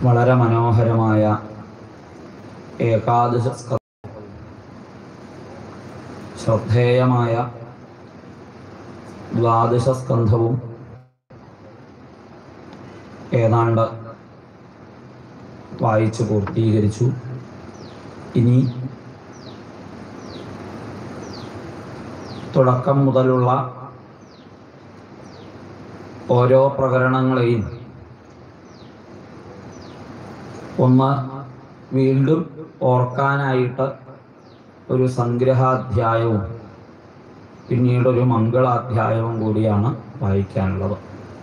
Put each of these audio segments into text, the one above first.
വളരെ മനോഹരമായ ഏകാദശ സ്ക- ശ്രദ്ധേയമായ ദ്വാദശ സ്കന്ധവും ഏതാണ്ട് വായിച്ചു പൂർത്തീകരിച്ചു ഇനി തുടക്കം മുതലുള്ള ഓരോ പ്രകരണങ്ങളെയും ഒന്ന് വീണ്ടും ഓർക്കാനായിട്ട് ഒരു സംഗ്രഹാധ്യായവും പിന്നീട് ഒരു മംഗളാധ്യായവും കൂടിയാണ് വായിക്കാനുള്ളത്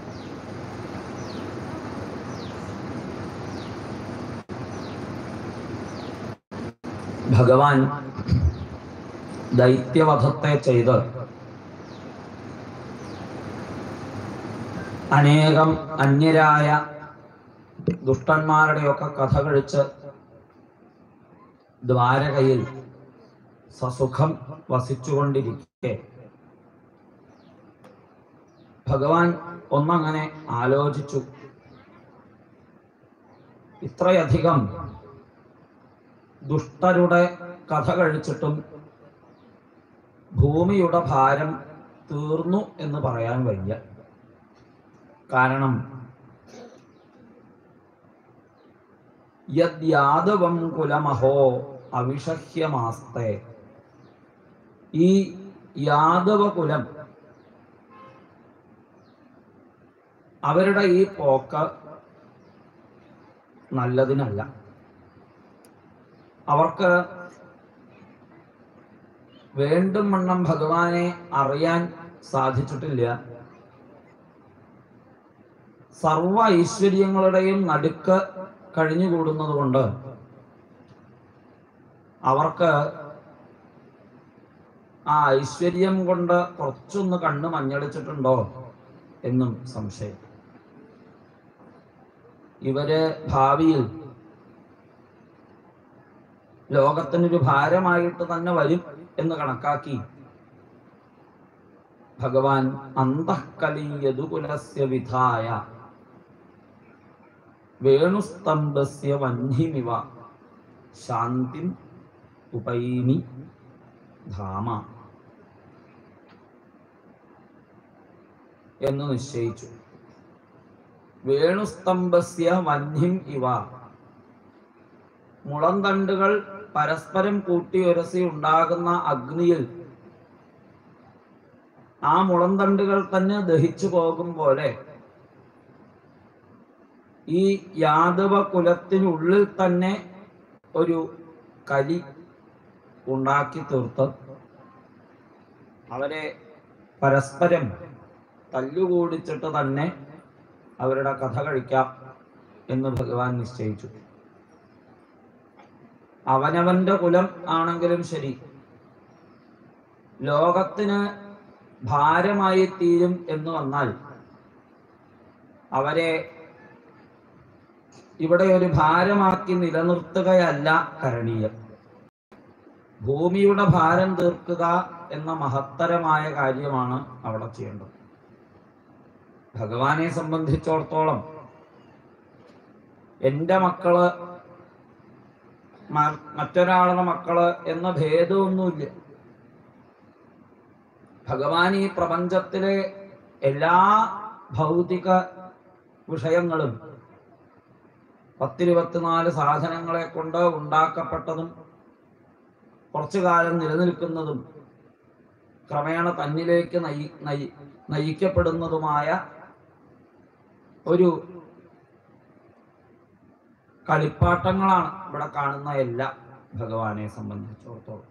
ഭഗവാൻ ദൈത്യവധത്തെ ചെയ്ത് അനേകം അന്യരായ ദുഷ്ടന്മാരുടെയൊക്കെ കഥ കഴിച്ച് ദ്വാരകയിൽ സസുഖം വസിച്ചുകൊണ്ടിരിക്കെ ഭഗവാൻ ഒന്നങ്ങനെ ആലോചിച്ചു ഇത്രയധികം ദുഷ്ടരുടെ കഥ കഴിച്ചിട്ടും ഭൂമിയുടെ ഭാരം തീർന്നു എന്ന് പറയാൻ വയ്യ കാരണം യദ്യാദവം കുലമഹോ അവിഷഹ്യമാസ്തേ ഈ യാദവ കുലം അവരുടെ ഈ പോക്ക് നല്ലതിനല്ല അവർക്ക് വേണ്ടും വണ്ണം ഭഗവാനെ അറിയാൻ സാധിച്ചിട്ടില്ല സർവ ഐശ്വര്യങ്ങളുടെയും നടുക്ക് കഴിഞ്ഞുകൂടുന്നത് കൊണ്ട് അവർക്ക് ആ ഐശ്വര്യം കൊണ്ട് കുറച്ചൊന്ന് കണ്ണ് മഞ്ഞളിച്ചിട്ടുണ്ടോ എന്നും സംശയം ഇവര് ഭാവിയിൽ ലോകത്തിനൊരു ഭാരമായിട്ട് തന്നെ വരും എന്ന് കണക്കാക്കി ഭഗവാൻ അന്തഃകലീയതുകുലസ്യ വിധായ വേണുസ്തംഭസ്യ വന്യമിവ ശാന്തിം ഉപൈമി ധാമ എന്ന് നിശ്ചയിച്ചു വേണുസ്തംഭസ്യ വന്യം ഇവ മുളന്തണ്ടുകൾ പരസ്പരം കൂട്ടിയുരസി ഉണ്ടാകുന്ന അഗ്നിയിൽ ആ മുളന്തണ്ടുകൾ തന്നെ ദഹിച്ചു പോകും പോലെ ഈ യാദവ കുലത്തിനുള്ളിൽ തന്നെ ഒരു കലി ഉണ്ടാക്കി തീർത്ത് അവരെ പരസ്പരം തല്ലുകൂടിച്ചിട്ട് തന്നെ അവരുടെ കഥ കഴിക്കാം എന്ന് ഭഗവാൻ നിശ്ചയിച്ചു അവനവന്റെ കുലം ആണെങ്കിലും ശരി ലോകത്തിന് ഭാരമായി തീരും എന്ന് വന്നാൽ അവരെ ഇവിടെ ഒരു ഭാരമാക്കി നിലനിർത്തുകയല്ല കരണീയം ഭൂമിയുടെ ഭാരം തീർക്കുക എന്ന മഹത്തരമായ കാര്യമാണ് അവിടെ ചെയ്യേണ്ടത് ഭഗവാനെ സംബന്ധിച്ചിടത്തോളം എൻ്റെ മക്കള് മ- മറ്റൊരാളുടെ മക്കള് എന്ന ഭേദമൊന്നുമില്ല ഭഗവാൻ ഈ പ്രപഞ്ചത്തിലെ എല്ലാ ഭൗതിക വിഷയങ്ങളും പത്തിരുപത്തിനാല് സാധനങ്ങളെ കൊണ്ട് ഉണ്ടാക്കപ്പെട്ടതും കുറച്ചു കാലം നിലനിൽക്കുന്നതും ക്രമേണ തന്നിലേക്ക് നയി നയി നയിക്കപ്പെടുന്നതുമായ ഒരു കളിപ്പാട്ടങ്ങളാണ് ഇവിടെ കാണുന്ന എല്ലാ ഭഗവാനെ സംബന്ധിച്ചിടത്തോളം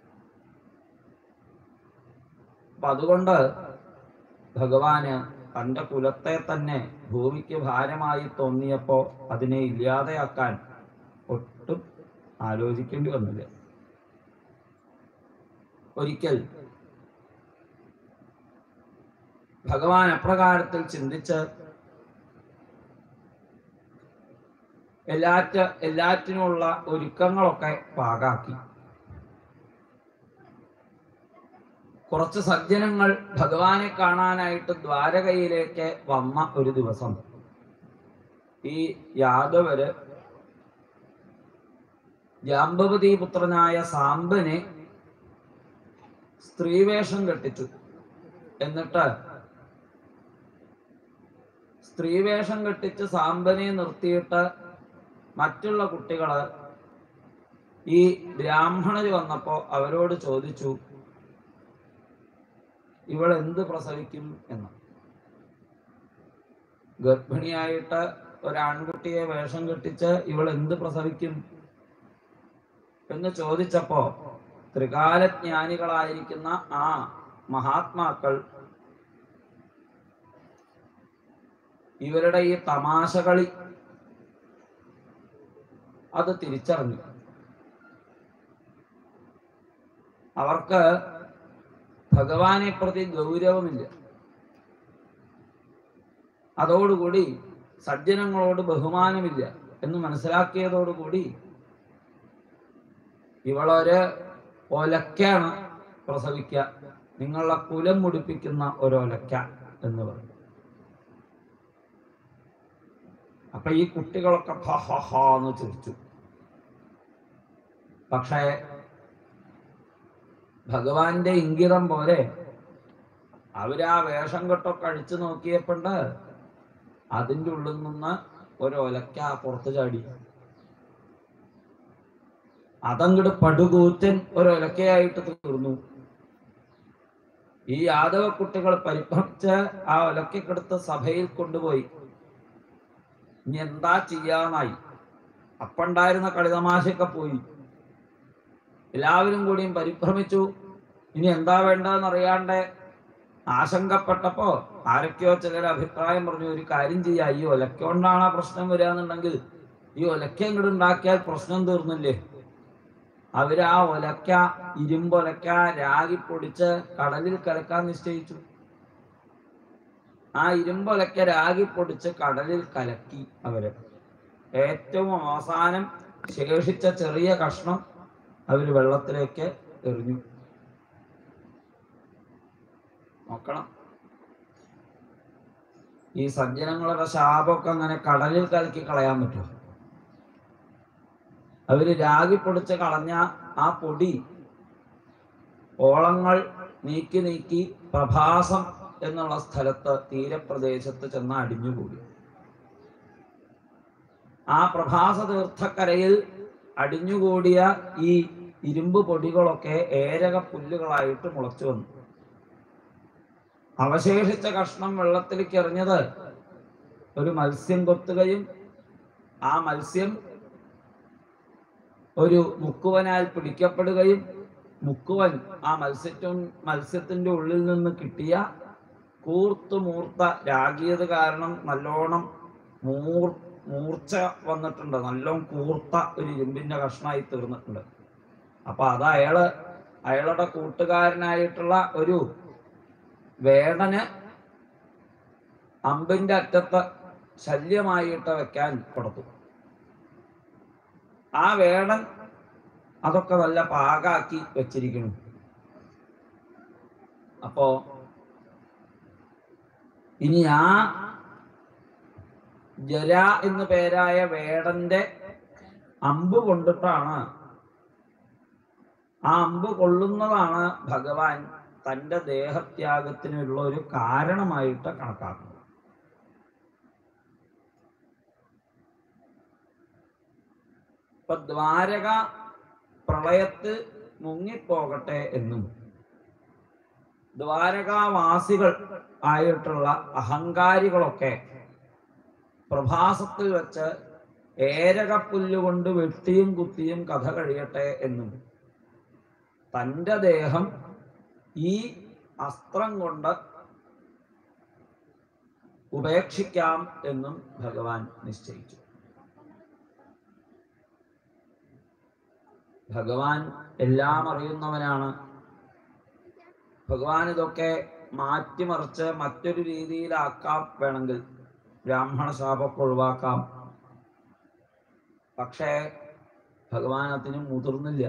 അപ്പൊ അതുകൊണ്ട് ഭഗവാന് തന്റെ കുലത്തെ തന്നെ ഭൂമിക്ക് ഭാരമായി തോന്നിയപ്പോ അതിനെ ഇല്ലാതെയാക്കാൻ ഒട്ടും ആലോചിക്കേണ്ടി വന്നില്ല ഒരിക്കൽ ഭഗവാൻ അപ്രകാരത്തിൽ ചിന്തിച്ച് എല്ലാറ്റ എല്ലാറ്റിനുമുള്ള ഒരുക്കങ്ങളൊക്കെ പാകാക്കി കുറച്ച് സജ്ജനങ്ങൾ ഭഗവാനെ കാണാനായിട്ട് ദ്വാരകയിലേക്ക് വന്ന ഒരു ദിവസം ഈ യാദവര് ജാമ്പവതി പുത്രനായ സാമ്പനെ സ്ത്രീവേഷം കെട്ടിച്ചു എന്നിട്ട് സ്ത്രീവേഷം കെട്ടിച്ച് സാമ്പനെ നിർത്തിയിട്ട് മറ്റുള്ള കുട്ടികള് ഈ ബ്രാഹ്മണര് വന്നപ്പോ അവരോട് ചോദിച്ചു ഇവൾ എന്ത് പ്രസവിക്കും എന്ന് ഗർഭിണിയായിട്ട് ഒരാൺകുട്ടിയെ വേഷം കെട്ടിച്ച് ഇവൾ എന്ത് പ്രസവിക്കും എന്ന് ചോദിച്ചപ്പോ ത്രികാലജ്ഞാനികളായിരിക്കുന്ന ആ മഹാത്മാക്കൾ ഇവരുടെ ഈ തമാശകളി അത് തിരിച്ചറിഞ്ഞു അവർക്ക് ഭഗവാനെ പ്രതി ഗൗരവമില്ല അതോടുകൂടി സജ്ജനങ്ങളോട് ബഹുമാനമില്ല എന്ന് മനസ്സിലാക്കിയതോടുകൂടി ഇവളൊരു ഒലക്കാണ് പ്രസവിക്കുക നിങ്ങളെ കുലം മുടിപ്പിക്കുന്ന ഒരൊലക്ക എന്ന് പറയും അപ്പൊ ഈ കുട്ടികളൊക്കെ ഹ ഹ ഹ എന്ന് ചിരിച്ചു പക്ഷേ ഭഗവാന്റെ ഇംഗിതം പോലെ അവരാ വേഷം കെട്ടൊക്കെ അഴിച്ചു നോക്കിയപ്പോണ്ട് അതിൻ്റെ ഉള്ളിൽ നിന്ന് ഒരു ഒലക്ക പുറത്തു ചാടി അതങ്ങട് പടുകൂറ്റൻ ഒരു ഒലക്കയായിട്ട് തീർന്നു ഈ യാദവ കുട്ടികൾ പരിഭ്രമിച്ച് ആ ഒലക്കെടുത്ത് സഭയിൽ കൊണ്ടുപോയി ഇനി എന്താ ചെയ്യാന്നായി അപ്പണ്ടായിരുന്ന കളിതമാശയൊക്കെ പോയി എല്ലാവരും കൂടിയും പരിഭ്രമിച്ചു ഇനി എന്താ വേണ്ടതെന്ന് അറിയാണ്ട് ആശങ്കപ്പെട്ടപ്പോ ആരൊക്കെയോ ചിലർ അഭിപ്രായം പറഞ്ഞു ഒരു കാര്യം ചെയ്യാ ഈ ഒലക്ക കൊണ്ടാണ് ആ പ്രശ്നം വരിക എന്നുണ്ടെങ്കിൽ ഈ ഒലക്ക ഇങ്ങോട്ട് ഉണ്ടാക്കിയാൽ പ്രശ്നം തീർന്നില്ലേ അവര് ആ ഒലക്ക ഇരുമ്പൊലക്ക രാഗി പൊടിച്ച് കടലിൽ കലക്കാൻ നിശ്ചയിച്ചു ആ ഇരുമ്പൊലക്ക രാഗി പൊടിച്ച് കടലിൽ കലക്കി അവര് ഏറ്റവും അവസാനം ശേഷിച്ച ചെറിയ കഷ്ണം അവര് വെള്ളത്തിലേക്ക് എറിഞ്ഞു നോക്കണം ഈ സജ്ജനങ്ങളുടെ ശാപമൊക്കെ അങ്ങനെ കടലിൽ കലക്കി കളയാൻ പറ്റുമോ അവര് രാഗി പൊടിച്ച് കളഞ്ഞ ആ പൊടി ഓളങ്ങൾ നീക്കി നീക്കി പ്രഭാസം എന്നുള്ള സ്ഥലത്ത് തീരപ്രദേശത്ത് ചെന്ന് അടിഞ്ഞുകൂടി ആ പ്രഭാസ തീർത്ഥക്കരയിൽ അടിഞ്ഞുകൂടിയ ഈ ഇരുമ്പ് പൊടികളൊക്കെ ഏരക പുല്ലുകളായിട്ട് മുളച്ചു വന്നു അവശേഷിച്ച കഷ്ണം വെള്ളത്തിലേക്ക് എറിഞ്ഞത് ഒരു മത്സ്യം കൊത്തുകയും ആ മത്സ്യം ഒരു മുക്കുവനാൽ പിടിക്കപ്പെടുകയും മുക്കുവൻ ആ മത്സ്യത്തിൻ മത്സ്യത്തിന്റെ ഉള്ളിൽ നിന്ന് കിട്ടിയ കൂർത്തു മൂർത്ത രാഗീയത കാരണം നല്ലോണം മൂർ മൂർച്ച വന്നിട്ടുണ്ട് നല്ലോണം കൂർത്ത ഒരു ഇരുമ്പിന്റെ കഷ്ണമായി തീർന്നിട്ടുണ്ട് അപ്പൊ അത് അയാള് അയാളുടെ കൂട്ടുകാരനായിട്ടുള്ള ഒരു വേടന് അമ്പിന്റെ അറ്റത്ത് ശല്യമായിട്ട് വെക്കാൻ കൊടുത്തു ആ വേടൻ അതൊക്കെ നല്ല പാകാക്കി വെച്ചിരിക്കുന്നു അപ്പോ ഇനി ആ ജല എന്ന് പേരായ വേടന്റെ അമ്പ് കൊണ്ടിട്ടാണ് ആ അമ്പ് കൊള്ളുന്നതാണ് ഭഗവാൻ തന്റെ ദേഹത്യാഗത്തിനുള്ള ഒരു കാരണമായിട്ട് കണക്കാക്കുന്നത് ഇപ്പൊ ദ്വാരക പ്രളയത്ത് മുങ്ങിപ്പോകട്ടെ എന്നും ദ്വാരകാവാസികൾ ആയിട്ടുള്ള അഹങ്കാരികളൊക്കെ പ്രഭാസത്തിൽ വെച്ച് ഏരകപ്പുല്ലുകൊണ്ട് വെട്ടിയും കുത്തിയും കഥ കഴിയട്ടെ എന്നും തൻ്റെ ദേഹം ഈ അസ്ത്രം കൊണ്ട് ഉപേക്ഷിക്കാം എന്നും ഭഗവാൻ നിശ്ചയിച്ചു ഭഗവാൻ എല്ലാം അറിയുന്നവനാണ് ഭഗവാൻ ഇതൊക്കെ മാറ്റിമറിച്ച് മറ്റൊരു രീതിയിലാക്കാം വേണമെങ്കിൽ ബ്രാഹ്മണ ശാപമൊക്കെ ഒഴിവാക്കാം പക്ഷേ ഭഗവാൻ അതിന് മുതിർന്നില്ല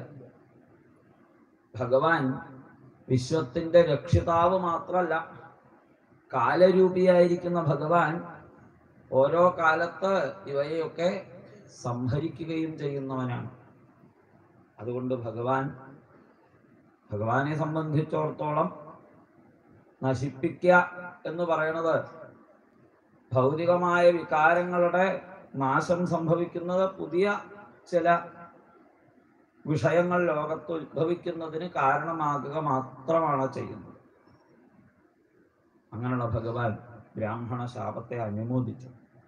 ഭഗവാൻ വിശ്വത്തിന്റെ രക്ഷിതാവ് മാത്രമല്ല കാലരൂപിയായിരിക്കുന്ന ഭഗവാൻ ഓരോ കാലത്ത് ഇവയെയൊക്കെ സംഹരിക്കുകയും ചെയ്യുന്നവനാണ് അതുകൊണ്ട് ഭഗവാൻ ഭഗവാനെ സംബന്ധിച്ചിടത്തോളം നശിപ്പിക്കുക എന്ന് പറയുന്നത് ഭൗതികമായ വികാരങ്ങളുടെ നാശം സംഭവിക്കുന്നത് പുതിയ ചില വിഷയങ്ങൾ ലോകത്ത് ഉത്ഭവിക്കുന്നതിന് കാരണമാകുക മാത്രമാണ് ചെയ്യുന്നത് അങ്ങനെയുള്ള ഭഗവാൻ ബ്രാഹ്മണ ശാപത്തെ അനുമോദിച്ചു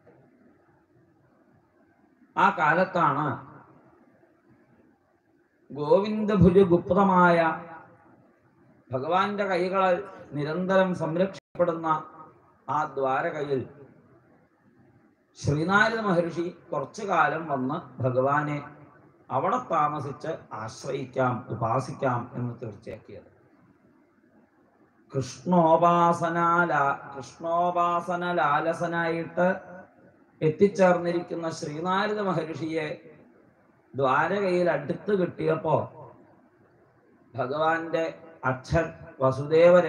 ആ കാലത്താണ് ഗോവിന്ദഭുജ ഗുപ്തമായ ഭഗവാന്റെ കൈകളാൽ നിരന്തരം സംരക്ഷിക്കപ്പെടുന്ന ആ ദ്വാരകയിൽ ശ്രീനാരദ മഹർഷി കുറച്ചു കാലം വന്ന് ഭഗവാനെ അവിടെ താമസിച്ച് ആശ്രയിക്കാം ഉപാസിക്കാം എന്ന് തീർച്ചയാക്കിയത് കൃഷ്ണോപാസനാല കൃഷ്ണോപാസന ലാലസനായിട്ട് എത്തിച്ചേർന്നിരിക്കുന്ന ശ്രീനാരദ മഹർഷിയെ ദ്വാരകയിൽ അടുത്ത് കിട്ടിയപ്പോ ഭഗവാന്റെ അച്ഛൻ വസുദേവരെ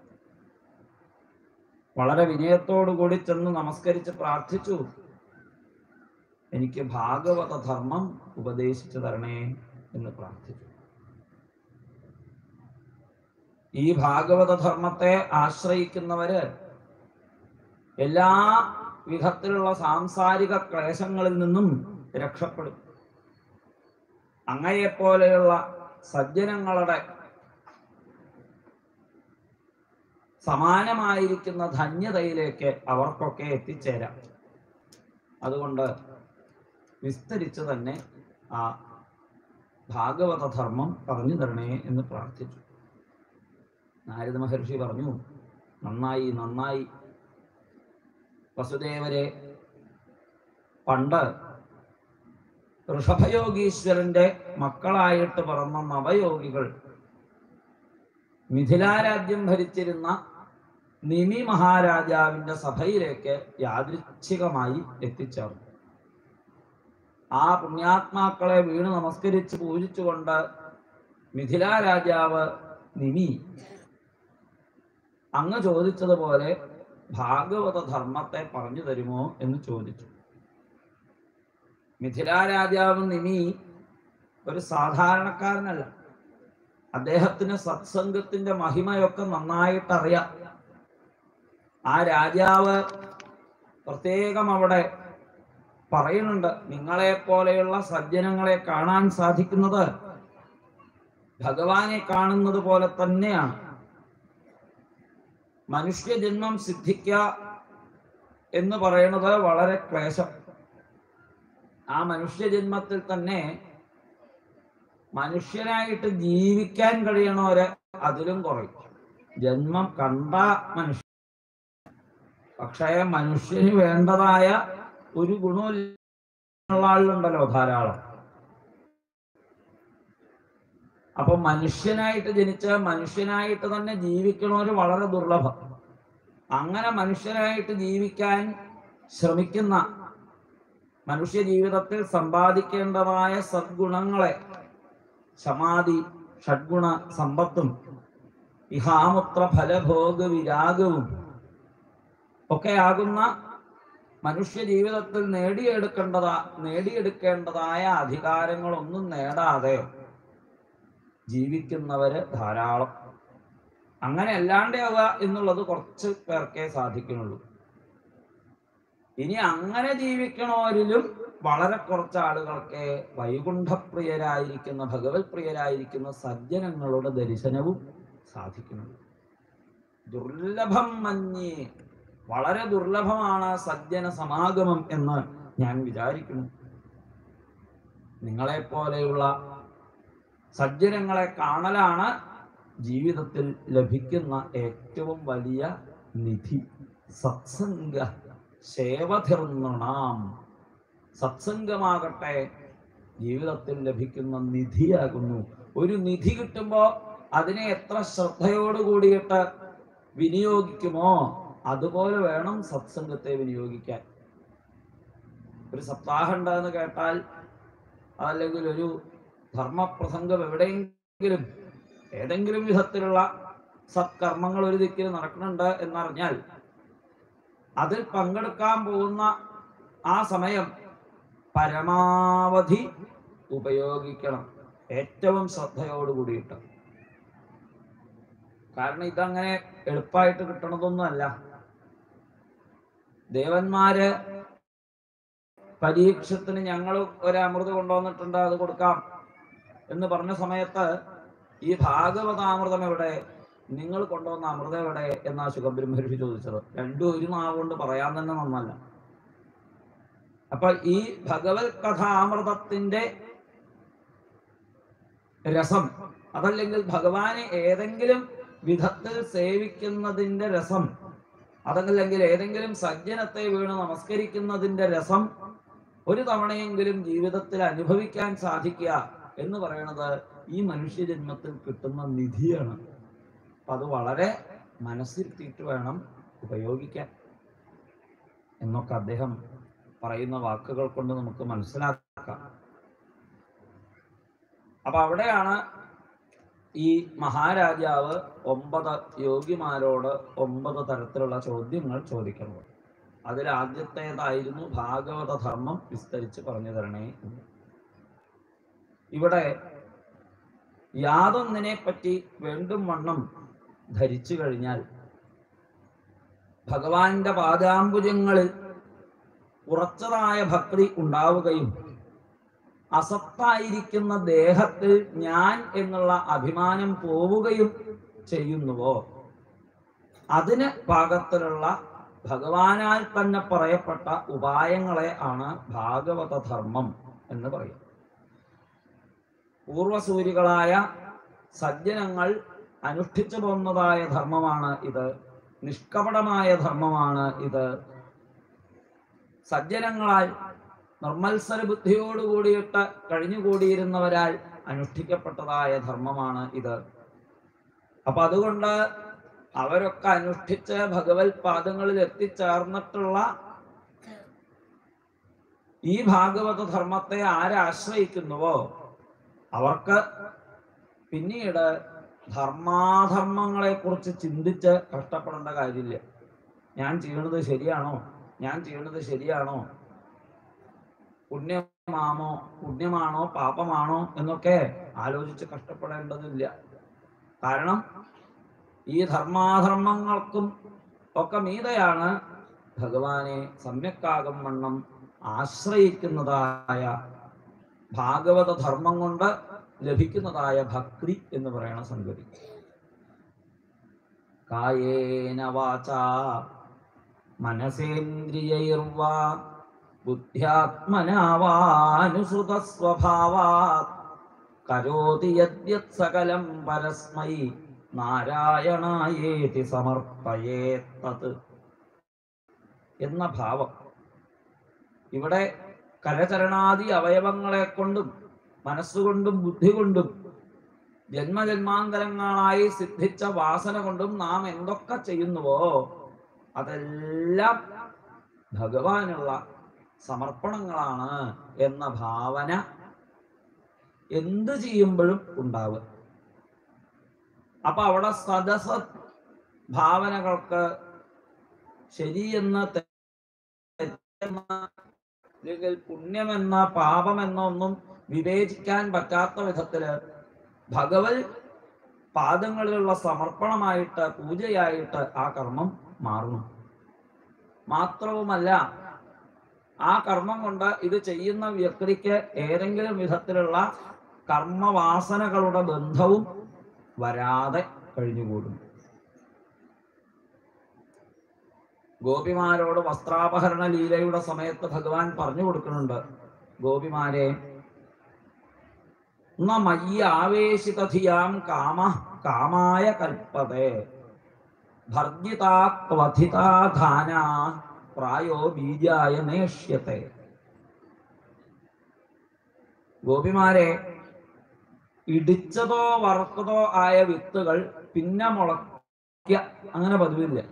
വളരെ വിനയത്തോടു കൂടി ചെന്ന് നമസ്കരിച്ച് പ്രാർത്ഥിച്ചു എനിക്ക് ഭാഗവത ധർമ്മം ഉപദേശിച്ചു തരണേ എന്ന് പ്രാർത്ഥിച്ചു ഈ ഭാഗവത ധർമ്മത്തെ ആശ്രയിക്കുന്നവര് എല്ലാ വിധത്തിലുള്ള സാംസാരിക ക്ലേശങ്ങളിൽ നിന്നും രക്ഷപ്പെടും അങ്ങയെപ്പോലെയുള്ള സജ്ജനങ്ങളുടെ സമാനമായിരിക്കുന്ന ധന്യതയിലേക്ക് അവർക്കൊക്കെ എത്തിച്ചേരാം അതുകൊണ്ട് വിസ്തരിച്ച് തന്നെ ആ ഭാഗവത ധർമ്മം പറഞ്ഞു തരണേ എന്ന് പ്രാർത്ഥിച്ചു നാരദ മഹർഷി പറഞ്ഞു നന്നായി നന്നായി വസുദേവരെ പണ്ട് ഋഷഭയോഗീശ്വരന്റെ മക്കളായിട്ട് പിറന്ന നവയോഗികൾ മിഥിലാരാജ്യം ഭരിച്ചിരുന്ന നിമി മഹാരാജാവിന്റെ സഭയിലേക്ക് യാദൃച്ഛികമായി എത്തിച്ചേർന്നു ആ പുണ്യാത്മാക്കളെ വീണ് നമസ്കരിച്ച് പൂജിച്ചുകൊണ്ട് മിഥില രാജാവ് നിമി അങ്ങ് ചോദിച്ചതുപോലെ ഭാഗവത ധർമ്മത്തെ പറഞ്ഞു തരുമോ എന്ന് ചോദിച്ചു മിഥില രാജാവ് നിമി ഒരു സാധാരണക്കാരനല്ല അദ്ദേഹത്തിന് സത്സംഗത്തിന്റെ മഹിമയൊക്കെ നന്നായിട്ട് അറിയാം ആ രാജാവ് പ്രത്യേകം അവിടെ പറയുന്നുണ്ട് നിങ്ങളെ പോലെയുള്ള സജ്ജനങ്ങളെ കാണാൻ സാധിക്കുന്നത് ഭഗവാനെ കാണുന്നത് പോലെ തന്നെയാണ് മനുഷ്യജന്മം സിദ്ധിക്ക എന്ന് പറയുന്നത് വളരെ ക്ലേശം ആ മനുഷ്യജന്മത്തിൽ തന്നെ മനുഷ്യനായിട്ട് ജീവിക്കാൻ കഴിയണവരെ അതിലും കുറയും ജന്മം കണ്ട മനുഷ്യ പക്ഷേ മനുഷ്യന് വേണ്ടതായ ഒരു ഗുണമുള്ള ആളുണ്ടല്ലോ ധാരാളം അപ്പൊ മനുഷ്യനായിട്ട് ജനിച്ച മനുഷ്യനായിട്ട് തന്നെ ജീവിക്കണവര് വളരെ ദുർലഭം അങ്ങനെ മനുഷ്യനായിട്ട് ജീവിക്കാൻ ശ്രമിക്കുന്ന മനുഷ്യ ജീവിതത്തിൽ സമ്പാദിക്കേണ്ടതായ സദ്ഗുണങ്ങളെ സമാധി ഷഡ്ഗുണ സമ്പത്തും ഇഹാമുത്ര ഫലഭോഗ വിരാഗവും ഒക്കെ ആകുന്ന മനുഷ്യ ജീവിതത്തിൽ നേടിയെടുക്കേണ്ടതാ നേടിയെടുക്കേണ്ടതായ അധികാരങ്ങളൊന്നും നേടാതെ ജീവിക്കുന്നവര് ധാരാളം അങ്ങനെ അല്ലാണ്ടാവുക എന്നുള്ളത് കുറച്ച് പേർക്കേ സാധിക്കുന്നുള്ളൂ ഇനി അങ്ങനെ ജീവിക്കണവരിലും വളരെ കുറച്ച് ആളുകൾക്ക് വൈകുണ്ഠപ്രിയരായിരിക്കുന്ന ഭഗവത് പ്രിയരായിരിക്കുന്ന സജ്ജനങ്ങളുടെ ദർശനവും സാധിക്കുന്നുള്ളൂ ദുർലഭം മഞ്ഞ് വളരെ ദുർലഭമാണ് സജ്ജന സമാഗമം എന്ന് ഞാൻ വിചാരിക്കുന്നു നിങ്ങളെ പോലെയുള്ള സജ്ജനങ്ങളെ കാണലാണ് ജീവിതത്തിൽ ലഭിക്കുന്ന ഏറ്റവും വലിയ നിധി സത്സംഗ സേവധിർണാം സത്സംഗമാകട്ടെ ജീവിതത്തിൽ ലഭിക്കുന്ന നിധിയാകുന്നു ഒരു നിധി കിട്ടുമ്പോ അതിനെ എത്ര ശ്രദ്ധയോട് കൂടിയിട്ട് വിനിയോഗിക്കുമോ അതുപോലെ വേണം സത്സംഗത്തെ വിനിയോഗിക്കാൻ ഒരു സപ്താഹം ഉണ്ടെന്ന് കേട്ടാൽ അല്ലെങ്കിൽ ഒരു ധർമ്മപ്രസംഗം എവിടെയെങ്കിലും ഏതെങ്കിലും വിധത്തിലുള്ള സത്കർമ്മങ്ങൾ ഒരു ദിക്കിൽ നടക്കുന്നുണ്ട് എന്നറിഞ്ഞാൽ അതിൽ പങ്കെടുക്കാൻ പോകുന്ന ആ സമയം പരമാവധി ഉപയോഗിക്കണം ഏറ്റവും ശ്രദ്ധയോട് കൂടിയിട്ട് കാരണം ഇതങ്ങനെ എളുപ്പമായിട്ട് കിട്ടണതൊന്നുമല്ല ദേവന്മാര് പരീക്ഷത്തിന് ഞങ്ങൾ ഒരു അമൃത് കൊണ്ടുവന്നിട്ടുണ്ട് അത് കൊടുക്കാം എന്ന് പറഞ്ഞ സമയത്ത് ഈ ഭാഗവതാമൃതം എവിടെ നിങ്ങൾ കൊണ്ടുവന്ന അമൃതം എവിടെ എന്നാ സുഖബ്രഹ്മർഷി ചോദിച്ചത് രണ്ടും ഒരു നാവ് കൊണ്ട് പറയാൻ തന്നെ നന്നല്ല അപ്പൊ ഈ ഭഗവത് കഥാമൃതത്തിന്റെ രസം അതല്ലെങ്കിൽ ഭഗവാനെ ഏതെങ്കിലും വിധത്തിൽ സേവിക്കുന്നതിന്റെ രസം അതല്ലെങ്കിൽ ഏതെങ്കിലും സജ്ജനത്തെ വീണ് നമസ്കരിക്കുന്നതിന്റെ രസം ഒരു തവണയെങ്കിലും ജീവിതത്തിൽ അനുഭവിക്കാൻ സാധിക്കുക എന്ന് പറയുന്നത് ഈ മനുഷ്യജന്മത്തിൽ കിട്ടുന്ന നിധിയാണ് അപ്പൊ അത് വളരെ മനസ്സിരുത്തിയിട്ട് വേണം ഉപയോഗിക്കാൻ എന്നൊക്കെ അദ്ദേഹം പറയുന്ന വാക്കുകൾ കൊണ്ട് നമുക്ക് മനസ്സിലാക്കാം അപ്പൊ അവിടെയാണ് ഈ മഹാരാജാവ് ഒമ്പത് യോഗിമാരോട് ഒമ്പത് തരത്തിലുള്ള ചോദ്യങ്ങൾ ചോദിക്കുന്നത് അതിൽ ആദ്യത്തേതായിരുന്നു ഭാഗവത ധർമ്മം വിസ്തരിച്ച് പറഞ്ഞു തരണേ എന്ന്. ഇവിടെ യാതൊന്നിനെ പറ്റി വേണ്ടും വണ്ണം ധരിച്ചു കഴിഞ്ഞാൽ ഭഗവാന്റെ പാദാംബുജങ്ങളിൽ ഉറച്ചതായ ഭക്തി ഉണ്ടാവുകയും അസത്തായിരിക്കുന്ന ദേഹത്തിൽ ഞാൻ എന്നുള്ള അഭിമാനം പോവുകയും ചെയ്യുന്നുവോ അതിന് പാകത്തിലുള്ള ഭഗവാനാൽ തന്നെ പറയപ്പെട്ട ഉപായങ്ങളെ ആണ് ഭാഗവത ധർമ്മം എന്ന് പറയും പൂർവസൂരികളായ സജ്ജനങ്ങൾ അനുഷ്ഠിച്ചു പോന്നതായ ധർമ്മമാണ് ഇത് നിഷ്കപടമായ ധർമ്മമാണ് ഇത് സജ്ജനങ്ങളാൽ നിർമ്മത്സര ബുദ്ധിയോട് കൂടിയിട്ട് കഴിഞ്ഞുകൂടിയിരുന്നവരാൽ അനുഷ്ഠിക്കപ്പെട്ടതായ ധർമ്മമാണ് ഇത് അപ്പൊ അതുകൊണ്ട് അവരൊക്കെ അനുഷ്ഠിച്ച് ഭഗവത് പാദങ്ങളിൽ എത്തിച്ചേർന്നിട്ടുള്ള ഈ ഭാഗവത ധർമ്മത്തെ ആരാശ്രയിക്കുന്നുവോ അവർക്ക് പിന്നീട് ധർമാധർമ്മങ്ങളെ കുറിച്ച് ചിന്തിച്ച് കഷ്ടപ്പെടേണ്ട കാര്യമില്ല ഞാൻ ചെയ്യണത് ശരിയാണോ ഞാൻ ചെയ്യണത് ശരിയാണോ പുണ്യമാമോ പുണ്യമാണോ പാപമാണോ എന്നൊക്കെ ആലോചിച്ച് കഷ്ടപ്പെടേണ്ടതില്ല കാരണം ഈ ധർമാധർമ്മങ്ങൾക്കും ഒക്കെ മീതയാണ് ഭഗവാനെ സമ്യക്കാകം വണ്ണം ആശ്രയിക്കുന്നതായ ഭാഗവത ധർമ്മം കൊണ്ട് ലഭിക്കുന്നതായ ഭക്തി എന്ന് പറയുന്ന സംഗതി കായേന വാച മനസേന്ദ്രിയൈർവാ ബുദ്ധ്യാത്മനാവാനുസൃത സ്വഭാവാത് കരോതി യദ്യത് സകലം പരസ്മൈ നാരായണായേതി സമർപ്പയേത്തത് എന്ന ഭാവം ഇവിടെ കരചരണാദി അവയവങ്ങളെ കൊണ്ടും മനസ്സുകൊണ്ടും ബുദ്ധി കൊണ്ടും ജന്മജന്മാന്തരങ്ങളായി സിദ്ധിച്ച വാസന കൊണ്ടും നാം എന്തൊക്കെ ചെയ്യുന്നുവോ അതെല്ലാം ഭഗവാനുള്ള സമർപ്പണങ്ങളാണ് എന്ന ഭാവന എന്ത് ചെയ്യുമ്പോഴും ഉണ്ടാവുക അപ്പൊ അവിടെ സദസ ഭാവനകൾക്ക് ശരിയെന്ന് തെറ്റെന്ന അല്ലെങ്കിൽ പുണ്യമെന്ന പാപമെന്ന ഒന്നും വിവേചിക്കാൻ പറ്റാത്ത വിധത്തില് ഭഗവത് പാദങ്ങളിലുള്ള സമർപ്പണമായിട്ട് പൂജയായിട്ട് ആ കർമ്മം മാറുന്നു മാത്രവുമല്ല ആ കർമ്മം കൊണ്ട് ഇത് ചെയ്യുന്ന വ്യക്തിക്ക് ഏതെങ്കിലും വിധത്തിലുള്ള കർമ്മവാസനകളുടെ ബന്ധവും വരാതെ കഴിഞ്ഞുകൂടും ഗോപിമാരോട് വസ്ത്രാപഹരണ ലീലയുടെ സമയത്ത് ഭഗവാൻ പറഞ്ഞു കൊടുക്കുന്നുണ്ട് ഗോപിമാരെ ന മയ്യ ആവേശിതധിയാം കാമ കാമായ കൽപ്പതേ ഭർജിതാ ക്വഥിതാ ധാന പ്രായോ ബീജായ നേഷ്യത്തെ ഗോപിമാരെ ഇടിച്ചതോ വറുത്തതോ ആയ വിത്തുകൾ പിന്നെ മുളയ്ക്ക അങ്ങനെ പതിവില്ല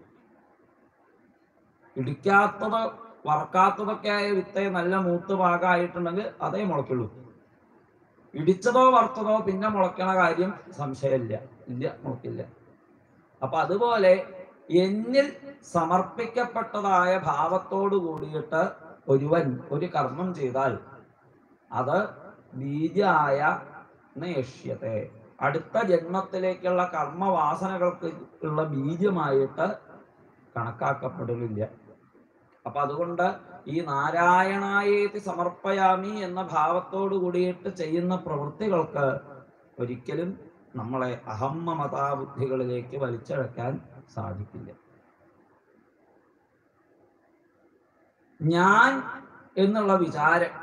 ഇടിക്കാത്തത് വറക്കാത്തതൊക്കെ ആയ വിത്ത് നല്ല മൂത്ത് പാകമായിട്ടുണ്ടെങ്കിൽ അതേ മുളയ്ക്കുള്ളൂ ഇടിച്ചതോ വറുത്തതോ പിന്നെ മുളയ്ക്കണ കാര്യം സംശയമില്ല ഇല്ല മുളയ്ക്കില്ല അപ്പൊ അതുപോലെ എന്നിൽ സമർപ്പിക്കപ്പെട്ടതായ ഭാവത്തോടു കൂടിയിട്ട് ഒരുവൻ ഒരു കർമ്മം ചെയ്താൽ അത് ബീജായ നേഷ്യത്തെ അടുത്ത ജന്മത്തിലേക്കുള്ള കർമ്മവാസനകൾക്ക് ഉള്ള ബീജമായിട്ട് കണക്കാക്കപ്പെടലില്ല അപ്പൊ അതുകൊണ്ട് ഈ നാരായണായേതി സമർപ്പയാമി എന്ന ഭാവത്തോടു കൂടിയിട്ട് ചെയ്യുന്ന പ്രവൃത്തികൾക്ക് ഒരിക്കലും നമ്മളെ അഹമ്മമതാബുദ്ധികളിലേക്ക് വലിച്ചഴക്കാൻ സാധിക്കില്ല ഞാൻ എന്നുള്ള വിചാരം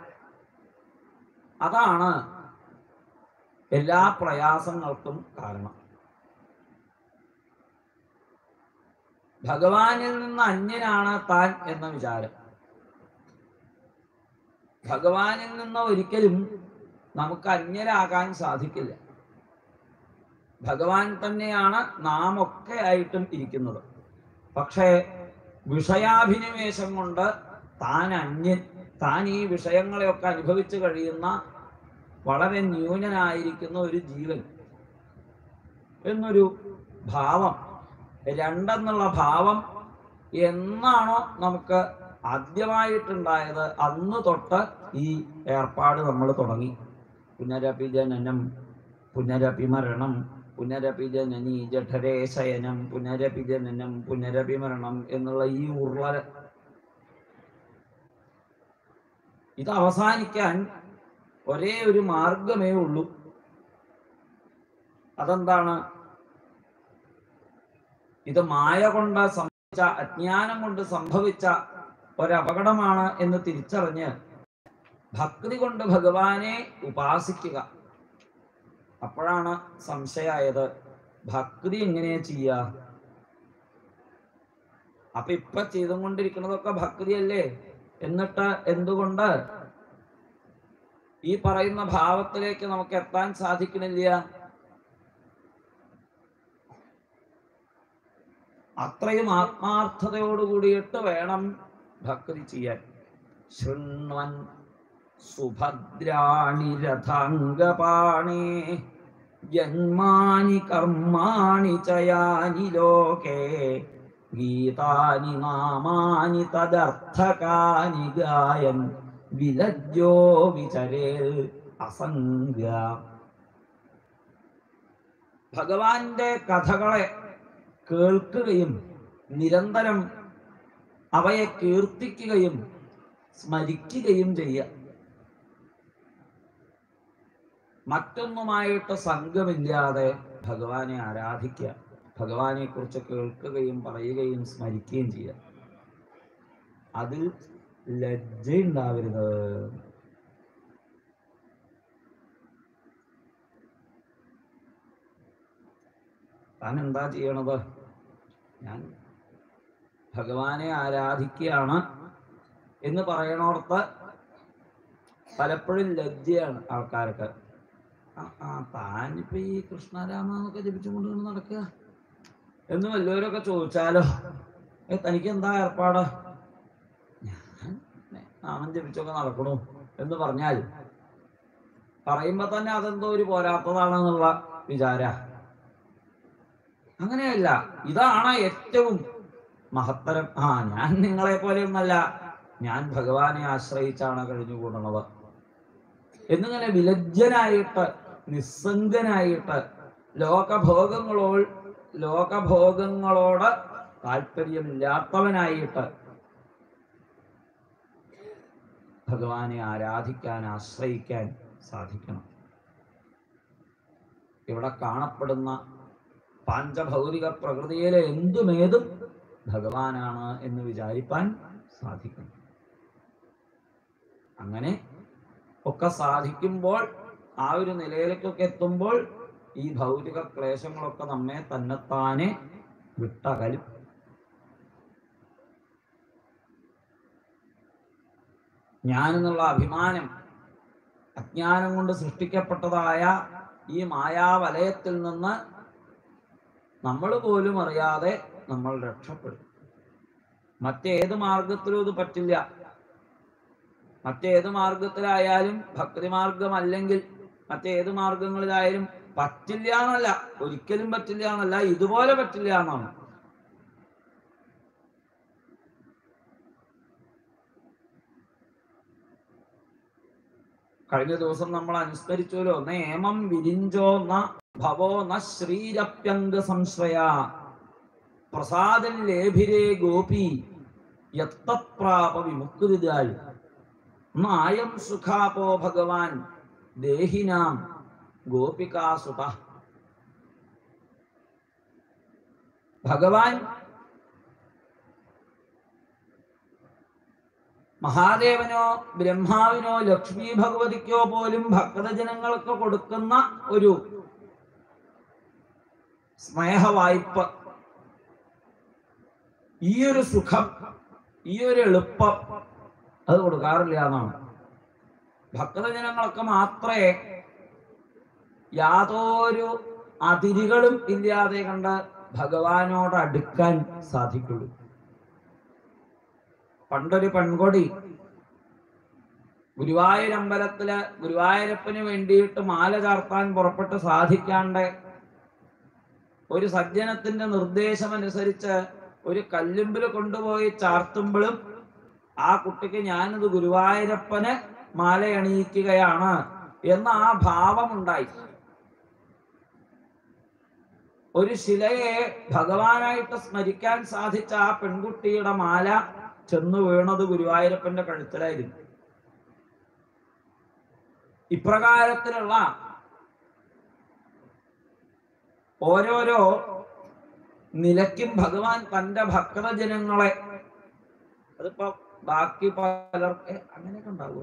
അതാണ് എല്ലാ പ്രയാസങ്ങൾക്കും കാരണം ഭഗവാനിൽ നിന്ന് അന്യനാണ് താൻ എന്ന വിചാരം ഭഗവാനിൽ നിന്ന് ഒരിക്കലും നമുക്ക് അന്യരാകാൻ സാധിക്കില്ല ഭഗവാൻ തന്നെയാണ് നാം ഒക്കെ ആയിട്ടും ഇരിക്കുന്നത് പക്ഷേ വിഷയാഭിനിവേശം കൊണ്ട് താൻ അന്യൻ താൻ ഈ വിഷയങ്ങളെയൊക്കെ അനുഭവിച്ചു കഴിയുന്ന വളരെ ന്യൂനനായിരിക്കുന്ന ഒരു ജീവൻ എന്നൊരു ഭാവം രണ്ടെന്നുള്ള ഭാവം എന്നാണോ നമുക്ക് ആദ്യമായിട്ടുണ്ടായത് അന്ന് തൊട്ട് ഈ ഏർപ്പാട് നമ്മൾ തുടങ്ങി പുനരപി ജനനം പുനരപി മരണം പുനരപി ജനനി ജഠരേ ശയനം പുനരപി ജനനം പുനരപി മരണം എന്നുള്ള ഈ ഉരുള ഇത് അവസാനിക്കാൻ ഒരേ ഒരു മാർഗമേ ഉള്ളൂ അതെന്താണ് ഇത് മായ കൊണ്ട് സംഭവിച്ച അജ്ഞാനം കൊണ്ട് സംഭവിച്ച ഒരപകടമാണ് എന്ന് തിരിച്ചറിഞ്ഞ് ഭക്തി കൊണ്ട് ഭഗവാനെ ഉപാസിക്കുക അപ്പോഴാണ് സംശയമായത് ഭക്തി എങ്ങനെ ചെയ്യുക അപ്പൊ ഇപ്പൊ ചെയ്തുകൊണ്ടിരിക്കുന്നതൊക്കെ ഭക്തിയല്ലേ എന്നിട്ട് എന്തുകൊണ്ട് ഈ പറയുന്ന ഭാവത്തിലേക്ക് നമുക്ക് എത്താൻ സാധിക്കണില്ല അത്രയും ആത്മാർത്ഥതയോട് കൂടിയിട്ട് വേണം ഭക്തി ചെയ്യാൻ ശൃണ്വൻ സുഭദ്രാണി രഥാംഗപാണേ ജന്മാനി കർമാണി ചയാനി ലോകേ ഗീതാനി നാമാനി തദർത്ഥകാനി ഗായൻ വിലജ്ജോ വിചരേൽ അസംഗ ഭഗവാന്റെ കഥകളെ കേൾക്കുകയും നിരന്തരം അവയെ കീർത്തിക്കുകയും സ്മരിക്കുകയും ചെയ്യുക മറ്റൊന്നുമായിട്ട് സംഘമില്ലാതെ ഭഗവാനെ ആരാധിക്കുക ഭഗവാനെ കുറിച്ച് കേൾക്കുകയും പറയുകയും സ്മരിക്കുകയും ചെയ്യുക അതിൽ ലജ്ജയുണ്ടാവരുത് താൻ എന്താ ചെയ്യണത് ഞാൻ ഭഗവാനെ ആരാധിക്കുകയാണ് എന്ന് പറയണോടത്ത് പലപ്പോഴും ലജ്ജയാണ് ആൾക്കാർക്ക് ആ ആ താനിപ്പോ ഈ കൃഷ്ണരാമ എന്നൊക്കെ ജപിച്ചുകൊണ്ട് ഇങ്ങനെ നടക്കുക എന്ന് വല്ലവരൊക്കെ ചോദിച്ചാലോ ഏ തനിക്ക് എന്താ ഏർപ്പാട് ഞാൻ നാമം ജപിച്ചൊക്കെ നടക്കണു എന്ന് പറഞ്ഞാൽ പറയുമ്പോ തന്നെ അതെന്തോ ഒരു പോരാത്തതാണെന്നുള്ള വിചാര അങ്ങനെയല്ല ഇതാണ് ഏറ്റവും മഹത്തരം ആ ഞാൻ നിങ്ങളെ പോലെയൊന്നല്ല ഞാൻ ഭഗവാനെ ആശ്രയിച്ചാണ് കഴിഞ്ഞുകൂടുന്നത് എന്നിങ്ങനെ വിലജ്ജനായിട്ട് നിസ്സംഗനായിട്ട് ലോകഭോഗങ്ങളോ ലോകഭോഗങ്ങളോട് താല്പര്യമില്ലാത്തവനായിട്ട് ഭഗവാനെ ആരാധിക്കാൻ ആശ്രയിക്കാൻ സാധിക്കണം ഇവിടെ കാണപ്പെടുന്ന പാഞ്ചഭൗതിക പ്രകൃതിയിലെ എന്തുമേതും ഭഗവാനാണ് എന്ന് വിചാരിപ്പാൻ സാധിക്കണം അങ്ങനെ ഒക്കെ സാധിക്കുമ്പോൾ ആ ഒരു നിലയിലേക്കൊക്കെ എത്തുമ്പോൾ ഈ ഭൗതിക ക്ലേശങ്ങളൊക്കെ നമ്മെ തന്നെത്താനെ വിട്ടകലും ഞാനെന്നുള്ള അഭിമാനം അജ്ഞാനം കൊണ്ട് സൃഷ്ടിക്കപ്പെട്ടതായ ഈ മായാവലയത്തിൽ നിന്ന് നമ്മൾ പോലും അറിയാതെ നമ്മൾ രക്ഷപ്പെടും മറ്റേത് മാർഗത്തിലും ഇത് പറ്റില്ല മറ്റേത് മാർഗത്തിലായാലും ഭക്തി മാർഗം അല്ലെങ്കിൽ മറ്റേത് മാർഗങ്ങളിലായാലും പറ്റില്ല എന്നല്ല ഒരിക്കലും പറ്റില്ല എന്നല്ല ഇതുപോലെ പറ്റില്ല എന്നാണ് കഴിഞ്ഞ ദിവസം നമ്മൾ അനുസ്മരിച്ചല്ലോ നേമം വിരിഞ്ചോ ന ഭവോ ന ശ്രീരപ്യംഗ സംശ്രയ പ്രസാദൻ ലേഭിരേ ഗോപി യത്തത്പ്രാപ വിമുക്തിദാൽ നായം സുഖാപോ ഭഗവാൻ ദേഹിനാം ഗോപികാസുത ഭഗവാൻ മഹാദേവനോ ബ്രഹ്മാവിനോ ലക്ഷ്മി ഭഗവതിക്കോ പോലും ഭക്തജനങ്ങൾക്ക് കൊടുക്കുന്ന ഒരു സ്നേഹ വായ്പ ഈ ഒരു സുഖം ഈ ഒരു എളുപ്പം അത് കൊടുക്കാറില്ല എന്നാണ് ഭക്തജനങ്ങൾക്ക് മാത്രമേ യാതൊരു അതിരുകളും ഇല്ലാതെ കണ്ട് ഭഗവാനോട് അടുക്കാൻ സാധിക്കുള്ളൂ പണ്ടൊരു പെൺകൊടി ഗുരുവായൂരമ്പലത്തില് ഗുരുവായൂരപ്പന് വേണ്ടിയിട്ട് മാല ചാർത്താൻ പുറപ്പെട്ട് സാധിക്കാണ്ട് ഒരു സജ്ജനത്തിന്റെ നിർദ്ദേശമനുസരിച്ച് ഒരു കല്ലുമ്പിൽ കൊണ്ടുപോയി ചാർത്തുമ്പോഴും ആ കുട്ടിക്ക് ഞാനിത് ഗുരുവായൂരപ്പന് മാല അണിയിക്കുകയാണ് എന്ന ആ ഭാവമുണ്ടായി ഒരു ശിലയെ ഭഗവാനായിട്ട് സ്മരിക്കാൻ സാധിച്ച ആ പെൺകുട്ടിയുടെ മാല ചെന്ന് വീണത് ഗുരുവായൂരപ്പന്റെ കഴുത്തിലായിരുന്നു ഇപ്രകാരത്തിലുള്ള ഓരോരോ നിലയ്ക്കും ഭഗവാൻ തന്റെ ഭക്തജനങ്ങളെ അതിപ്പോ ബാക്കി പലർക്ക് അങ്ങനെയൊക്കെ ഉണ്ടാവുമോ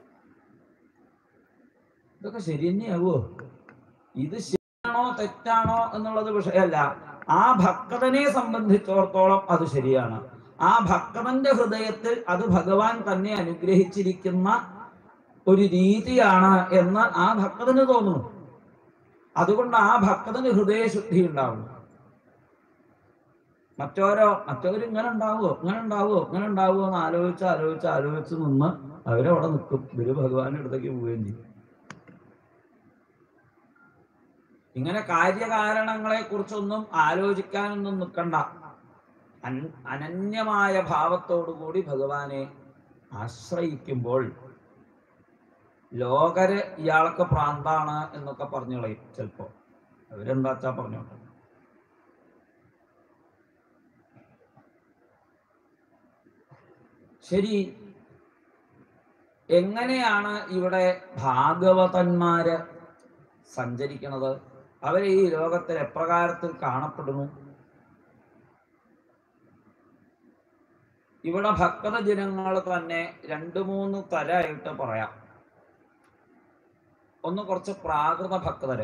ഇതൊക്കെ ശരി തന്നെയാവോ ഇത് ശരിയാണോ തെറ്റാണോ എന്നുള്ളത് വിഷയമല്ല ആ ഭക്തനെ സംബന്ധിച്ചിടത്തോളം അത് ശരിയാണ് ആ ഭക്തന്റെ ഹൃദയത്തിൽ അത് ഭഗവാൻ തന്നെ അനുഗ്രഹിച്ചിരിക്കുന്ന ഒരു രീതിയാണ് എന്ന് ആ ഭക്തന് തോന്നുന്നു അതുകൊണ്ട് ആ ഭക്തന് ഹൃദയശുദ്ധി ഉണ്ടാവും മറ്റോരോ മറ്റവര് ഇങ്ങനെ ഉണ്ടാവുമോ ഇങ്ങനെ ഉണ്ടാവുമോ ഇങ്ങനെ ഉണ്ടാവുമോ എന്ന് ആലോചിച്ച് ആലോചിച്ച് ആലോചിച്ച് നിന്ന് അവരവിടെ നിൽക്കും ഇവര് ഭഗവാന്റെ അടുത്തേക്ക് പോവുകയും ചെയ്യും ഇങ്ങനെ കാര്യകാരണങ്ങളെ കുറിച്ചൊന്നും ആലോചിക്കാനൊന്നും നിൽക്കണ്ട അൻ- അനന്യമായ ഭാവത്തോടു കൂടി ഭഗവാനെ ആശ്രയിക്കുമ്പോൾ ലോകര് ഇയാൾക്ക് പ്രാന്താണ് എന്നൊക്കെ പറഞ്ഞു കളയും ചിലപ്പോ അവരെന്താച്ചാ പറഞ്ഞോട്ടെ ശരി എങ്ങനെയാണ് ഇവിടെ ഭാഗവതന്മാര് സഞ്ചരിക്കുന്നത് അവരെ ഈ ലോകത്തിൽ എപ്രകാരത്തിൽ കാണപ്പെടുന്നു ഇവിടെ ഭക്ത ജനങ്ങൾ തന്നെ രണ്ടു മൂന്ന് തരമായിട്ട് പറയാം ഒന്ന് കുറച്ച് പ്രാകൃത ഭക്തരെ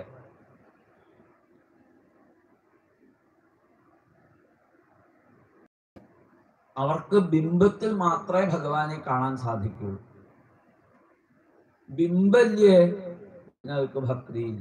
അവർക്ക് ബിംബത്തിൽ മാത്രമേ ഭഗവാനെ കാണാൻ സാധിക്കുള്ളൂ ബിംബല്യേ ഞങ്ങൾക്ക് ഭക്തിയില്ല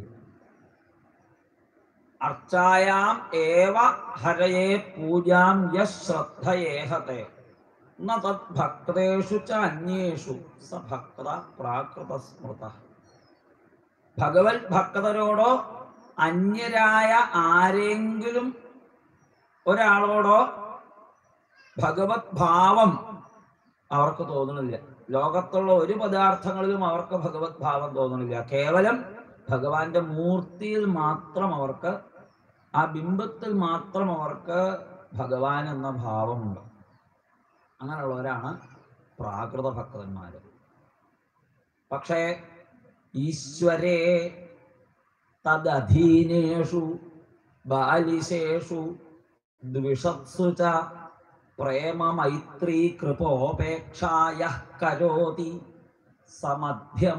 അർച്ചായാം ഏവ ഹരയെ പൂജാം യശ്രദ്ധയേഹത്തെ ന തത് ഭക്തേഷു ച അന്യേഷു സ ഭക്ത പ്രാകൃത സ്മൃത ഭഗവത് ഭക്തരോടോ അന്യരായ ആരെങ്കിലും ഒരാളോടോ ഭഗവത് ഭാവം അവർക്ക് തോന്നണില്ല ലോകത്തുള്ള ഒരു പദാർത്ഥങ്ങളിലും അവർക്ക് ഭഗവത് ഭാവം തോന്നണില്ല കേവലം ഭഗവാന്റെ മൂർത്തിയിൽ മാത്രം അവർക്ക് ആ ബിംബത്തിൽ മാത്രം അവർക്ക് ഭഗവാൻ എന്ന ഭാവമുണ്ട് അങ്ങനെയുള്ളവരാണ് പ്രാകൃത ഭക്തന്മാര് പക്ഷേ ഈശ്വരേ തദധീനേഷു ബാലിശേഷു ദ്വിഷത്സു ച പ്രേമ മൈത്രീ കൃപോപേക്ഷായ കരോതി സമധ്യമ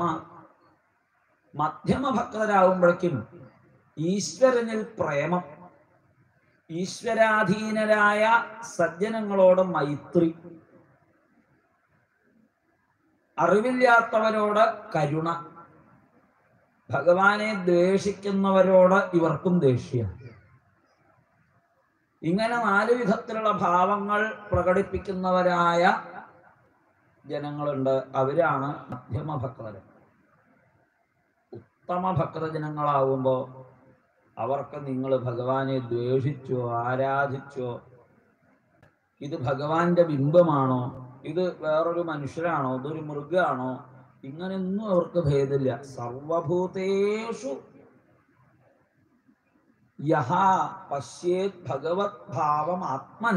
മധ്യമ ഭക്തരാകുമ്പോഴേക്കും ഈശ്വരനിൽ പ്രേമം ഈശ്വരാധീനരായ സജ്ജനങ്ങളോട് മൈത്രി അറിവില്ലാത്തവരോട് കരുണ ഭഗവാനെ ദ്വേഷിക്കുന്നവരോട് ഇവർക്കും ദേഷ്യം ഇങ്ങനെ നാല് വിധത്തിലുള്ള ഭാവങ്ങൾ പ്രകടിപ്പിക്കുന്നവരായ ജനങ്ങളുണ്ട് അവരാണ് മധ്യമ ഭക്തര് ഉത്തമ ഭക്തജനങ്ങളാവുമ്പോൾ അവർക്ക് നിങ്ങൾ ഭഗവാനെ ദ്വേഷിച്ചോ ആരാധിച്ചോ ഇത് ഭഗവാന്റെ ബിംബമാണോ ഇത് വേറൊരു മനുഷ്യരാണോ ഇതൊരു മൃഗമാണോ ഇങ്ങനെയൊന്നും അവർക്ക് ഭേദമില്ല സർവഭൂതേഷു യഹ പശ്യേത് ഭഗവത് ഭാവം ആത്മന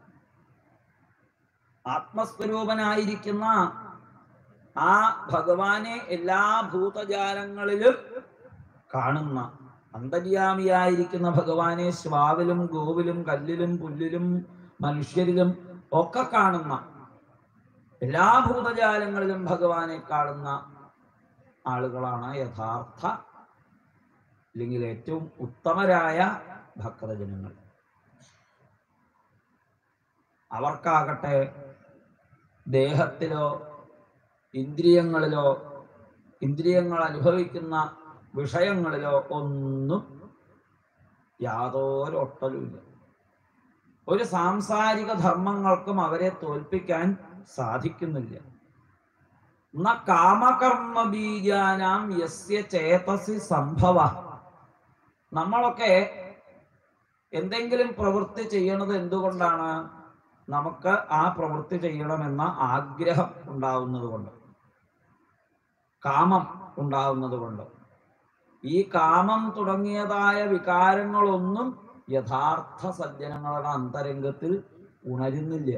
ആത്മസ്വരൂപനായിരിക്കുന്ന ആ ഭഗവാനെ എല്ലാ ഭൂതജാലങ്ങളിലും കാണുന്ന അന്തര്യാമിയായിരിക്കുന്ന ഭഗവാനെ ശ്വാവിലും ഗോവിലും കല്ലിലും പുല്ലിലും മനുഷ്യരിലും ഒക്കെ കാണുന്ന എല്ലാ ഭൂതജാലങ്ങളിലും ഭഗവാനെ കാണുന്ന ആളുകളാണ് യഥാർത്ഥ അല്ലെങ്കിൽ ഏറ്റവും ഉത്തമരായ ഭക്തജനങ്ങൾ അവർക്കാകട്ടെ ദേഹത്തിലോ ഇന്ദ്രിയങ്ങളിലോ ഇന്ദ്രിയങ്ങൾ അനുഭവിക്കുന്ന വിഷയങ്ങളിലോ ഒന്നും യാതൊരു ഒട്ടലുമില്ല ഒരു സാംസാരിക ധർമ്മങ്ങൾക്കും അവരെ തോൽപ്പിക്കാൻ സാധിക്കുന്നില്ല ന കാമകർമ്മ ബീജാനാം യസ്യ ചേതസി സംഭവ നമ്മളൊക്കെ എന്തെങ്കിലും പ്രവൃത്തി ചെയ്യണത് എന്തുകൊണ്ടാണ് നമുക്ക് ആ പ്രവൃത്തി ചെയ്യണമെന്ന ആഗ്രഹം ഉണ്ടാവുന്നത് കൊണ്ട് കാമം ഉണ്ടാവുന്നത് കൊണ്ട് ഈ കാമം തുടങ്ങിയതായ വികാരങ്ങളൊന്നും യഥാർത്ഥ സജ്ജനങ്ങളുടെ അന്തരംഗത്തിൽ ഉണരുന്നില്ല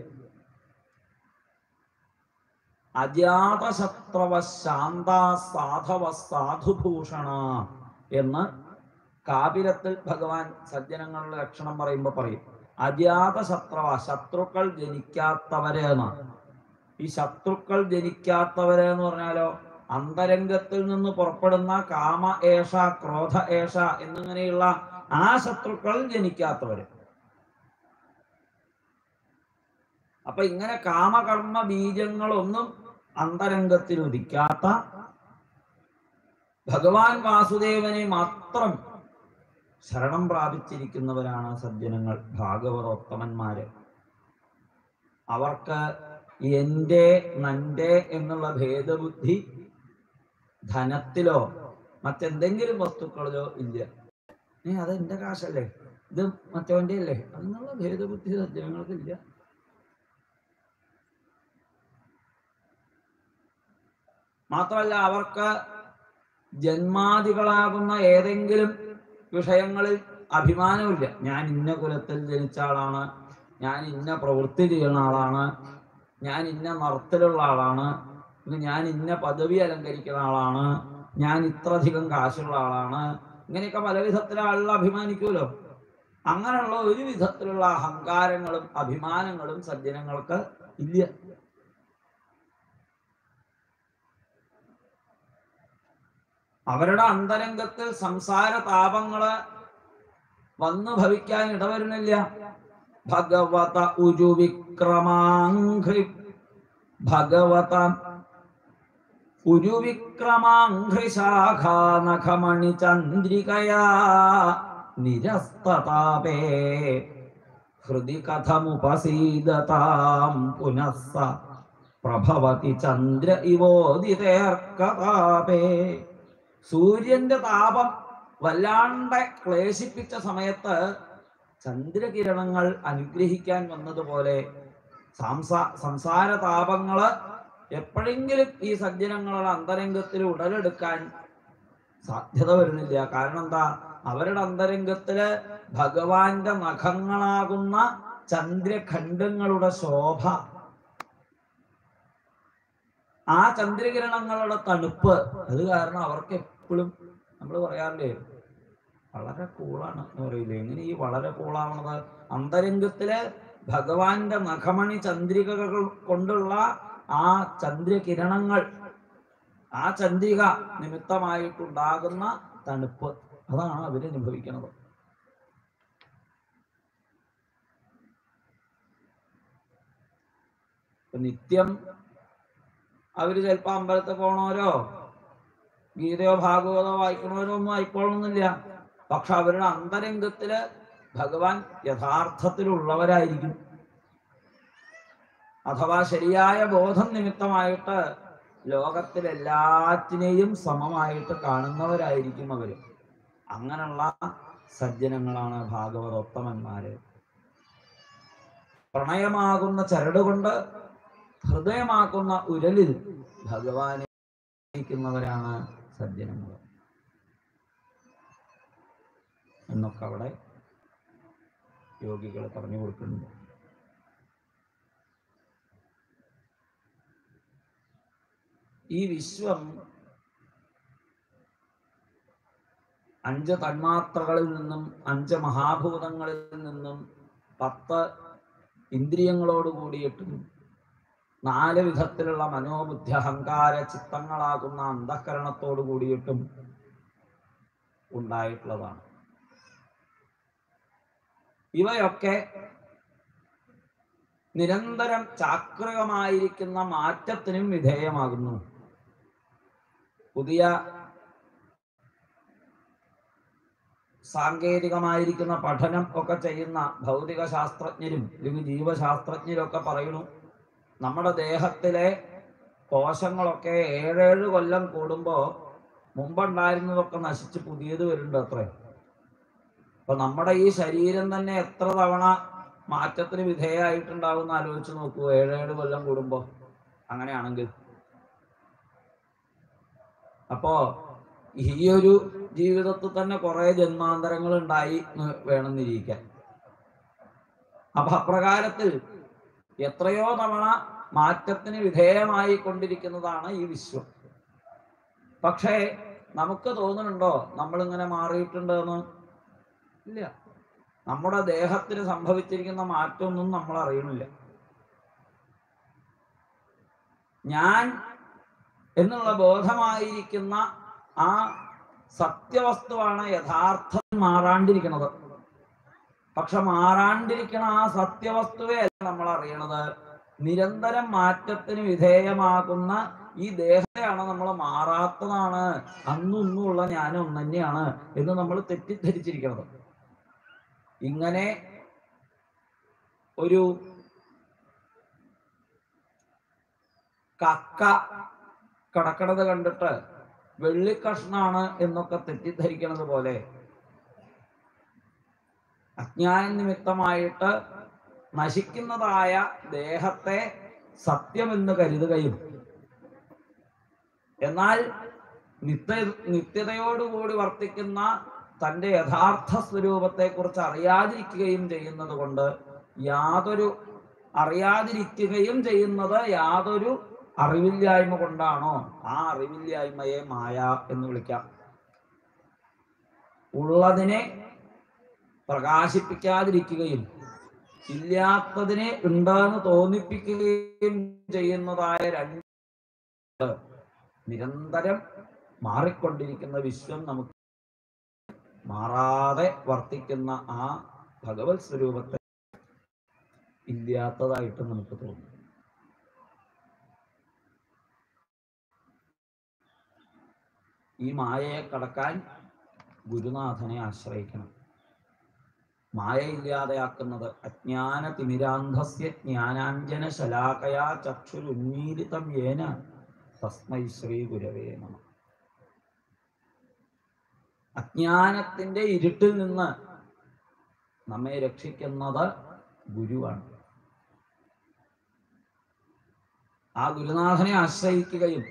അജാതശത്രവ ശാന്ത സാധവ സാധുഭൂഷണ എന്ന് കാപിലത്തിൽ ഭഗവാൻ സജ്ജനങ്ങളുടെ ലക്ഷണം പറയുമ്പോൾ പറയും അജാത ശത്രവ ശത്രുക്കൾ ജനിക്കാത്തവരെ എന്നാണ് ഈ ശത്രുക്കൾ ജനിക്കാത്തവരെ എന്ന് പറഞ്ഞാലോ അന്തരംഗത്തിൽ നിന്ന് പുറപ്പെടുന്ന കാമ ഏഷ ക്രോധ ഏഷ എന്നിങ്ങനെയുള്ള ആ ശത്രുക്കൾ ജനിക്കാത്തവര് അപ്പൊ ഇങ്ങനെ കാമകർമ്മ ബീജങ്ങളൊന്നും അന്തരംഗത്തിൽ ഉദിക്കാത്ത ഭഗവാൻ വാസുദേവനെ മാത്രം ശരണം പ്രാപിച്ചിരിക്കുന്നവരാണ് സജ്ജനങ്ങൾ ഭാഗവതോത്തമന്മാര് അവർക്ക് എന്റെ നന്റെ എന്നുള്ള ഭേദബുദ്ധി ധനത്തിലോ മറ്റെന്തെങ്കിലും വസ്തുക്കളിലോ ഇല്ല ഏ അത് എന്റെ കാശല്ലേ ഇത് മറ്റവന്റെ അല്ലേ അതിനുള്ള ഭേദബുദ്ധി സജ്ജനങ്ങൾക്കില്ല മാത്രമല്ല അവർക്ക് ജന്മാദികളാകുന്ന ഏതെങ്കിലും വിഷയങ്ങളിൽ അഭിമാനമില്ല ഞാൻ ഇന്ന കുലത്തിൽ ജനിച്ച ആളാണ് ഞാൻ ഇന്ന പ്രവൃത്തി ചെയ്യുന്ന ആളാണ് ഞാൻ ഇന്ന നിറത്തിലുള്ള ആളാണ് ഇത് ഞാൻ ഇന്ന പദവി അലങ്കരിക്കുന്ന ആളാണ് ഞാൻ ഇത്രയധികം കാശുള്ള ആളാണ് ഇങ്ങനെയൊക്കെ പല വിധത്തിലെ ആളുകൾ അഭിമാനിക്കുമല്ലോ അങ്ങനെയുള്ള ഒരു വിധത്തിലുള്ള അഹങ്കാരങ്ങളും അഭിമാനങ്ങളും സജ്ജനങ്ങൾക്ക് ഇല്ല അവരുടെ അന്തരംഗത്തിൽ സംസാര താപങ്ങള് വന്നു ഭവിക്കാൻ ഇടവരുന്നില്ല ഭഗവത ഉജു വിക്രമാഘ്രി ഭഗവത ഉരു വിക്രമാഘ്രി ശാഖാനഖമണി ചന്ദ്രികയാ നിരസ്തതാപേ ഹൃദി കഥമുപസീദതാം പുനഃസ പ്രഭവതി ചന്ദ്ര ഇവോദിതേർക്കതാപേ സൂര്യന്റെ താപം വല്ലാണ്ട് ക്ലേശിപ്പിച്ച സമയത്ത് ചന്ദ്രകിരണങ്ങൾ അനുഗ്രഹിക്കാൻ വന്നതുപോലെ സംസാ സംസാര താപങ്ങള് എപ്പോഴെങ്കിലും ഈ സജ്ജനങ്ങളുടെ അന്തരംഗത്തിൽ ഉടലെടുക്കാൻ സാധ്യത വരുന്നില്ല കാരണം എന്താ അവരുടെ അന്തരംഗത്തില് ഭഗവാന്റെ നഖങ്ങളാകുന്ന ചന്ദ്രഖണ്ഡങ്ങളുടെ ശോഭ ആ ചന്ദ്രകിരണങ്ങളുടെ തണുപ്പ് അത് കാരണം അവർക്ക് എപ്പോഴും നമ്മൾ പറയാറില്ലേ വളരെ കൂളാണ് എന്ന് പറയില്ലേ എങ്ങനെ ഈ വളരെ കൂളാവണത് അന്തരംഗത്തില് ഭഗവാന്റെ നഖമണി ചന്ദ്രികകൾ കൊണ്ടുള്ള ആ ചന്ദ്രകിരണങ്ങൾ ആ ചന്ദ്രിക നിമിത്തമായിട്ടുണ്ടാകുന്ന തണുപ്പ് അതാണ് അവര് അനുഭവിക്കുന്നത് ഇപ്പൊ നിത്യം അവര് ചിലപ്പോ അമ്പലത്തിൽ പോണവരോ ഗീതയോ ഭാഗവതോ വായിക്കണവരോ ഒന്നും ആയിക്കോളണമെന്നില്ല പക്ഷെ അവരുടെ അന്തരംഗത്തില് ഭഗവാൻ യഥാർത്ഥത്തിലുള്ളവരായിരിക്കും അഥവാ ശരിയായ ബോധം നിമിത്തമായിട്ട് ലോകത്തിലെല്ലാറ്റിനെയും സമമായിട്ട് കാണുന്നവരായിരിക്കും അവര് അങ്ങനെയുള്ള സജ്ജനങ്ങളാണ് ഭാഗവതോത്തമന്മാര് പ്രണയമാകുന്ന ചരടുകൊണ്ട് ഹൃദയമാക്കുന്ന ഉരലിൽ ഭഗവാനെ ആശ്രയിക്കുന്നവരാണ് സജ്ജനങ്ങൾ എന്നൊക്കെ അവിടെ യോഗികൾ പറഞ്ഞു കൊടുക്കുന്നുണ്ട് ഈ വിശ്വം അഞ്ച് തന്മാത്രകളിൽ നിന്നും അഞ്ച് മഹാഭൂതങ്ങളിൽ നിന്നും പത്ത് ഇന്ദ്രിയങ്ങളോട് കൂടിയിട്ടും നാല് വിധത്തിലുള്ള മനോബുദ്ധി അഹങ്കാര ചിത്തങ്ങളാകുന്ന അന്ധക്കരണത്തോട് കൂടിയിട്ടും ഉണ്ടായിട്ടുള്ളതാണ് ഇവയൊക്കെ നിരന്തരം ചാക്രികമായിരിക്കുന്ന മാറ്റത്തിനും വിധേയമാകുന്നു പുതിയ സാങ്കേതികമായിരിക്കുന്ന പഠനം ഒക്കെ ചെയ്യുന്ന ഭൗതിക ശാസ്ത്രജ്ഞരും അല്ലെങ്കിൽ ജീവശാസ്ത്രജ്ഞരും ഒക്കെ പറയുന്നു നമ്മുടെ ദേഹത്തിലെ കോശങ്ങളൊക്കെ ഏഴേഴ് കൊല്ലം കൂടുമ്പോ മുമ്പുണ്ടായിരുന്നതൊക്കെ നശിച്ച് പുതിയത് വരുന്നുണ്ട് അത്രേ അപ്പൊ നമ്മുടെ ഈ ശരീരം തന്നെ എത്ര തവണ മാറ്റത്തിന് വിധേയമായിട്ടുണ്ടാവും എന്ന് ആലോചിച്ച് നോക്കൂ ഏഴേഴ് കൊല്ലം കൂടുമ്പോ അങ്ങനെയാണെങ്കിൽ അപ്പോ ഈ ഒരു ജീവിതത്തിൽ തന്നെ കുറെ ജന്മാന്തരങ്ങൾ ഉണ്ടായി എന്ന് വേണമെന്നിരിക്കാൻ അപ്പൊ അപ്രകാരത്തിൽ എത്രയോ തവണ മാറ്റത്തിന് വിധേയമായി കൊണ്ടിരിക്കുന്നതാണ് ഈ വിശ്വം പക്ഷേ നമുക്ക് തോന്നുന്നുണ്ടോ നമ്മളിങ്ങനെ മാറിയിട്ടുണ്ട് എന്ന് ഇല്ല നമ്മുടെ ദേഹത്തിന് സംഭവിച്ചിരിക്കുന്ന മാറ്റമൊന്നും നമ്മൾ അറിയണില്ല ഞാൻ എന്നുള്ള ബോധമായിരിക്കുന്ന ആ സത്യവസ്തുവാണ് യഥാർത്ഥം മാറാണ്ടിരിക്കുന്നത് പക്ഷെ മാറാണ്ടിരിക്കണ ആ സത്യവസ്തുവേ അല്ല നമ്മൾ അറിയണത് നിരന്തരം മാറ്റത്തിന് വിധേയമാകുന്ന ഈ ദേഹത്തെയാണ് നമ്മൾ മാറാത്തതാണ് അന്നും ഇന്നും ഉള്ള ഞാനും ഒന്ന് തന്നെയാണ് എന്ന് നമ്മൾ തെറ്റിദ്ധരിച്ചിരിക്കുന്നത് ഇങ്ങനെ ഒരു കക്ക കിടക്കണത് കണ്ടിട്ട് വെള്ളിക്കഷ്ണാണ് എന്നൊക്കെ തെറ്റിദ്ധരിക്കണത് പോലെ അജ്ഞാന നിമിത്തമായിട്ട് നശിക്കുന്നതായ ദേഹത്തെ സത്യമെന്ന് കരുതുകയും എന്നാൽ നിത്യ നിത്യതയോടുകൂടി വർത്തിക്കുന്ന തന്റെ യഥാർത്ഥ സ്വരൂപത്തെ കുറിച്ച് അറിയാതിരിക്കുകയും ചെയ്യുന്നത് കൊണ്ട് യാതൊരു അറിയാതിരിക്കുകയും ചെയ്യുന്നത് യാതൊരു അറിവില്ലായ്മ കൊണ്ടാണോ ആ അറിവില്ലായ്മയെ മായ എന്ന് വിളിക്കാം ഉള്ളതിനെ പ്രകാശിപ്പിക്കാതിരിക്കുകയും ഇല്ലാത്തതിനെ ഉണ്ടെന്ന് തോന്നിപ്പിക്കുകയും ചെയ്യുന്നതായ രണ്ട് നിരന്തരം മാറിക്കൊണ്ടിരിക്കുന്ന വിശ്വം നമുക്ക് മാറാതെ വർത്തിക്കുന്ന ആ ഭഗവത് സ്വരൂപത്തെ ഇല്ലാത്തതായിട്ട് നമുക്ക് തോന്നും ഈ മായയെ കടക്കാൻ ഗുരുനാഥനെ ആശ്രയിക്കണം മായ ഇല്ലാതെയാക്കുന്നത് അജ്ഞാന തിമിരാന്ധസ്യ ജ്ഞാനാഞ്ജന ശലാകയാ ചക്ഷുരുന്മീലിതം ഏന തസ്മൈ ശ്രീ ഗുരവേ നമ അജ്ഞാനത്തിന്റെ ഇരുട്ടിൽ നിന്ന് നമ്മെ രക്ഷിക്കുന്നത് ഗുരുവാണ് ആ ഗുരുനാഥനെ ആശ്രയിക്കുകയും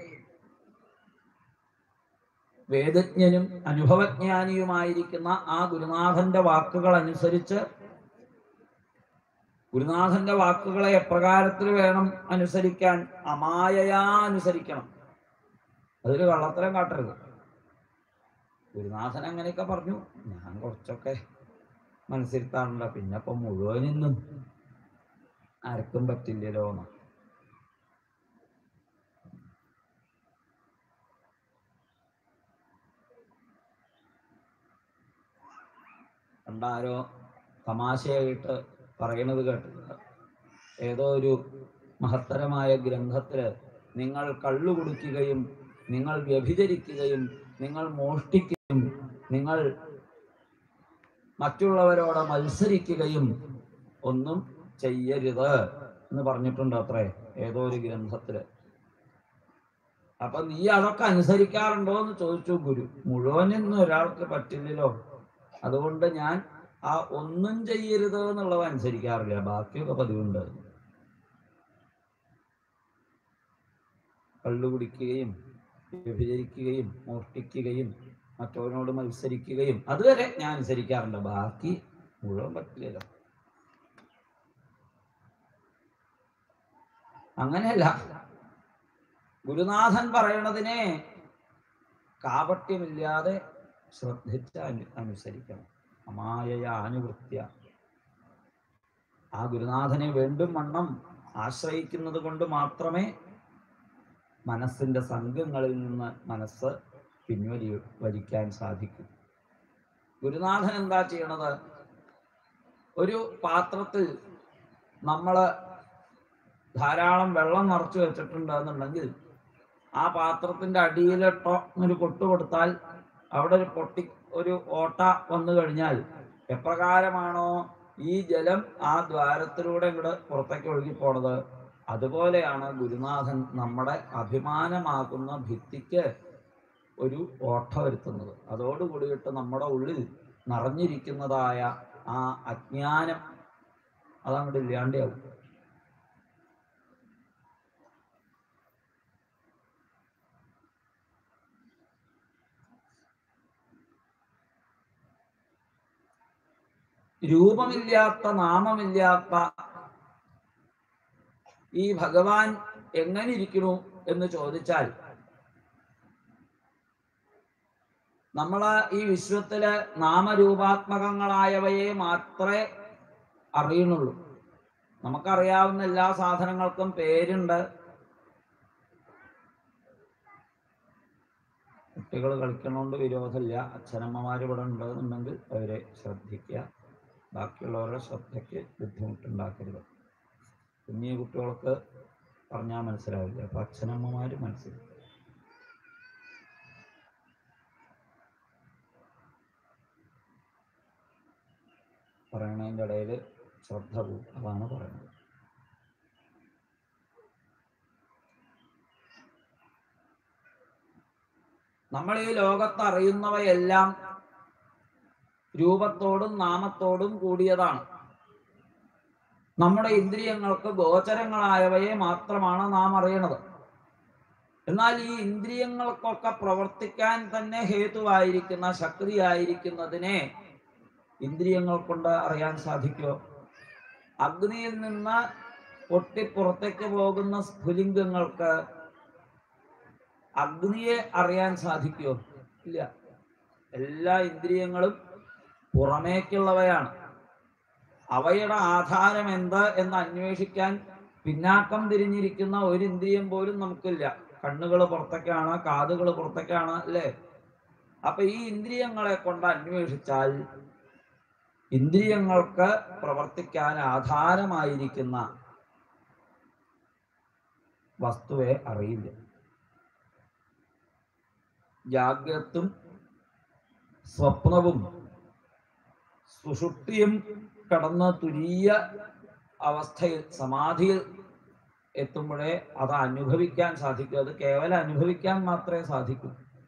വേദജ്ഞനും അനുഭവജ്ഞാനിയുമായിരിക്കുന്ന ആ ഗുരുനാഥന്റെ വാക്കുകൾ അനുസരിച്ച് ഗുരുനാഥന്റെ വാക്കുകളെ എപ്രകാരത്തിൽ വേണം അനുസരിക്കാൻ അമായയാ അനുസരിക്കണം അതൊരു കള്ളത്തരം കാട്ടരുത് ഗുരുനാഥൻ അങ്ങനെയൊക്കെ പറഞ്ഞു ഞാൻ കുറച്ചൊക്കെ മനസ്സിരുത്താറുണ്ട് പിന്നെ ഇപ്പൊ മുഴുവനൊന്നും ആർക്കും പറ്റില്ലല്ലോ എന്ന് പണ്ടാരോ തമാശയായിട്ട് പറയണത് കേട്ടിട്ടുണ്ട് ഏതോ ഒരു മഹത്തരമായ ഗ്രന്ഥത്തില് നിങ്ങൾ കള്ളു കുടിക്കുകയും നിങ്ങൾ വ്യഭിചരിക്കുകയും നിങ്ങൾ മോഷ്ടിക്കുകയും നിങ്ങൾ മറ്റുള്ളവരോട് മത്സരിക്കുകയും ഒന്നും ചെയ്യരുത് എന്ന് പറഞ്ഞിട്ടുണ്ട് അത്രേ ഏതോ ഒരു ഗ്രന്ഥത്തില് അപ്പൊ നീ അതൊക്കെ അനുസരിക്കാറുണ്ടോ എന്ന് ചോദിച്ചു ഗുരു മുഴുവനൊന്നും ഒരാൾക്ക് പറ്റില്ലല്ലോ അതുകൊണ്ട് ഞാൻ ആ ഒന്നും ചെയ്യരുത് എന്നുള്ളത് അനുസരിക്കാറില്ല ബാക്കിയൊക്കെ പതിവുണ്ട് കള്ളു കുടിക്കുകയും വ്യഭിചരിക്കുകയും മോഷ്ടിക്കുകയും മറ്റവനോട് മത്സരിക്കുകയും അതുവരെ ഞാൻ അനുസരിക്കാറുണ്ട് ബാക്കി മുഴുവൻ പറ്റില്ലല്ലോ അങ്ങനെയല്ല ഗുരുനാഥൻ പറയണതിനെ കാപട്യമില്ലാതെ ശ്രദ്ധിച്ച് അനു അനുസരിക്കണം അമായയ അനുവൃത്യ ആ ഗുരുനാഥനെ വേണ്ടും വണ്ണം ആശ്രയിക്കുന്നത് കൊണ്ട് മാത്രമേ മനസ്സിന്റെ സംഘങ്ങളിൽ നിന്ന് മനസ്സ് പിൻവലി വലിക്കാൻ സാധിക്കും ഗുരുനാഥൻ എന്താ ചെയ്യണത് ഒരു പാത്രത്തിൽ നമ്മൾ ധാരാളം വെള്ളം നിറച്ചു വെച്ചിട്ടുണ്ട് എന്നുണ്ടെങ്കിൽ ആ പാത്രത്തിന്റെ അടിയിലിട്ടോ ഒരു കൊട്ട് കൊടുത്താൽ അവിടെ ഒരു പൊട്ടി ഒരു ഓട്ട വന്നു കഴിഞ്ഞാൽ എപ്രകാരമാണോ ഈ ജലം ആ ദ്വാരത്തിലൂടെ ഇങ്ങോട്ട് പുറത്തേക്ക് ഒഴുകി പോണത് അതുപോലെയാണ് ഗുരുനാഥൻ നമ്മുടെ അഭിമാനമാകുന്ന ഭിത്തിക്ക് ഒരു ഓട്ട വരുത്തുന്നത് അതോടുകൂടിയിട്ട് നമ്മുടെ ഉള്ളിൽ നിറഞ്ഞിരിക്കുന്നതായ ആ അജ്ഞാനം അതങ്ങോട്ട് ഇല്ലാണ്ടാവും രൂപമില്ലാത്ത നാമമില്ലാത്ത ഈ ഭഗവാൻ എങ്ങനെ ഇരിക്കണു എന്ന് ചോദിച്ചാൽ നമ്മൾ ഈ വിശ്വത്തില് നാമരൂപാത്മകങ്ങളായവയെ മാത്രമേ അറിയുന്നുള്ളൂ നമുക്കറിയാവുന്ന എല്ലാ സാധനങ്ങൾക്കും പേരുണ്ട് കുട്ടികൾ കളിക്കണോണ്ട് വിരോധമില്ല അച്ഛനമ്മമാർ ഇവിടെ ഉണ്ട് എന്നുണ്ടെങ്കിൽ അവരെ ശ്രദ്ധിക്കുക ബാക്കിയുള്ളവരുടെ ശ്രദ്ധയ്ക്ക് ബുദ്ധിമുട്ടുണ്ടാക്കരുത് കുഞ്ഞു കുട്ടികൾക്ക് പറഞ്ഞാൽ മനസ്സിലാവില്ല അപ്പൊ അച്ഛനമ്മമാര് മനസ്സിലാക്കും പറയണതിൻ്റെ ഇടയിൽ ശ്രദ്ധ പോകും അതാണ് പറയുന്നത് നമ്മൾ ഈ ലോകത്ത് അറിയുന്നവയെല്ലാം രൂപത്തോടും നാമത്തോടും കൂടിയതാണ് നമ്മുടെ ഇന്ദ്രിയങ്ങൾക്ക് ഗോചരങ്ങളായവയെ മാത്രമാണ് നാം അറിയണത് എന്നാൽ ഈ ഇന്ദ്രിയങ്ങൾക്കൊക്കെ പ്രവർത്തിക്കാൻ തന്നെ ഹേതുവായിരിക്കുന്ന ശക്തിയായിരിക്കുന്നതിനെ ഇന്ദ്രിയങ്ങൾ കൊണ്ട് അറിയാൻ സാധിക്കുമോ അഗ്നിയിൽ നിന്ന് പൊട്ടി പുറത്തേക്ക് പോകുന്ന സ്ഫുലിംഗങ്ങൾക്ക് അഗ്നിയെ അറിയാൻ സാധിക്കുമോ ഇല്ല എല്ലാ ഇന്ദ്രിയങ്ങളും പുറമേക്കുള്ളവയാണ് അവയുടെ ആധാരം എന്ത് എന്ന് അന്വേഷിക്കാൻ പിന്നാക്കം തിരിഞ്ഞിരിക്കുന്ന ഒരു ഇന്ദ്രിയം പോലും നമുക്കില്ല കണ്ണുകൾ പുറത്തേക്കാണ് കാതുകൾ പുറത്തേക്കാണ് അല്ലേ അപ്പൊ ഈ ഇന്ദ്രിയങ്ങളെ കൊണ്ട് അന്വേഷിച്ചാൽ ഇന്ദ്രിയങ്ങൾക്ക് പ്രവർത്തിക്കാൻ ആധാരമായിരിക്കുന്ന വസ്തുവെ അറിയില്ല ജാഗ്രത്തും സ്വപ്നവും സുഷുപ്തിയും കടന്ന് തുരീയ അവസ്ഥയിൽ സമാധിയിൽ എത്തുമ്പോഴേ അത് അനുഭവിക്കാൻ സാധിക്കൂ അത് കേവലം അനുഭവിക്കാൻ മാത്രമേ സാധിക്കൂ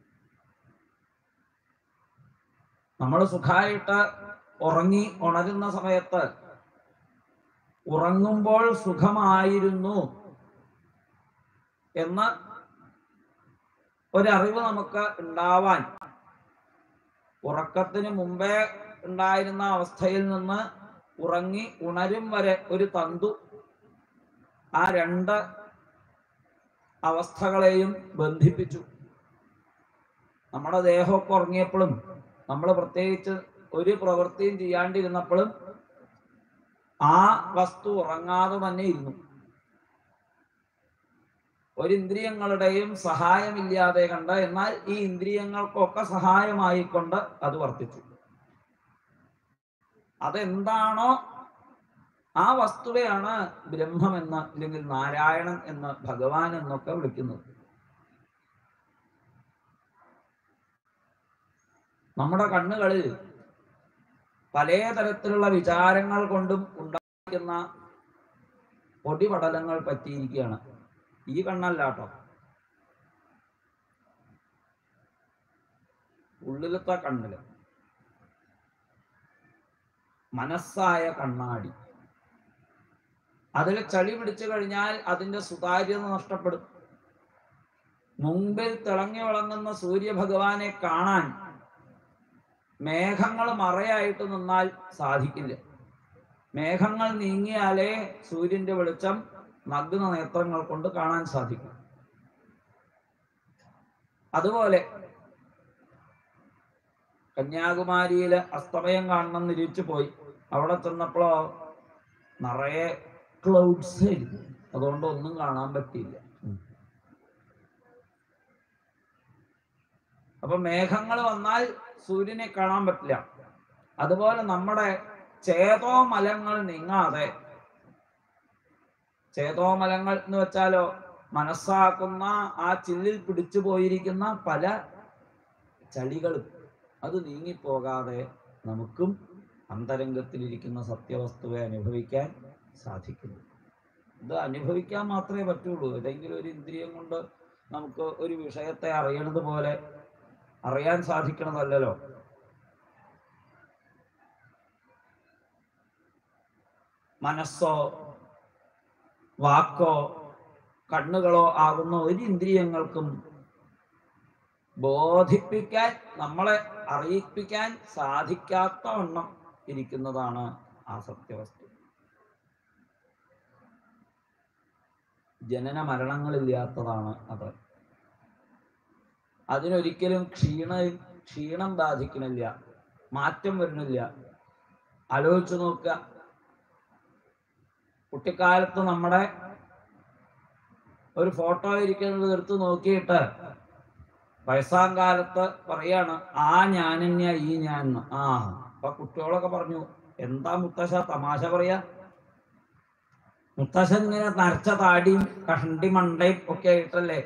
നമ്മൾ സുഖമായിട്ട് ഉറങ്ങി ഉണരുന്ന സമയത്ത് ഉറങ്ങുമ്പോൾ സുഖമായിരുന്നു എന്ന് ഒരറിവ് നമുക്ക് ഉണ്ടാവാൻ ഉറക്കത്തിന് മുമ്പേ ഉണ്ടായിരുന്ന അവസ്ഥയിൽ നിന്ന് ഉറങ്ങി ഉണരും വരെ ഒരു തന്തു ആ രണ്ട് അവസ്ഥകളെയും ബന്ധിപ്പിച്ചു നമ്മുടെ ദേഹമൊക്കെ ഉറങ്ങിയപ്പോഴും നമ്മൾ പ്രത്യേകിച്ച് ഒരു പ്രവൃത്തിയും ചെയ്യാണ്ടിരുന്നപ്പോഴും ആ വസ്തു ഉറങ്ങാതെ തന്നെ ഇരുന്നു ഒരു ഇന്ദ്രിയങ്ങളുടെയും സഹായമില്ലാതെ കണ്ട് എന്നാൽ ഈ ഇന്ദ്രിയങ്ങൾക്കൊക്കെ സഹായമായിക്കൊണ്ട് അത് വർത്തിച്ചു അതെന്താണോ ആ വസ്തുവയാണ് ബ്രഹ്മമെന്ന് അല്ലെങ്കിൽ നാരായണൻ എന്ന് ഭഗവാൻ എന്നൊക്കെ വിളിക്കുന്നത് നമ്മുടെ കണ്ണുകളിൽ പലതരത്തിലുള്ള വിചാരങ്ങൾ കൊണ്ടും ഉണ്ടാക്കുന്ന പൊടിപടലങ്ങൾ പറ്റിയിരിക്കുകയാണ് ഈ കണ്ണല്ല കേട്ടോ ഉള്ളിലത്തെ കണ്ണില് മനസ്സായ കണ്ണാടി അതിൽ ചളി പിടിച്ചു കഴിഞ്ഞാൽ അതിന്റെ സുതാര്യത നഷ്ടപ്പെടും മുമ്പിൽ തിളങ്ങി വിളങ്ങുന്ന സൂര്യഭഗവാനെ കാണാൻ മേഘങ്ങൾ മറയായിട്ട് നിന്നാൽ സാധിക്കില്ല മേഘങ്ങൾ നീങ്ങിയാലേ സൂര്യന്റെ വെളിച്ചം നഗ്ന നേത്രങ്ങൾ കൊണ്ട് കാണാൻ സാധിക്കും അതുപോലെ കന്യാകുമാരിയില് അസ്തമയം കാണണം നിരീച്ചു പോയി അവിടെ ചെന്നപ്പോഴോ നിറയെ ക്ലൗഡ്സ് ആയിരുന്നു അതുകൊണ്ട് ഒന്നും കാണാൻ പറ്റിയില്ല അപ്പൊ മേഘങ്ങൾ വന്നാൽ സൂര്യനെ കാണാൻ പറ്റില്ല അതുപോലെ നമ്മുടെ ചേതോമലങ്ങൾ നീങ്ങാതെ ചേതോമലങ്ങൾ എന്ന് വെച്ചാലോ മനസ്സാക്കുന്ന ആ ചില്ലിൽ പിടിച്ചു പോയിരിക്കുന്ന പല ചളികളും അത് നീങ്ങിപ്പോകാതെ നമുക്കും അന്തരംഗത്തിലിരിക്കുന്ന സത്യവസ്തുവെ അനുഭവിക്കാൻ സാധിക്കുന്നു ഇത് അനുഭവിക്കാൻ മാത്രമേ പറ്റുള്ളൂ ഏതെങ്കിലും ഒരു ഇന്ദ്രിയം കൊണ്ട് നമുക്ക് ഒരു വിഷയത്തെ അറിയണത് പോലെ അറിയാൻ സാധിക്കണതല്ലല്ലോ മനസ്സോ വാക്കോ കണ്ണുകളോ ആകുന്ന ഒരു ഇന്ദ്രിയങ്ങൾക്കും ബോധിപ്പിക്കാൻ നമ്മളെ അറിയിപ്പിക്കാൻ സാധിക്കാത്ത വണ്ണം ഇരിക്കുന്നതാണ് ആ സത്യവസ്തു ജനന മരണങ്ങളില്ലാത്തതാണ് അത് അതിനൊരിക്കലും ക്ഷീണ ക്ഷീണം ബാധിക്കണില്ല മാറ്റം വരുന്നില്ല ആലോചിച്ചു നോക്കുക കുട്ടിക്കാലത്ത് നമ്മുടെ ഒരു ഫോട്ടോ ഇരിക്കുന്നത് എടുത്ത് നോക്കിയിട്ട് വയസ്സാം കാലത്ത് പറയാണ് ആ ഞാനെന്നെയാ ഈ ഞാൻ എന്ന്. ആ അപ്പൊ കുട്ടികളൊക്കെ പറഞ്ഞു എന്താ മുത്തശ്ശ തമാശ പറയാ മുത്തശ്ശൻ ഇങ്ങനെ നരച്ച താടിയും കഷണ്ടി മണ്ടയും ഒക്കെ ആയിട്ടല്ലേ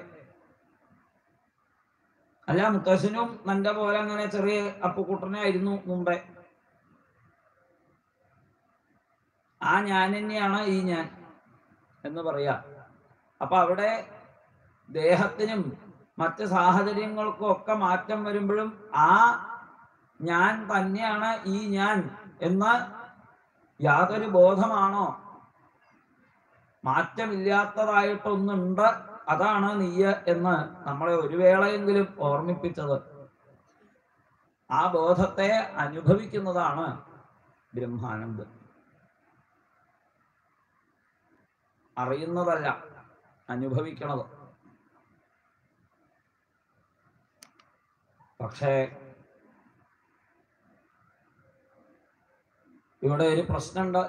അല്ല മുത്തശ്ശനും നന്റെ പോലെ അങ്ങനെ ചെറിയ അപ്പുക്കുട്ടനെ ആയിരുന്നു മുമ്പേ ആ ഞാൻ തന്നെയാണ് ഈ ഞാൻ എന്ന് പറയാ അപ്പൊ അവിടെ ദേഹത്തിനും മറ്റ് സാഹചര്യങ്ങൾക്കും ഒക്കെ മാറ്റം വരുമ്പോഴും ആ ഞാൻ തന്നെയാണ് ഈ ഞാൻ എന്ന് യാതൊരു ബോധമാണോ മാറ്റമില്ലാത്തതായിട്ടൊന്നുണ്ട് അതാണ് നീയ് എന്ന് നമ്മളെ ഒരു വേളയെങ്കിലും ഓർമ്മിപ്പിച്ചത് ആ ബോധത്തെ അനുഭവിക്കുന്നതാണ് ബ്രഹ്മാനന്ദം അറിയുന്നതല്ല അനുഭവിക്കണത് പക്ഷേ ഇവിടെ ഒരു പ്രശ്നമുണ്ട്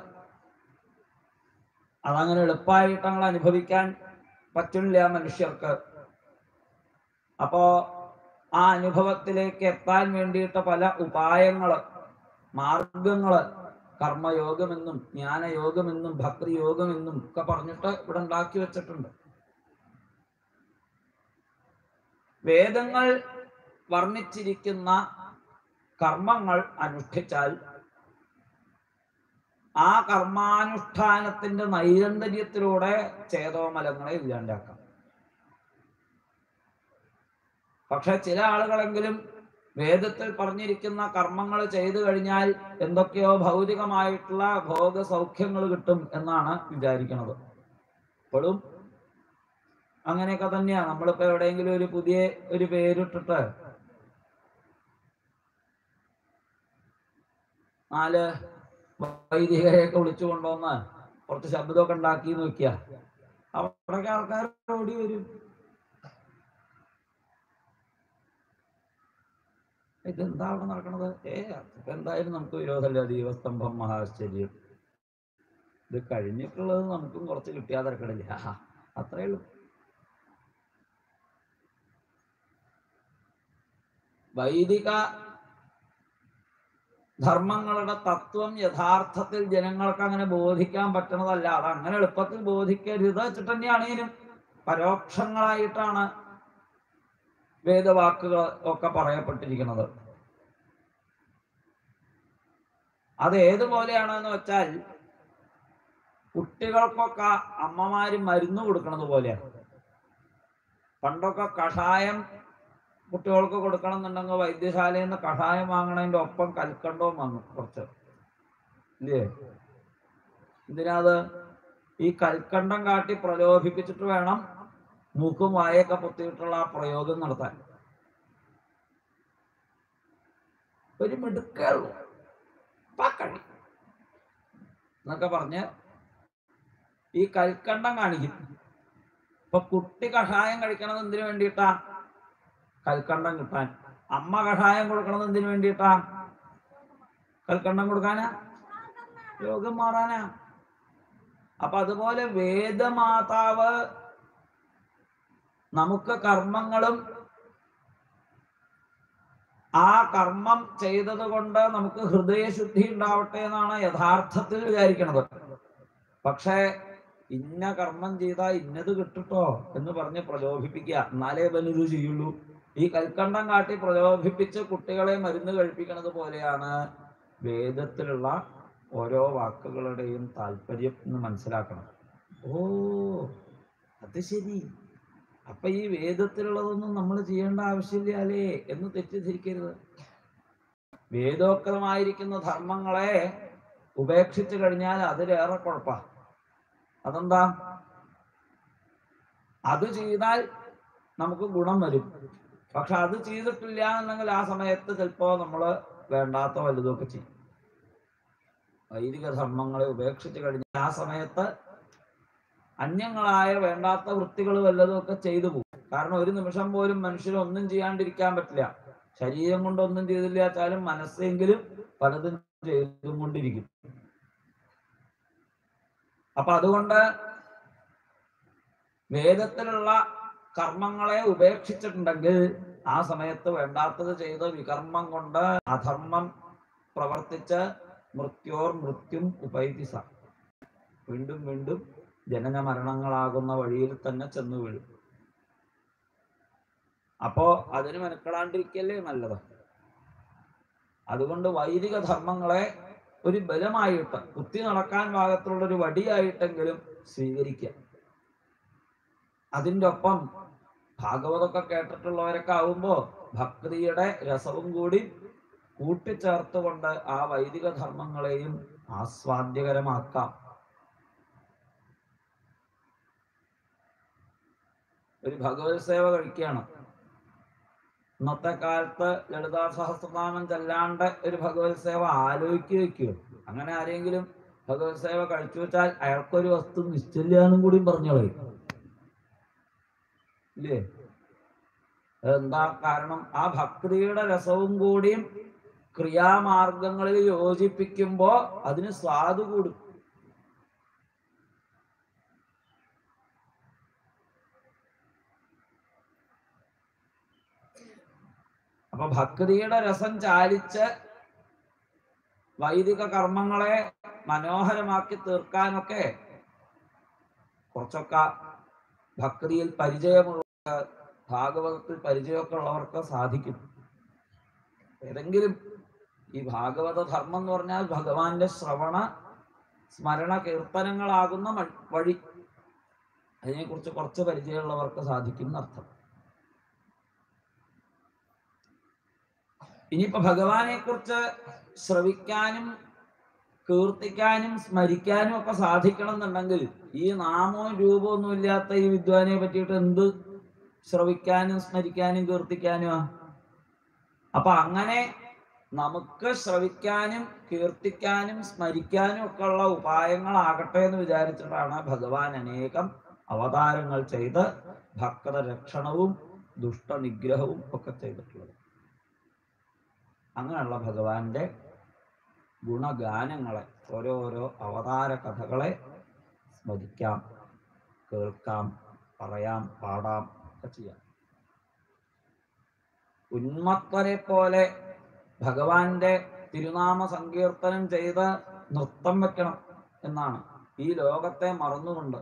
അതങ്ങനെ എളുപ്പമായിട്ട് അങ്ങനെ അനുഭവിക്കാൻ പറ്റില്ല മനുഷ്യർക്ക് അപ്പോ ആ അനുഭവത്തിലേക്ക് എത്താൻ വേണ്ടിയിട്ട് പല ഉപായങ്ങള് മാർഗങ്ങള് കർമ്മയോഗമെന്നും ജ്ഞാനയോഗമെന്നും ഭക്തിയോഗമെന്നും ഒക്കെ പറഞ്ഞിട്ട് ഇവിടെ ഉണ്ടാക്കി വെച്ചിട്ടുണ്ട് വേദങ്ങൾ വർണ്ണിച്ചിരിക്കുന്ന കർമ്മങ്ങൾ അനുഷ്ഠിച്ചാൽ ആ കർമാനുഷ്ഠാനത്തിന്റെ നൈരന്തര്യത്തിലൂടെ ചേതോമലങ്ങളെ ഇല്ലാണ്ടാക്കാം പക്ഷെ ചില ആളുകളെങ്കിലും വേദത്തിൽ പറഞ്ഞിരിക്കുന്ന കർമ്മങ്ങൾ ചെയ്തു കഴിഞ്ഞാൽ എന്തൊക്കെയോ ഭൗതികമായിട്ടുള്ള ഭോഗ സൗഖ്യങ്ങൾ കിട്ടും എന്നാണ് വിചാരിക്കുന്നത് ഇപ്പോഴും അങ്ങനെയൊക്കെ തന്നെയാ നമ്മളിപ്പോ എവിടെയെങ്കിലും ഒരു പുതിയ ഒരു പേരിട്ടിട്ട് നാല് വൈദികരെയൊക്കെ വിളിച്ചു കൊണ്ടുവന്ന് കുറച്ച് ശബ്ദമൊക്കെ ഉണ്ടാക്കി നോക്കിയ അവിടേക്ക് ആൾക്കാർ ഓടി വരും ഇതെന്താ അവിടെ നടക്കണത് ഏ അതൊക്കെ എന്തായാലും നമുക്ക് വിരോധമല്ല ദീപസ്തംഭം മഹാശ്ചര്യം ഇത് കഴിഞ്ഞിട്ടുള്ളത് നമുക്കും കുറച്ച് കിട്ടിയാൽ തിരക്കടില്ല അത്രേ ഉള്ളൂ വൈദിക ധർമ്മങ്ങളുടെ തത്വം യഥാർത്ഥത്തിൽ ജനങ്ങൾക്ക് അങ്ങനെ ബോധിക്കാൻ പറ്റുന്നതല്ല അത് അങ്ങനെ എളുപ്പത്തിൽ ബോധിക്കരുത് വെച്ചിട്ട് തന്നെയാണ് ഇതിനും പരോക്ഷങ്ങളായിട്ടാണ് വേദവാക്കുകൾ ഒക്കെ പറയപ്പെട്ടിരിക്കുന്നത് അത് ഏതുപോലെയാണെന്ന് വെച്ചാൽ കുട്ടികൾക്കൊക്കെ അമ്മമാര് മരുന്ന് കൊടുക്കണത് പോലെയാണ് പണ്ടൊക്കെ കഷായം കുട്ടികൾക്ക് കൊടുക്കണം എന്നുണ്ടെങ്കിൽ വൈദ്യശാലയിൽ നിന്ന് കഷായം വാങ്ങണതിന്റെ ഒപ്പം കൽക്കണ്ടവും വാങ്ങും കുറച്ച് ഇല്ലേ എന്തിനാത് ഈ കൽക്കണ്ടം കാട്ടി പ്രലോഭിപ്പിച്ചിട്ട് വേണം മൂക്കും വായൊക്കെ പൊത്തിയിട്ടുള്ള ആ പ്രയോഗം നടത്താൻ ഒരു മിടുക്കുള്ളൂ പാക്കഴി എന്നൊക്കെ പറഞ്ഞ് ഈ കൽക്കണ്ടം കാണിക്കും ഇപ്പൊ കുട്ടി കഷായം കഴിക്കണത് എന്തിനു വേണ്ടിയിട്ടാ കൽക്കണ്ടം കിട്ടാൻ അമ്മ കഷായം കൊടുക്കണത് എന്തിനു വേണ്ടിയിട്ടാ കൽക്കണ്ടം കൊടുക്കാനാ രോഗം മാറാനാ അപ്പൊ അതുപോലെ വേദമാതാവ് നമുക്ക് കർമ്മങ്ങളും ആ കർമ്മം ചെയ്തത് കൊണ്ട് നമുക്ക് ഹൃദയശുദ്ധി ഉണ്ടാവട്ടെ എന്നാണ് യഥാർത്ഥത്തിൽ വിചാരിക്കണത് പക്ഷേ ഇന്ന കർമ്മം ചെയ്താൽ ഇന്നത് കിട്ടുട്ടോ എന്ന് പറഞ്ഞ് പ്രലോഭിപ്പിക്കുക എന്നാലേ ഇവനിത് ചെയ്യുള്ളൂ ഈ കൽക്കണ്ടം കാട്ടി പ്രലോഭിപ്പിച്ച് കുട്ടികളെ മരുന്ന് കഴിപ്പിക്കുന്നത് പോലെയാണ് വേദത്തിലുള്ള ഓരോ വാക്കുകളുടെയും താല്പര്യം എന്ന് മനസ്സിലാക്കണം ഓ അത് ശരി അപ്പൊ ഈ വേദത്തിലുള്ളതൊന്നും നമ്മൾ ചെയ്യേണ്ട ആവശ്യമില്ല അല്ലേ എന്ന് തെറ്റിദ്ധരിക്കരുത് വേദോക്തമായിരിക്കുന്ന ധർമ്മങ്ങളെ ഉപേക്ഷിച്ചു കഴിഞ്ഞാൽ അതിലേറെ കുഴപ്പ അതെന്താ അത് ചെയ്താൽ നമുക്ക് ഗുണം വരും പക്ഷെ അത് ചെയ്തിട്ടില്ല എന്നുണ്ടെങ്കിൽ ആ സമയത്ത് ചിലപ്പോ നമ്മൾ വേണ്ടാത്ത വലുതൊക്കെ ചെയ്യും വൈദിക ധർമ്മങ്ങളെ ഉപേക്ഷിച്ച് കഴിഞ്ഞാൽ ആ സമയത്ത് അന്യങ്ങളായ വേണ്ടാത്ത വൃത്തികൾ വല്ലതും ഒക്കെ ചെയ്തു പോകും കാരണം ഒരു നിമിഷം പോലും മനുഷ്യന് ഒന്നും ചെയ്യാണ്ടിരിക്കാൻ പറ്റില്ല ശരീരം കൊണ്ട് ഒന്നും ചെയ്തില്ല വെച്ചാലും മനസ്സെങ്കിലും പലതും ചെയ്തും കൊണ്ടിരിക്കും അപ്പൊ അതുകൊണ്ട് വേദത്തിലുള്ള കർമ്മങ്ങളെ ഉപേക്ഷിച്ചിട്ടുണ്ടെങ്കിൽ ആ സമയത്ത് വേണ്ടാത്തത് ചെയ്ത് വികർമ്മം കൊണ്ട് അധർമ്മം പ്രവർത്തിച്ച് മൃത്യോർ മൃത്യും ഉപൈതിസ വീണ്ടും വീണ്ടും ജനന മരണങ്ങളാകുന്ന വഴിയിൽ തന്നെ ചെന്ന് വീഴും അപ്പോ അതിന് മെനക്കെടാണ്ടിരിക്കല്ലേ നല്ലത് അതുകൊണ്ട് വൈദിക ധർമ്മങ്ങളെ ഒരു ബലമായിട്ട് കുത്തി നടക്കാൻ പാകത്തിലുള്ള ഒരു വടിയായിട്ടെങ്കിലും സ്വീകരിക്കുക അതിൻ്റെ ഒപ്പം ഭാഗവതമൊക്കെ കേട്ടിട്ടുള്ളവരൊക്കെ ആവുമ്പോ ഭക്തിയുടെ രസവും കൂടി കൂട്ടിച്ചേർത്തുകൊണ്ട് ആ വൈദിക ധർമ്മങ്ങളെയും ആസ്വാദ്യകരമാക്കാം ഒരു ഭഗവത് സേവ കഴിക്കുകയാണ് ഇന്നത്തെ കാലത്ത് ലളിതാ സഹസ്രനാമം ചെല്ലാണ്ട് ഒരു ഭഗവത് സേവ ആലോചിക്കുക വെക്കുമോ അങ്ങനെ ആരെങ്കിലും ഭഗവത് സേവ കഴിച്ചു വെച്ചാൽ അയാൾക്കൊരു വസ്തു നിശ്ചല്യാന്നും കൂടിയും പറഞ്ഞോളേ ഇല്ലേ എന്താ കാരണം ആ ഭക്തിയുടെ രസവും കൂടിയും ക്രിയാമാർഗങ്ങളിൽ യോജിപ്പിക്കുമ്പോ അതിന് സ്വാദ് കൂടും അപ്പൊ ഭക്തിയുടെ രസം ചാലിച്ച് വൈദിക കർമ്മങ്ങളെ മനോഹരമാക്കി തീർക്കാനൊക്കെ കുറച്ചൊക്കെ ഭക്തിയിൽ പരിചയമുള്ള ഭാഗവതത്തിൽ പരിചയമൊക്കെ ഉള്ളവർക്ക് സാധിക്കും ഏതെങ്കിലും ഈ ഭാഗവത ധർമ്മം എന്ന് പറഞ്ഞാൽ ഭഗവാന്റെ ശ്രവണ സ്മരണ കീർത്തനങ്ങളാകുന്ന മ- വഴി അതിനെക്കുറിച്ച് കുറച്ച് പരിചയമുള്ളവർക്ക് സാധിക്കും എന്നർത്ഥം ഇനിയിപ്പോ ഭഗവാനെ കുറിച്ച് ശ്രവിക്കാനും കീർത്തിക്കാനും സ്മരിക്കാനും ഒക്കെ സാധിക്കണം എന്നുണ്ടെങ്കിൽ ഈ നാമവും രൂപവും ഒന്നും ഇല്ലാത്ത ഈ വിദ്വാനെ പറ്റിയിട്ട് എന്ത് ശ്രവിക്കാനും സ്മരിക്കാനും കീർത്തിക്കാനുമാ അപ്പൊ അങ്ങനെ നമുക്ക് ശ്രവിക്കാനും കീർത്തിക്കാനും സ്മരിക്കാനും ഒക്കെ ഉള്ള ഉപായങ്ങളാകട്ടെ എന്ന് വിചാരിച്ചിട്ടാണ് ഭഗവാൻ അനേകം അവതാരങ്ങൾ ചെയ്ത് ഭക്ത രക്ഷണവും ദുഷ്ടനിഗ്രഹവും ഒക്കെ ചെയ്തിട്ടുള്ളത് അങ്ങനെയുള്ള ഭഗവാന്റെ ഗുണഗാനങ്ങളെ ഓരോരോ അവതാര കഥകളെ സ്മരിക്കാം കേൾക്കാം പറയാം പാടാം ഒക്കെ ചെയ്യാം ഉന്മത്തരെ പോലെ ഭഗവാന്റെ തിരുനാമ സങ്കീർത്തനം ചെയ്ത് നൃത്തം വെക്കണം എന്നാണ് ഈ ലോകത്തെ മറന്നുകൊണ്ട്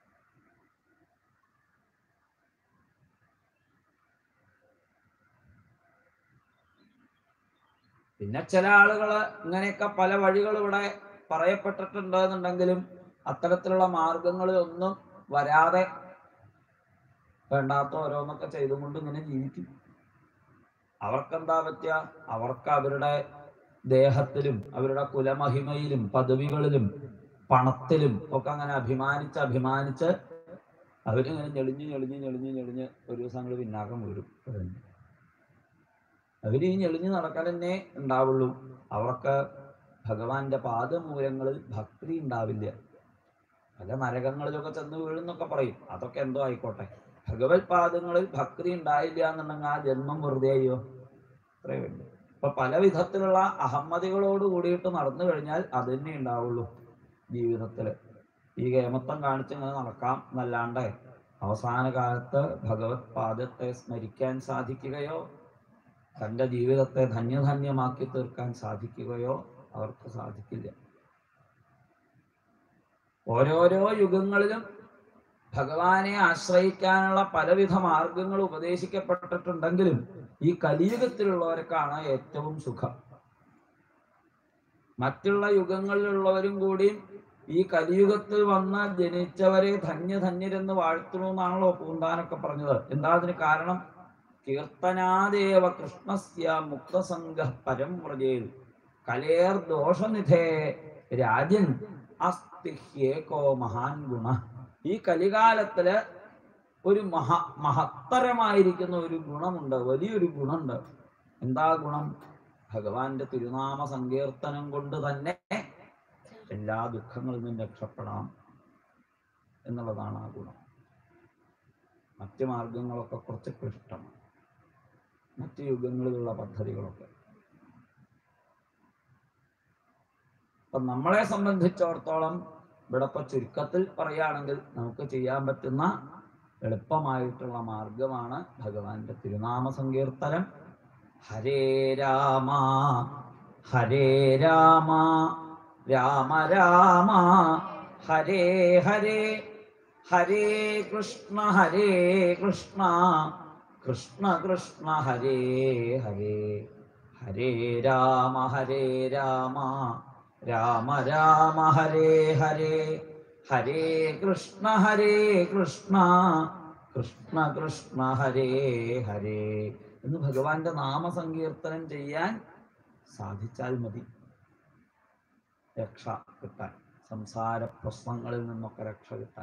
പിന്നെ ചില ആളുകൾ ഇങ്ങനെയൊക്കെ പല വഴികൾ ഇവിടെ പറയപ്പെട്ടിട്ടുണ്ട് എന്നുണ്ടെങ്കിലും അത്തരത്തിലുള്ള മാർഗങ്ങളിൽ ഒന്നും വരാതെ വേണ്ടാത്ത ഓരോന്നൊക്കെ ചെയ്തുകൊണ്ട് ഇങ്ങനെ ജീവിക്കും അവർക്കെന്താ പറ്റുക അവർക്ക് അവരുടെ ദേഹത്തിലും അവരുടെ കുലമഹിമയിലും പദവികളിലും പണത്തിലും ഒക്കെ അങ്ങനെ അഭിമാനിച്ച് അഭിമാനിച്ച് അവരിങ്ങനെ ഞെളിഞ്ഞ് ഞെളിഞ്ഞ് ഞെളിഞ്ഞ് ഞെളിഞ്ഞ് ഒരു ദിവസം അങ്ങോട്ട് പിന്നാക്കം വീഴും അവര് ഈ ഞെളിഞ്ഞ് നടക്കാൻ തന്നെ ഉണ്ടാവുള്ളൂ അവർക്ക് ഭഗവാന്റെ പാദമൂലങ്ങളിൽ ഭക്തി ഉണ്ടാവില്ല പല നരകങ്ങളിലൊക്കെ ചെന്ന് വീഴുന്നൊക്കെ പറയും അതൊക്കെ എന്തോ ആയിക്കോട്ടെ ഭഗവത് പാദങ്ങളിൽ ഭക്തി ഉണ്ടായില്ല എന്നുണ്ടെങ്കിൽ ആ ജന്മം വെറുതെ അയ്യോ അത്രേ വേണ്ടു അപ്പൊ പല വിധത്തിലുള്ള അഹമ്മതികളോട് കൂടിയിട്ട് നടന്നു കഴിഞ്ഞാൽ അത് തന്നെ ഉണ്ടാവുള്ളൂ ജീവിതത്തില് ഈ കേമത്വം കാണിച്ച് ഇങ്ങനെ നടക്കാം എന്നല്ലാണ്ട് അവസാന കാലത്ത് ഭഗവത് പാദത്തെ സ്മരിക്കാൻ സാധിക്കുകയോ തന്റെ ജീവിതത്തെ ധന്യധന്യമാക്കി തീർക്കാൻ സാധിക്കുകയോ അവർക്ക് സാധിക്കില്ല ഓരോരോ യുഗങ്ങളിലും ഭഗവാനെ ആശ്രയിക്കാനുള്ള പലവിധ മാർഗങ്ങൾ ഉപദേശിക്കപ്പെട്ടിട്ടുണ്ടെങ്കിലും ഈ കലിയുഗത്തിലുള്ളവർക്കാണ് ഏറ്റവും സുഖം മറ്റുള്ള യുഗങ്ങളിലുള്ളവരും കൂടി ഈ കലിയുഗത്തിൽ വന്ന് ജനിച്ചവരെ ധന്യധന്യരെന്ന് വാഴ്ത്തണമെന്നാണല്ലോ പൂന്താനൊക്കെ പറഞ്ഞത് എന്താ അതിന് കാരണം കീർത്തനാദേവ കൃഷ്ണസ്യ മുക്തസംഗ പരം വ്രജേൽ കലേർ ദോഷനിധേ രാജൻ അസ്തിഹ്യേകോ മഹാൻ ഗുണ ഈ കലികാലത്തില് ഒരു മഹ മഹത്തരമായിരിക്കുന്ന ഒരു ഗുണമുണ്ട് വലിയൊരു ഗുണമുണ്ട് എന്താ ഗുണം ഭഗവാന്റെ തിരുനാമ സങ്കീർത്തനം കൊണ്ട് തന്നെ എല്ലാ ദുഃഖങ്ങളിൽ നിന്നും രക്ഷപ്പെടാം എന്നുള്ളതാണ് ആ ഗുണം മറ്റ് മാർഗങ്ങളൊക്കെ കുറച്ച് ക്ലിഷ്ടമാണ് മറ്റ് യുഗങ്ങളിലുള്ള പദ്ധതികളൊക്കെ അപ്പൊ നമ്മളെ സംബന്ധിച്ചിടത്തോളം ഇവിടെ ഇപ്പൊ ചുരുക്കത്തിൽ പറയുകയാണെങ്കിൽ നമുക്ക് ചെയ്യാൻ പറ്റുന്ന എളുപ്പമായിട്ടുള്ള മാർഗമാണ് ഭഗവാന്റെ തിരുനാമ സങ്കീർത്തനം ഹരേ രാമ ഹരേ രാമ രാമ രാമ ഹരേ ഹരേ ഹരേ കൃഷ്ണ ഹരേ കൃഷ്ണ കൃഷ്ണ കൃഷ്ണ ഹരേ ഹരേ ഹരേ രാമ ഹരേ രാമ രാമ രാമ ഹരേ ഹരേ ഹരേ കൃഷ്ണ ഹരേ കൃഷ്ണ കൃഷ്ണ കൃഷ്ണ ഹരേ ഹരേ എന്ന് ഭഗവാന്റെ നാമസങ്കീർത്തനം ചെയ്യാൻ സാധിച്ചാൽ മതി രക്ഷ കിട്ടാൻ സംസാര പ്രശ്നങ്ങളിൽ നിന്നൊക്കെ രക്ഷ കിട്ടാൻ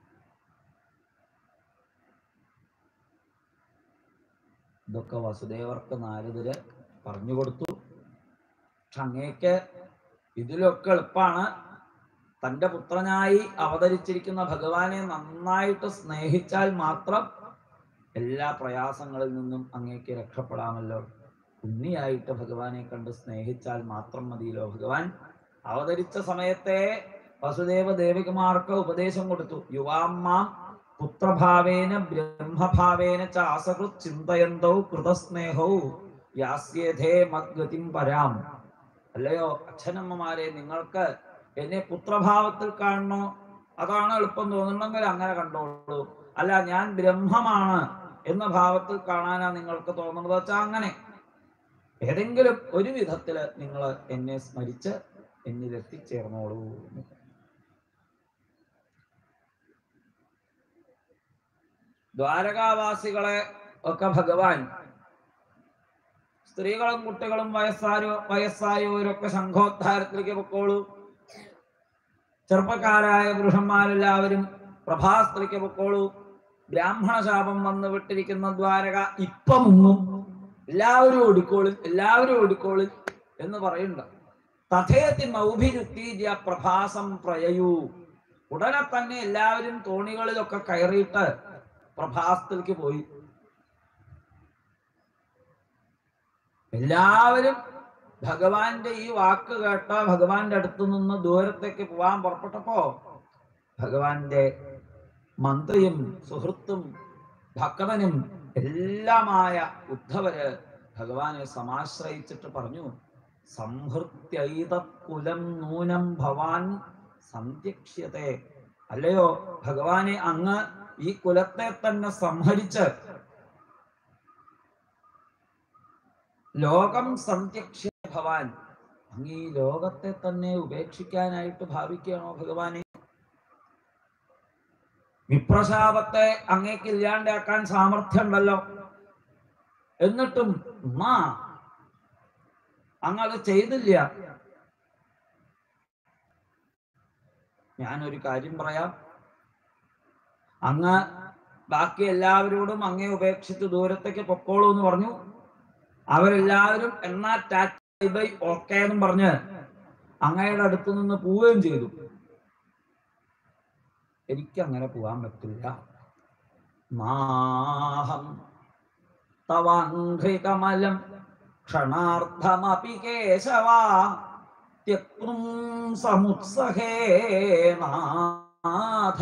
ഇതൊക്കെ വസുദേവർക്ക് നാരദര് പറഞ്ഞു കൊടുത്തു പക്ഷെ അങ്ങേക്ക് ഇതിലൊക്കെ എളുപ്പമാണ് തന്റെ പുത്രനായി അവതരിച്ചിരിക്കുന്ന ഭഗവാനെ നന്നായിട്ട് സ്നേഹിച്ചാൽ മാത്രം എല്ലാ പ്രയാസങ്ങളിൽ നിന്നും അങ്ങേക്ക് രക്ഷപ്പെടാമല്ലോ ഉണ്ണിയായിട്ട് ഭഗവാനെ കണ്ട് സ്നേഹിച്ചാൽ മാത്രം മതിയല്ലോ ഭഗവാൻ അവതരിച്ച സമയത്തെ വസുദേവ ദേവികുമാർക്ക് ഉപദേശം കൊടുത്തു യുവാമ്മ പുത്രഭാവേന ബ്രഹ്മഭാവേന ച ആസകൃത് ചിന്തയന്തോ കൃതസ്നേഹൗ യാസ്യേധേ മദ്ഗതിം പരാം അല്ലയോ അച്ഛനമ്മമാരെ നിങ്ങൾക്ക് എന്നെ പുത്രഭാവത്തിൽ കാണണോ അതാണ് എളുപ്പം തോന്നുന്നുണ്ടെങ്കിൽ അങ്ങനെ കണ്ടോളൂ അല്ല ഞാൻ ബ്രഹ്മമാണ് എന്ന ഭാവത്തിൽ കാണാനാ നിങ്ങൾക്ക് തോന്നുന്നത് വെച്ചാൽ അങ്ങനെ ഏതെങ്കിലും ഒരു വിധത്തില് നിങ്ങൾ എന്നെ സ്മരിച്ച് എന്നിൽ എത്തിച്ചേർന്നോളൂ എന്ന്. ദ്വാരകാവാസികളെ ഒക്കെ ഭഗവാൻ സ്ത്രീകളും കുട്ടികളും വയസ്സാരോ വയസ്സായവരൊക്കെ സംഘോദ്ധാരത്തിലേക്ക് പൊക്കോളൂ ചെറുപ്പക്കാരായ പുരുഷന്മാരെല്ലാവരും പ്രഭാസ്ത്രീക്ക് പൊക്കോളൂ ബ്രാഹ്മണ ശാപം വന്ന് വിട്ടിരിക്കുന്ന ദ്വാരക ഇപ്പം മുങ്ങും എല്ലാവരും ഓടിക്കോളും എല്ലാവരും ഓടിക്കോളും എന്ന് പറയുന്നുണ്ട് തഥേതി മൗഭിരുത്തീര്യ പ്രഭാസം പ്രയയൂ ഉടനെ തന്നെ എല്ലാവരും തോണികളിലൊക്കെ കയറിയിട്ട് പ്രഭാസത്തിലേക്ക് പോയി എല്ലാവരും ഭഗവാന്റെ ഈ വാക്ക് കേട്ട ഭഗവാന്റെ അടുത്ത് നിന്ന് ദൂരത്തേക്ക് പോവാൻ പുറപ്പെട്ടപ്പോ ഭഗവാന്റെ മന്ത്രിയും സുഹൃത്തും ഭക്തനും എല്ലാമായ ഉദ്ധവര് ഭഗവാനെ സമാശ്രയിച്ചിട്ട് പറഞ്ഞു സംഹൃത്യൈതക്കുലം നൂനം ഭവാൻ സന്ധ്യക്ഷ്യത്തെ അല്ലയോ ഭഗവാനെ അങ്ങ് ഈ കുലത്തെ തന്നെ സംഹരിച്ച് ലോകം സന്ധ്യക്ഷ്യ ഭവാൻ അങ്ങ് ഈ ലോകത്തെ തന്നെ ഉപേക്ഷിക്കാനായിട്ട് ഭാവിക്കുകയാണോ ഭഗവാനെ വിപ്രശാപത്തെ അങ്ങേക്ക് ഇല്ലാണ്ടാക്കാൻ സാമർഥ്യമുണ്ടല്ലോ എന്നിട്ടും മാ അങ്ങ് അത് ചെയ്തില്ല ഞാനൊരു കാര്യം പറയാം അങ്ങ് ബാക്കി എല്ലാവരോടും അങ്ങേ ഉപേക്ഷിച്ച് ദൂരത്തേക്ക് പൊക്കോളൂ എന്ന് പറഞ്ഞു അവരെല്ലാവരും എന്നാ ടാറ്റ ബൈ ഓക്കെ എന്നും പറഞ്ഞ് അങ്ങയുടെ അടുത്ത് നിന്ന് പോവുകയും ചെയ്തു എനിക്ക് അങ്ങനെ പോവാൻ പറ്റില്ല നാഹം തവാഘ്രികമലം ക്ഷണാർത്ഥമപി കേശവ ത്യക്തും സമുത്സഹേ നാഥ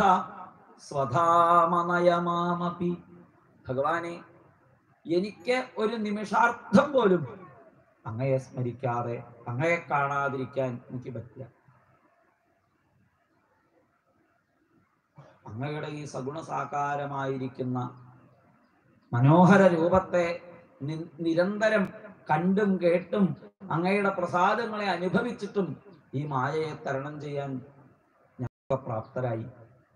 സ്വധാമനയമാമപി ഭഗവാനെ എനിക്ക് ഒരു നിമിഷാർത്ഥം പോലും അങ്ങയെ സ്മരിക്കാതെ അങ്ങയെ കാണാതിരിക്കാൻ എനിക്ക് പറ്റില്ല അങ്ങയുടെ ഈ സഗുണ സാകാരമായിരിക്കുന്ന മനോഹര രൂപത്തെ നി- നിരന്തരം കണ്ടും കേട്ടും അങ്ങയുടെ പ്രസാദങ്ങളെ അനുഭവിച്ചിട്ടും ഈ മായയെ തരണം ചെയ്യാൻ ഞങ്ങൾ പ്രാപ്തരായി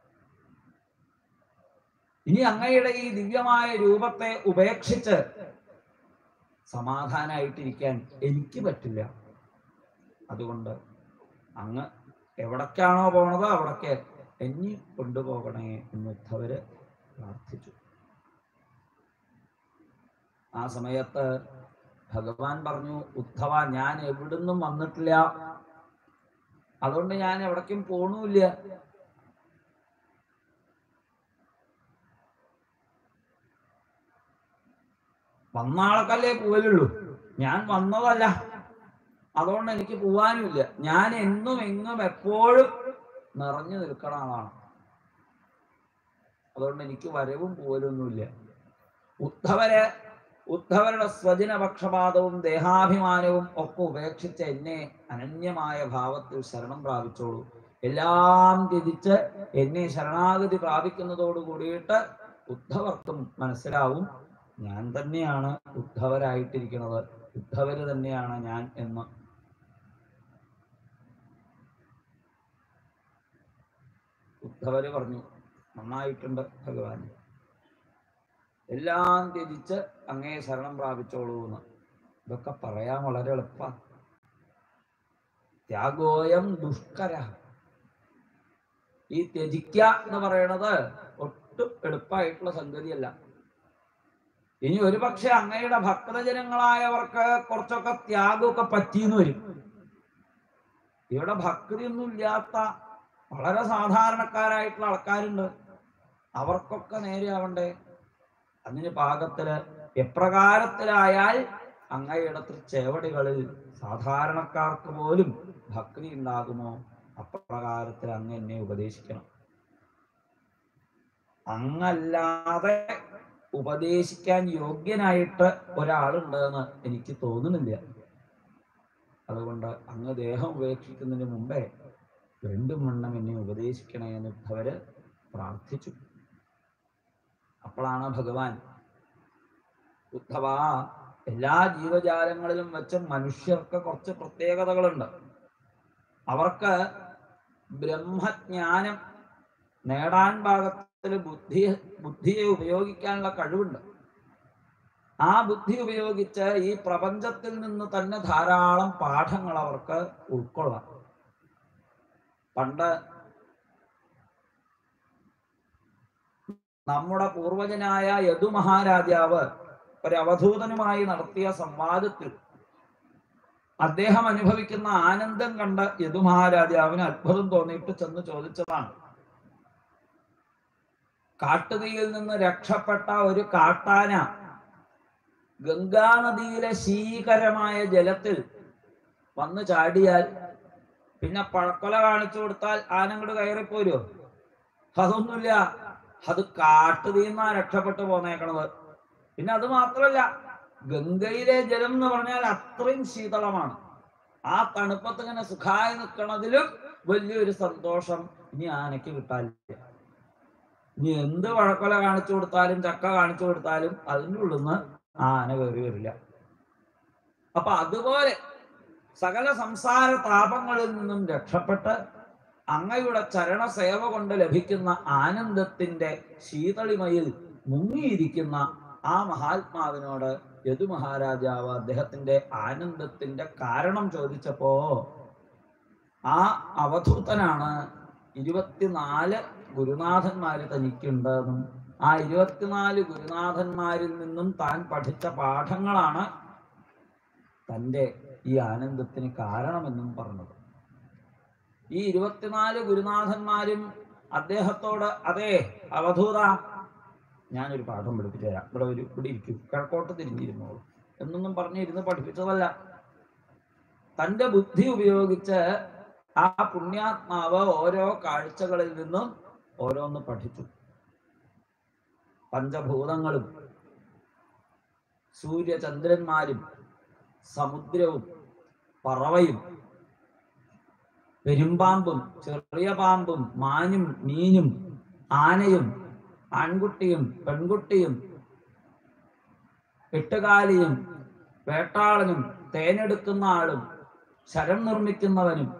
ഇനി അങ്ങയുടെ ഈ ദിവ്യമായ രൂപത്തെ ഉപേക്ഷിച്ച് സമാധാനായിട്ടിരിക്കാൻ എനിക്ക് പറ്റില്ല അതുകൊണ്ട് അങ്ങ് എവിടേക്കാണോ പോണത് അവിടേക്ക് എന്നെ കൊണ്ടുപോകണേ എന്ന് ഉദ്ധവര് പ്രാർത്ഥിച്ചു ആ സമയത്ത് ഭഗവാൻ പറഞ്ഞു ഉദ്ധവ ഞാൻ എവിടുന്നും വന്നിട്ടില്ല അതുകൊണ്ട് ഞാൻ എവിടേക്കും പോണൂല്ല വന്നാൾക്കല്ലേ പോലുള്ളൂ ഞാൻ വന്നതല്ല അതുകൊണ്ട് എനിക്ക് പോവാനുമില്ല ഞാൻ എന്നും എങ്ങും എപ്പോഴും നിറഞ്ഞു നിൽക്കണ ആളാണ് അതുകൊണ്ട് എനിക്ക് വരവും പോലൊന്നുമില്ല ഉദ്ധവര് ഉദ്ധവരുടെ സ്വജന പക്ഷപാതവും ദേഹാഭിമാനവും ഒക്കെ ഉപേക്ഷിച്ച് എന്നെ അനന്യമായ ഭാവത്തിൽ ശരണം പ്രാപിച്ചോളൂ എല്ലാം ത്യജിച്ച് എന്നെ ശരണാഗതി പ്രാപിക്കുന്നതോട് കൂടിയിട്ട് ഉദ്ധവർക്കും മനസ്സിലാവും ഞാൻ തന്നെയാണ് ഉദ്ധവരായിട്ടിരിക്കുന്നത് ഉദ്ധവര് തന്നെയാണ് ഞാൻ എന്ന് ഉദ്ധവര് പറഞ്ഞു നന്നായിട്ടുണ്ട് ഭഗവാൻ എല്ലാം ത്യജിച്ച് അങ്ങേ ശരണം പ്രാപിച്ചോളൂ എന്ന് ഇതൊക്കെ പറയാൻ വളരെ എളുപ്പ ത്യാഗോയം ദുഷ്കര ഈ ത്യജിക്ക എന്ന് പറയണത് ഒട്ടും എളുപ്പമായിട്ടുള്ള സംഗതിയല്ല ഇനി ഒരുപക്ഷെ അങ്ങയുടെ ഭക്തജനങ്ങളായവർക്ക് കുറച്ചൊക്കെ ത്യാഗമൊക്കെ പറ്റിയെന്ന് വരും ഇവിടെ ഭക്തിയൊന്നും ഇല്ലാത്ത വളരെ സാധാരണക്കാരായിട്ടുള്ള ആൾക്കാരുണ്ട് അവർക്കൊക്കെ നേരെയാവണ്ടേ അതിന് പാകത്തില് എപ്രകാരത്തിലായാൽ അങ്ങയുടെ ചേവടികളിൽ സാധാരണക്കാർക്ക് പോലും ഭക്തി ഉണ്ടാകുമോ അപ്രകാരത്തിൽ അങ്ങ് എന്നെ ഉപദേശിക്കണം അങ്ങല്ലാതെ ഉപദേശിക്കാൻ യോഗ്യനായിട്ട് ഒരാളുണ്ടെന്ന് എനിക്ക് തോന്നുന്നില്ല അതുകൊണ്ട് അങ്ങ് ദേഹം ഉപേക്ഷിക്കുന്നതിന് മുമ്പേ രണ്ടും വണ്ണം എന്നെ ഉപദേശിക്കണേ എന്ന് ഉദ്ധവര് പ്രാർത്ഥിച്ചു അപ്പോഴാണ് ഭഗവാൻ ഉദ്ധവ എല്ലാ ജീവജാലങ്ങളിലും വെച്ച് മനുഷ്യർക്ക് കുറച്ച് പ്രത്യേകതകളുണ്ട് അവർക്ക് ബ്രഹ്മജ്ഞാനം നേടാൻ പാകത്തിൽ ബുദ്ധി ബുദ്ധിയെ ഉപയോഗിക്കാനുള്ള കഴിവുണ്ട് ആ ബുദ്ധി ഉപയോഗിച്ച് ഈ പ്രപഞ്ചത്തിൽ നിന്ന് തന്നെ ധാരാളം പാഠങ്ങൾ അവർക്ക് ഉൾക്കൊള്ളാം പണ്ട് നമ്മുടെ പൂർവജനായ യദു മഹാരാജാവ് ഒരു അവധൂതനുമായി നടത്തിയ സംവാദത്തിൽ അദ്ദേഹം അനുഭവിക്കുന്ന ആനന്ദം കണ്ട യദു മഹാരാജാവിന് അത്ഭുതം തോന്നിയിട്ട് ചെന്ന് ചോദിച്ചതാണ് കാട്ടുതീയിൽ നിന്ന് രക്ഷപ്പെട്ട ഒരു കാട്ടാന ഗംഗാനദിയിലെ ശീകരമായ ജലത്തിൽ വന്നു ചാടിയാൽ പിന്നെ പഴക്കൊല കാണിച്ചു കൊടുത്താൽ ആനങ്ങട് കയറിപ്പോരുമോ അതൊന്നുമില്ല അത് കാട്ടുതീന്നാ രക്ഷപ്പെട്ടു പോന്നേക്കണത് പിന്നെ അത് മാത്രമല്ല ഗംഗയിലെ ജലം എന്ന് പറഞ്ഞാൽ അത്രയും ശീതളമാണ് ആ തണുപ്പത്ത് ഇങ്ങനെ സുഖായി നിൽക്കണതിലും വലിയൊരു സന്തോഷം ഇനി ആനയ്ക്ക് കിട്ടാനില്ല ഇനി എന്ത് വഴക്കൊല കാണിച്ചു കൊടുത്താലും ചക്ക കാണിച്ചു കൊടുത്താലും അതിൻ്റെ ഉള്ളിൽ നിന്ന് ആ ആന കയറി വരില്ല അപ്പൊ അതുപോലെ സകല സംസാര താപങ്ങളിൽ നിന്നും രക്ഷപ്പെട്ട് അങ്ങയുടെ ചരണസേവ കൊണ്ട് ലഭിക്കുന്ന ആനന്ദത്തിന്റെ ശീതളിമയിൽ മുങ്ങിയിരിക്കുന്ന ആ മഹാത്മാവിനോട് യദു മഹാരാജാവ് അദ്ദേഹത്തിന്റെ ആനന്ദത്തിന്റെ കാരണം ചോദിച്ചപ്പോ ആ അവധൂതനാണ് ഇരുപത്തിനാല് ഗുരുനാഥന്മാര് തനിക്കുണ്ടെന്നും ആ ഇരുപത്തിനാല് ഗുരുനാഥന്മാരിൽ നിന്നും താൻ പഠിച്ച പാഠങ്ങളാണ് തൻ്റെ ഈ ആനന്ദത്തിന് കാരണമെന്നും പറഞ്ഞത് ഈ ഇരുപത്തിനാല് ഗുരുനാഥന്മാരും അദ്ദേഹത്തോട് അതെ അവധൂത ഞാനൊരു പാഠം പഠിപ്പിച്ചു തരാം ഇവിടെ ഒരു ഇവിടെ ഇരിക്കൂ കിഴക്കോട്ട് തിരിഞ്ഞിരുന്നോളൂ എന്നൊന്നും പറഞ്ഞ് ഇരുന്ന് പഠിപ്പിച്ചതല്ല തന്റെ ബുദ്ധി ഉപയോഗിച്ച് ആ പുണ്യാത്മാവ് ഓരോ കാഴ്ചകളിൽ നിന്നും ഓരോന്ന് പഠിച്ചു പഞ്ചഭൂതങ്ങളും സൂര്യചന്ദ്രന്മാരും സമുദ്രവും പറവയും പെരുമ്പാമ്പും ചെറിയ പാമ്പും മാനും മീനും ആനയും ആൺകുട്ടിയും പെൺകുട്ടിയും എട്ടുകാലിയും വേട്ടാളനും തേനെടുക്കുന്ന ആളും ശരം നിർമ്മിക്കുന്നവനും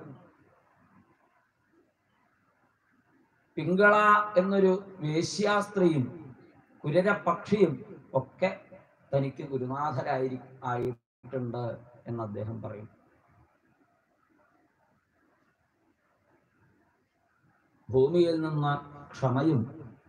പിങ്കള എന്നൊരു വേശ്യാസ്ത്രീയും കുരരപക്ഷിയും ഒക്കെ തനിക്ക് ഗുരുനാഥരായി ആയിട്ടുണ്ട് എന്ന് അദ്ദേഹം പറയും ഭൂമിയിൽ നിന്ന് ക്ഷമയും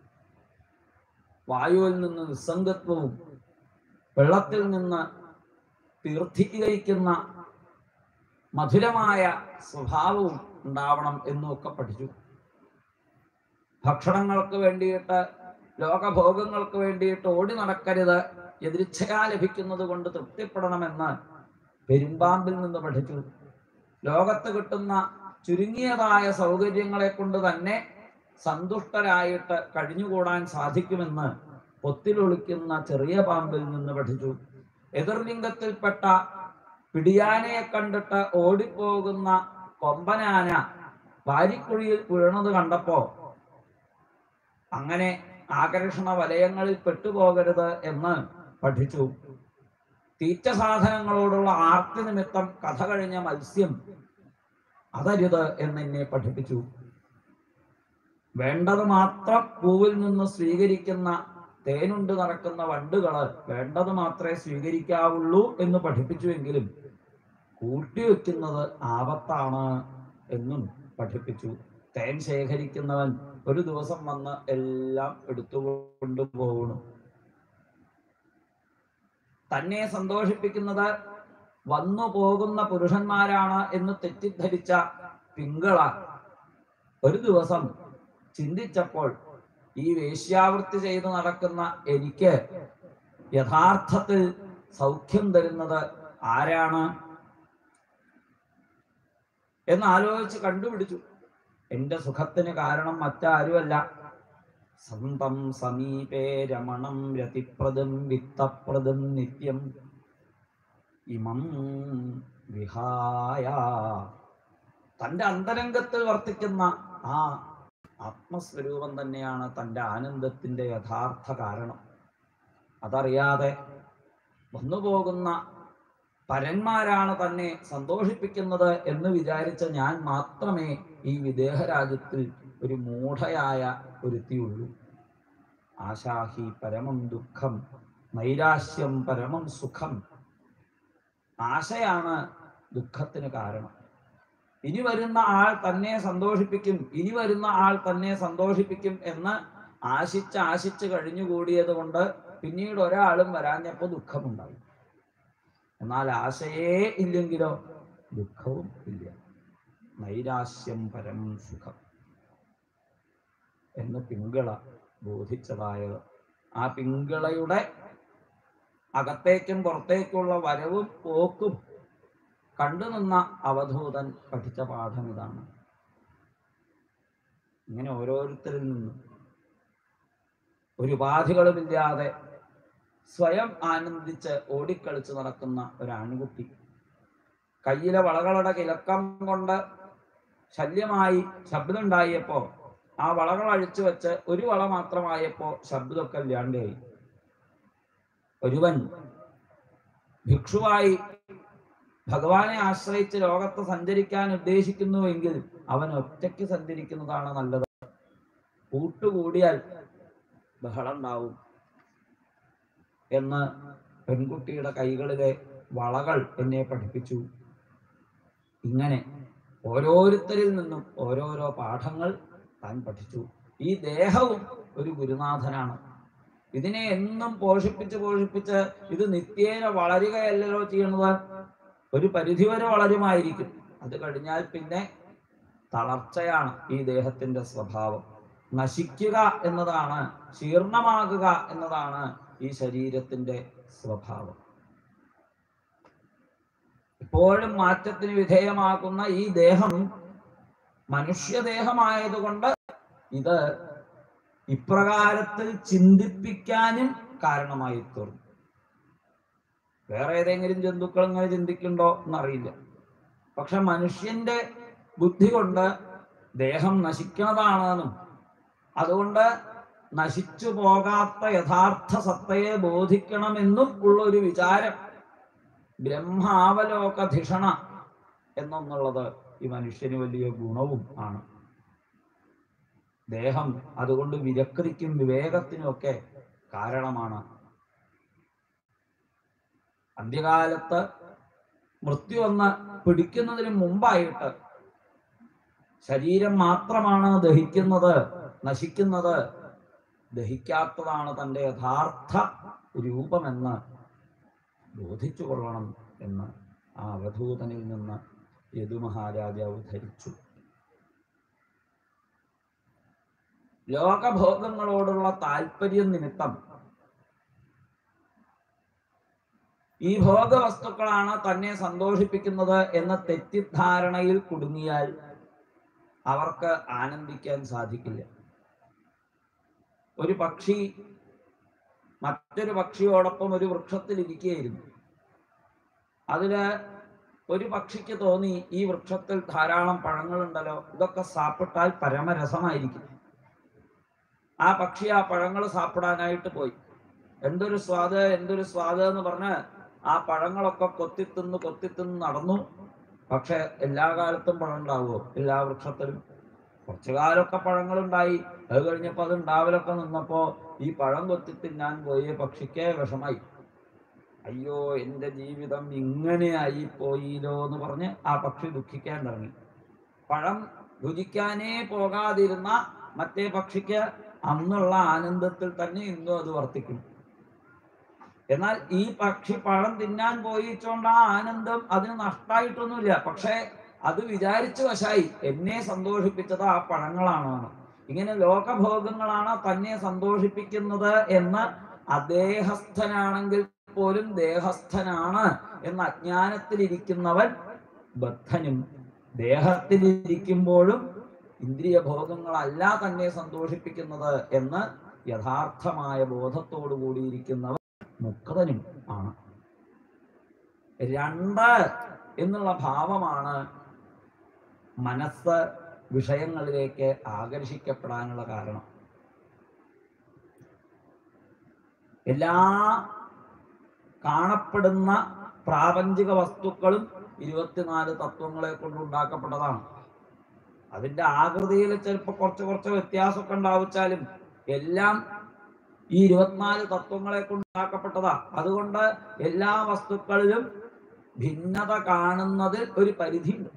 വായുവിൽ നിന്ന് നിസ്സംഗത്വവും വെള്ളത്തിൽ നിന്ന് തീർത്ഥീകരിക്കുന്ന മധുരമായ സ്വഭാവവും ഉണ്ടാവണം എന്നുമൊക്കെ പഠിച്ചു ഭക്ഷണങ്ങൾക്ക് വേണ്ടിയിട്ട് ലോകഭോഗങ്ങൾക്ക് വേണ്ടിയിട്ട് ഓടി നടക്കരുത് എതിർച്ഛയാ ലഭിക്കുന്നത് കൊണ്ട് തൃപ്തിപ്പെടണമെന്ന് പെരുമ്പാമ്പിൽ നിന്ന് പഠിച്ചു ലോകത്ത് കിട്ടുന്ന ചുരുങ്ങിയതായ സൗകര്യങ്ങളെ കൊണ്ട് തന്നെ സന്തുഷ്ടരായിട്ട് കഴിഞ്ഞുകൂടാൻ സാധിക്കുമെന്ന് പൊത്തിലൊളിക്കുന്ന ചെറിയ പാമ്പിൽ നിന്ന് പഠിച്ചു എതിർലിംഗത്തിൽപ്പെട്ട പിടിയാനയെ കണ്ടിട്ട് ഓടിപ്പോകുന്ന കൊമ്പനാന വാരിക്കുഴിയിൽ വീണത് കണ്ടപ്പോ അങ്ങനെ ആകർഷണ വലയങ്ങളിൽ പെട്ടുപോകരുത് എന്ന് പഠിച്ചു തീറ്റ സാധനങ്ങളോടുള്ള ആർത്തി നിമിത്തം കഥ കഴിഞ്ഞ മത്സ്യം അതരുത് എന്നെന്നെ പഠിപ്പിച്ചു വേണ്ടത് മാത്രം പൂവിൽ നിന്ന് സ്വീകരിക്കുന്ന തേനുണ്ട് നടക്കുന്ന വണ്ടുകള് വേണ്ടത് മാത്രമേ സ്വീകരിക്കാവുള്ളൂ എന്ന് പഠിപ്പിച്ചുവെങ്കിലും കൂട്ടിവെക്കുന്നത് ആപത്താണ് എന്നും പഠിപ്പിച്ചു തേൻ ശേഖരിക്കുന്നവൻ ഒരു ദിവസം വന്ന് എല്ലാം എടുത്തുകൊണ്ട് പോകണം തന്നെ സന്തോഷിപ്പിക്കുന്നത് വന്നു പോകുന്ന പുരുഷന്മാരാണ് എന്ന് തെറ്റിദ്ധരിച്ച പിങ്കള ഒരു ദിവസം ചിന്തിച്ചപ്പോൾ ഈ വേശ്യാവൃത്തി ചെയ്ത് നടക്കുന്ന എനിക്ക് യഥാർത്ഥത്തിൽ സൗഖ്യം തരുന്നത് ആരാണ് എന്ന് ആലോചിച്ച് കണ്ടുപിടിച്ചു എന്റെ സുഖത്തിന് കാരണം മറ്റാരുമല്ല സന്തം സമീപേ രമണം രതിപ്രദം വിത്തപ്രദം നിത്യം ഇമം വിഹായ തന്റെ അന്തരംഗത്തിൽ വർത്തിക്കുന്ന ആ ആത്മസ്വരൂപം തന്നെയാണ് തന്റെ ആനന്ദത്തിന്റെ യഥാർത്ഥ കാരണം അതറിയാതെ വന്നുപോകുന്ന പരന്മാരാണ് തന്നെ സന്തോഷിപ്പിക്കുന്നത് എന്ന് വിചാരിച്ച ഞാൻ മാത്രമേ ഈ വിദേഹരാജ്യത്തിൽ ഒരു മൂഢയായ ഒരുത്തിയുള്ളൂ ആശാഹി പരമം ദുഃഖം നൈരാശ്യം പരമം സുഖം ആശയാണ് ദുഃഖത്തിന് കാരണം ഇനി വരുന്ന ആൾ തന്നെ സന്തോഷിപ്പിക്കും ഇനി വരുന്ന ആൾ തന്നെ സന്തോഷിപ്പിക്കും എന്ന് ആശിച്ച് ആശിച്ച് കഴിഞ്ഞുകൂടിയത് കൊണ്ട് പിന്നീട് ഒരാളും വരാഞ്ഞപ്പോ ദുഃഖമുണ്ടായി എന്നാൽ ആശയേ ഇല്ലെങ്കിലോ ദുഃഖവും ഇല്ല നൈരാശ്യം പരം സുഖം എന്ന് പിങ്കള ബോധിച്ചതായത് ആ പിങ്കളയുടെ അകത്തേക്കും പുറത്തേക്കുള്ള വരവും പോക്കും കണ്ടുനിന്ന അവധൂതൻ പഠിച്ച പാഠം ഇതാണ് ഇങ്ങനെ ഓരോരുത്തരിൽ നിന്നും ഒരു ഉപാധികളുമില്ലാതെ സ്വയം ആനന്ദിച്ച് ഓടിക്കളിച്ച് നടക്കുന്ന ഒരു ആൺകുട്ടി കയ്യിലെ വളകളുടെ കിലക്കം കൊണ്ട് ശല്യമായി ശബ്ദമുണ്ടായപ്പോ ആ വളകൾ അഴിച്ചു വെച്ച് ഒരു വള മാത്രമായപ്പോ ശബ്ദമൊക്കെ ഇല്ലാണ്ടായി ഒരുവൻ ഭിക്ഷുവായി ഭഗവാനെ ആശ്രയിച്ച് ലോകത്ത് സഞ്ചരിക്കാൻ ഉദ്ദേശിക്കുന്നുവെങ്കിൽ അവൻ ഒറ്റയ്ക്ക് സഞ്ചരിക്കുന്നതാണ് നല്ലത് കൂട്ടുകൂടിയാൽ ബഹളം ഉണ്ടാവും എന്ന് പെൺകുട്ടിയുടെ കൈകളിലെ വളകൾ എന്നെ പഠിപ്പിച്ചു ഇങ്ങനെ ഓരോരുത്തരിൽ നിന്നും ഓരോരോ പാഠങ്ങൾ താൻ പഠിച്ചു ഈ ദേഹവും ഒരു ഗുരുനാഥനാണ് ഇതിനെ എന്നും പോഷിപ്പിച്ച് പോഷിപ്പിച്ച് ഇത് നിത്യേന വളരുകയല്ലല്ലോ ചെയ്യുന്നത് ഒരു പരിധിവരെ വളരുമായിരിക്കും അത് കഴിഞ്ഞാൽ പിന്നെ തളർച്ചയാണ് ഈ ദേഹത്തിന്റെ സ്വഭാവം നശിക്കുക എന്നതാണ് ശീർണമാകുക എന്നതാണ് ഈ ശരീരത്തിന്റെ സ്വഭാവം എപ്പോഴും മാറ്റത്തിന് വിധേയമാകുന്ന ഈ ദേഹം മനുഷ്യദേഹമായതുകൊണ്ട് ഇത് ഇപ്രകാരത്തിൽ ചിന്തിപ്പിക്കാനും കാരണമായി തീർന്നു വേറെ ഏതെങ്കിലും ജന്തുക്കൾ ഇങ്ങനെ ചിന്തിക്കുന്നുണ്ടോ എന്നറിയില്ല പക്ഷെ മനുഷ്യന്റെ ബുദ്ധി കൊണ്ട് ദേഹം നശിക്കുന്നതാണെന്നും അതുകൊണ്ട് നശിച്ചു പോകാത്ത യഥാർത്ഥ സത്തയെ ബോധിക്കണമെന്നും ഉള്ള ഒരു വിചാരം ബ്രഹ്മാവലോകധിഷണ എന്നൊന്നുള്ളത് ഈ മനുഷ്യന് വലിയ ഗുണവും ആണ് ദേഹം അതുകൊണ്ട് വിരക്തിക്കും വിവേകത്തിനും ഒക്കെ കാരണമാണ് അന്ത്യകാലത്ത് മൃത്യു വന്ന് പിടിക്കുന്നതിന് മുമ്പായിട്ട് ശരീരം മാത്രമാണ് ദഹിക്കുന്നത് നശിക്കുന്നത് ദഹിക്കാത്തതാണ് തൻ്റെ യഥാർത്ഥ രൂപമെന്ന് ബോധിച്ചു കൊള്ളണം എന്ന് ആ അവധൂതനിൽ നിന്ന് യദു മഹാരാജാവ് ധരിച്ചു ലോകഭോഗങ്ങളോടുള്ള താല്പര്യം നിമിത്തം ഈ ഭോഗവസ്തുക്കളാണ് തന്നെ സന്തോഷിപ്പിക്കുന്നത് എന്ന തെറ്റിദ്ധാരണയിൽ കുടുങ്ങിയാൽ അവർക്ക് ആനന്ദിക്കാൻ സാധിക്കില്ല ഒരു പക്ഷി മറ്റൊരു പക്ഷിയോടൊപ്പം ഒരു വൃക്ഷത്തിൽ ഇരിക്കുകയായിരുന്നു അതില് ഒരു പക്ഷിക്ക് തോന്നി ഈ വൃക്ഷത്തിൽ ധാരാളം പഴങ്ങളുണ്ടല്ലോ ഇതൊക്കെ സാപ്പിട്ടാൽ പരമരസമായിരിക്കും ആ പക്ഷി ആ പഴങ്ങൾ സാപ്പിടാനായിട്ട് പോയി എന്തൊരു സ്വാദ് എന്തൊരു സ്വാദ് എന്ന് പറഞ്ഞ് ആ പഴങ്ങളൊക്കെ കൊത്തിത്തിന്ന് കൊത്തിത്തിന്ന് നടന്നു പക്ഷെ എല്ലാ കാലത്തും പഴം ഉണ്ടാവുമോ എല്ലാ വൃക്ഷത്തിലും കുറച്ചു കാലമൊക്കെ പഴങ്ങളുണ്ടായി അത് കഴിഞ്ഞപ്പോ അത് ഉണ്ടാവലൊക്കെ നിന്നപ്പോ ഈ പഴം കൊത്തി തിന്നാൻ പോയി പക്ഷിക്ക് വിഷമായി അയ്യോ എന്റെ ജീവിതം ഇങ്ങനെ ആയി പോയില്ലോ എന്ന് പറഞ്ഞ് ആ പക്ഷി ദുഃഖിക്കാൻ തുടങ്ങി പഴം രുചിക്കാനേ പോകാതിരുന്ന മറ്റേ പക്ഷിക്ക് അന്നുള്ള ആനന്ദത്തിൽ തന്നെ ഇന്നും അത് വർത്തിക്കും എന്നാൽ ഈ പക്ഷി പഴം തിന്നാൻ പോയിച്ചോണ്ട് ആ ആനന്ദം അതിന് നഷ്ടമായിട്ടൊന്നുമില്ല പക്ഷേ അത് വിചാരിച്ചു വശായി എന്നെ സന്തോഷിപ്പിച്ചത് ആ പഴങ്ങളാണ് ഇങ്ങനെ ലോകഭോഗങ്ങളാണ് തന്നെ സന്തോഷിപ്പിക്കുന്നത് എന്ന് അദ്ദേഹസ്ഥനാണെങ്കിൽ പോലും ദേഹസ്ഥനാണ് എന്ന അജ്ഞാനത്തിലിരിക്കുന്നവൻ ബദ്ധനും ദേഹത്തിലിരിക്കുമ്പോഴും ഇന്ദ്രിയ ഭോഗങ്ങളല്ല തന്നെ സന്തോഷിപ്പിക്കുന്നത് എന്ന് യഥാർത്ഥമായ ബോധത്തോടു കൂടിയിരിക്കുന്നവൻ മുക്തനും ആണ് രണ്ട് എന്നുള്ള ഭാവമാണ് മനസ്സ് വിഷയങ്ങളിലേക്ക് ആകർഷിക്കപ്പെടാനുള്ള കാരണം എല്ലാ കാണപ്പെടുന്ന പ്രാപഞ്ചിക വസ്തുക്കളും ഇരുപത്തിനാല് തത്വങ്ങളെ കൊണ്ട് ഉണ്ടാക്കപ്പെട്ടതാണ് അതിന്റെ ആകൃതിയിൽ ചിലപ്പോൾ കുറച്ച് കുറച്ച് വ്യത്യാസമൊക്കെ ഉണ്ടാവിച്ചാലും എല്ലാം ഈ ഇരുപത്തിനാല് തത്വങ്ങളെ കൊണ്ട് ഉണ്ടാക്കപ്പെട്ടതാ അതുകൊണ്ട് എല്ലാ വസ്തുക്കളിലും ഭിന്നത കാണുന്നതിൽ ഒരു പരിധിയുണ്ട്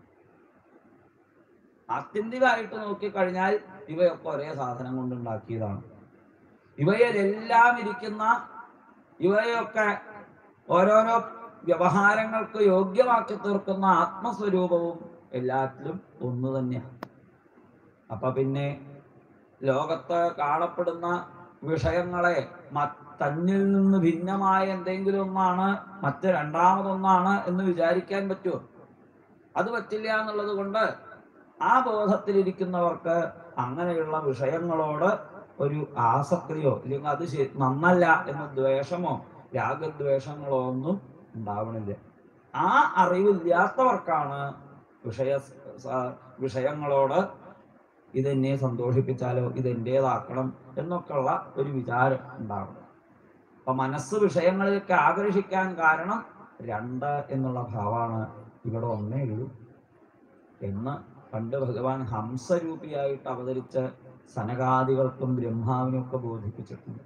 ആത്യന്തികമായിട്ട് നോക്കിക്കഴിഞ്ഞാൽ ഇവയൊക്കെ ഒരേ സാധനം കൊണ്ട് ഉണ്ടാക്കിയതാണ് ഇവയിലെല്ലാം ഇരിക്കുന്ന ഇവയൊക്കെ ഓരോരോ വ്യവഹാരങ്ങൾക്ക് യോഗ്യമാക്കി തീർക്കുന്ന ആത്മസ്വരൂപവും എല്ലാത്തിലും ഒന്ന് തന്നെയാണ് അപ്പൊ പിന്നെ ലോകത്ത് കാണപ്പെടുന്ന വിഷയങ്ങളെ മ- തന്നിൽ നിന്ന് ഭിന്നമായ എന്തെങ്കിലും ഒന്നാണ് മറ്റ് രണ്ടാമതൊന്നാണ് എന്ന് വിചാരിക്കാൻ പറ്റുമോ അത് പറ്റില്ല എന്നുള്ളത് കൊണ്ട് ആ ബോധത്തിലിരിക്കുന്നവർക്ക് അങ്ങനെയുള്ള വിഷയങ്ങളോട് ഒരു ആസക്തിയോ ഇല്ലെങ്കിൽ അത് ശരി നന്നല്ല എന്ന ദ്വേഷമോ രാഗദ്വേഷങ്ങളോ ഒന്നും ഉണ്ടാവണില്ല ആ അറിവില്ലാത്തവർക്കാണ് വിഷയ സ- വിഷയങ്ങളോട് ഇതെന്നെ സന്തോഷിപ്പിച്ചാലോ ഇത് എന്റേതാക്കണം എന്നൊക്കെയുള്ള ഒരു വിചാരം ഉണ്ടാവണം അപ്പൊ മനസ്സ് വിഷയങ്ങളിലേക്ക് ആകർഷിക്കാൻ കാരണം രണ്ട് എന്നുള്ള ഭാവമാണ് ഇവിടെ ഒന്നേ ഉള്ളൂ എന്ന് പണ്ട് ഭഗവാൻ ഹംസരൂപിയായിട്ട് അവതരിച്ച് സനകാദികൾക്കും ബ്രഹ്മാവിനും ഒക്കെ ബോധിപ്പിച്ചിട്ടുണ്ട്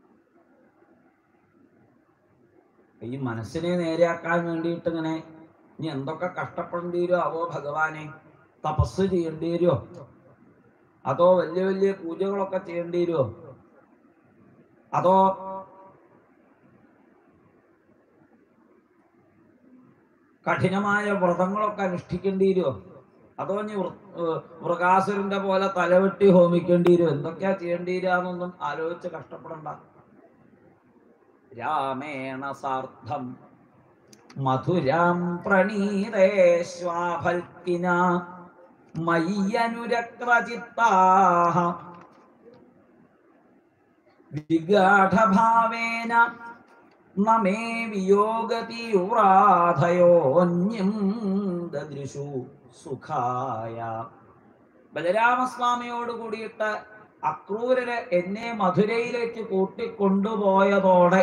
ഈ മനസ്സിനെ നേരെയാക്കാൻ വേണ്ടിയിട്ട് ഇങ്ങനെ ഇനി എന്തൊക്കെ കഷ്ടപ്പെടേണ്ടി വരുമോ അവോ ഭഗവാനെ തപസ് ചെയ്യേണ്ടി വരുമോ അതോ വലിയ വലിയ പൂജകളൊക്കെ ചെയ്യേണ്ടി വരുമോ അതോ കഠിനമായ വ്രതങ്ങളൊക്കെ അനുഷ്ഠിക്കേണ്ടി വരുമോ അതോ ഇനി വൃ- ഏർ മൃഗാസുരന്റെ പോലെ തലവെട്ടി ഹോമിക്കേണ്ടി വരുമോ എന്തൊക്കെയാ ചെയ്യേണ്ടി വരികയെന്നൊന്നും ആലോചിച്ച് കഷ്ടപ്പെടണ്ട രാമേണ സാർത്ഥം മധുരാം പ്രണീതേശ്വാഭൽക്കിന മയ്യനുരക്തചിത്താഹ വിഗാഠഭാവേന നമേ വിയോഗതിയുറാധയോന്യം ദദൃശു സുഖായ ബലരാമസ്വാമിയോട് കൂടിയിട്ട് അക്രൂരര് എന്നെ മധുരയിലേക്ക് കൂട്ടിക്കൊണ്ടുപോയതോടെ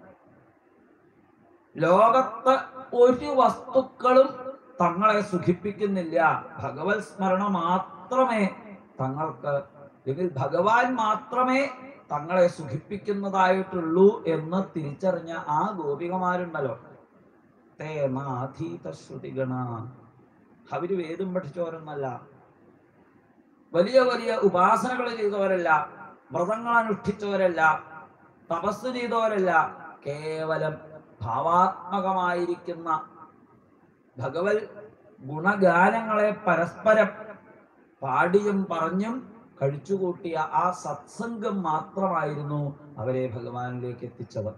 ലോകത്ത് ഒരു വസ്തുക്കളും തങ്ങളെ സുഖിപ്പിക്കുന്നില്ല ഭഗവത് സ്മരണ മാത്രമേ തങ്ങൾക്ക് അല്ലെങ്കിൽ ഭഗവാൻ മാത്രമേ തങ്ങളെ സുഖിപ്പിക്കുന്നതായിട്ടുള്ളൂ എന്ന് തിരിച്ചറിഞ്ഞ ആ ഗോപികമാരുണ്ടല്ലോ തേ നാഥീത ശ്രുതിഗണ അവര് വേദം പഠിച്ചവരൊന്നല്ല വലിയ വലിയ ഉപാസനകൾ ചെയ്തവരല്ല വ്രതങ്ങൾ അനുഷ്ഠിച്ചവരല്ല തപസ് ചെയ്തവരല്ല കേവലം ഭാവാത്മകമായിരിക്കുന്ന ഭഗവത് ഗുണഗാനങ്ങളെ പരസ്പരം പാടിയും പറഞ്ഞും കഴിച്ചുകൂട്ടിയ ആ സത്സംഗം മാത്രമായിരുന്നു അവരെ ഭഗവാനിലേക്ക് എത്തിച്ചത്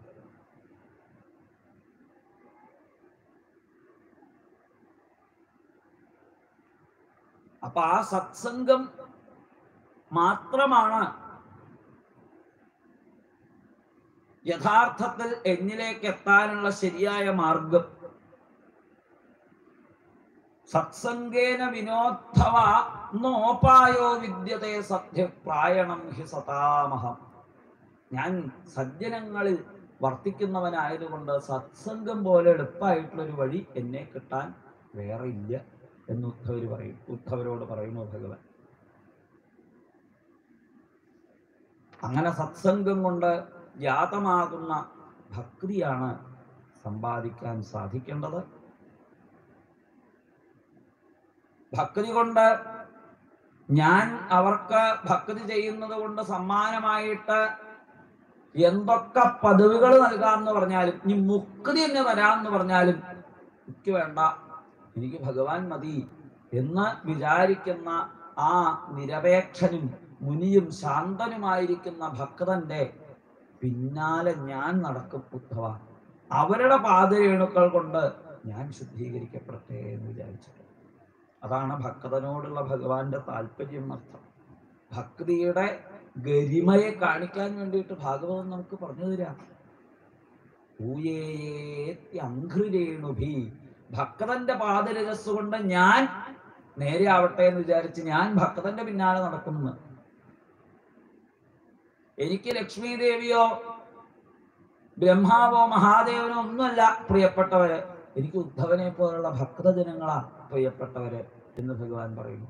അപ്പൊ ആ സത്സംഗം മാത്രമാണ് യഥാർത്ഥത്തിൽ എന്നിലേക്ക് എത്താനുള്ള ശരിയായ മാർഗം സത്സംഗേന വിനോദ്ധവ നോപായോ വിദ്യത്തെ സത്യപ്രായണം ഹി സതാമഹം ഞാൻ സജ്ജനങ്ങളിൽ വർത്തിക്കുന്നവനായതുകൊണ്ട് സത്സംഗം പോലെ എളുപ്പമായിട്ടുള്ള ഒരു വഴി എന്നെ കിട്ടാൻ വേറെ ഇല്ല എന്ന് ഉദ്ധവര് പറയും ഉദ്ധവരോട് പറയുന്നു ഭഗവാൻ അങ്ങനെ സത്സംഗം കൊണ്ട് ജാതമാകുന്ന ഭക്തിയാണ് സമ്പാദിക്കാൻ സാധിക്കേണ്ടത് ഭക്തി കൊണ്ട് ഞാൻ അവർക്ക് ഭക്തി ചെയ്യുന്നത് കൊണ്ട് സമ്മാനമായിട്ട് എന്തൊക്കെ പദവികൾ നൽകാമെന്ന് പറഞ്ഞാലും ഇനി മുക്തി തന്നെ തരാമെന്ന് പറഞ്ഞാലും എനിക്ക് വേണ്ട എനിക്ക് ഭഗവാൻ മതി എന്ന് വിചാരിക്കുന്ന ആ നിരപേക്ഷനും മുനിയും ശാന്തനുമായിരിക്കുന്ന ഭക്തന്റെ പിന്നാലെ ഞാൻ നടക്കും ഉദ്ധവ അവരുടെ പാദരേണുക്കൾ കൊണ്ട് ഞാൻ ശുദ്ധീകരിക്കപ്പെടട്ടെ എന്ന് വിചാരിച്ചിട്ട് അതാണ് ഭക്തനോടുള്ള ഭഗവാന്റെ താല്പര്യം എന്നർത്ഥം ഭക്തിയുടെ ഗരിമയെ കാണിക്കാൻ വേണ്ടിയിട്ട് ഭാഗവതം നമുക്ക് പറഞ്ഞു തരാം ൂയേത്യഘൃരേണുഭി ഭക്തന്റെ പാദരജസ് കൊണ്ട് ഞാൻ നേരെ ആവട്ടെ എന്ന് വിചാരിച്ച് ഞാൻ ഭക്തന്റെ പിന്നാലെ നടക്കുന്നു എനിക്ക് ലക്ഷ്മി ദേവിയോ ബ്രഹ്മാവോ മഹാദേവനോ ഒന്നുമല്ല പ്രിയപ്പെട്ടവര് എനിക്ക് ഉദ്ധവനെ പോലുള്ള ഭക്തജനങ്ങളാ പ്രിയപ്പെട്ടവര് എന്ന് ഭഗവാൻ പറയുന്നു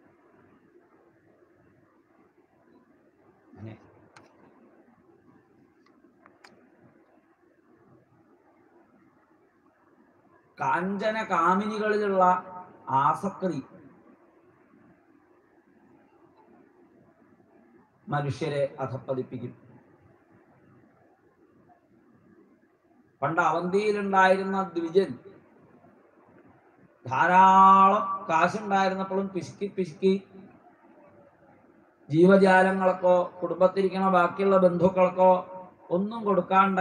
അങ്ങനെ കാഞ്ചന കാമിനികളിലുള്ള ആസക്തി മനുഷ്യരെ അധപ്പതിപ്പിക്കും പണ്ട് അവന്തിയിലുണ്ടായിരുന്ന ദ്വിജൻ ധാരാളം കാശുണ്ടായിരുന്നപ്പോഴും പിശുക്കി പിശുക്കി ജീവജാലങ്ങൾക്കോ കുടുംബത്തിരിക്കണ ബാക്കിയുള്ള ബന്ധുക്കൾക്കോ ഒന്നും കൊടുക്കാണ്ട്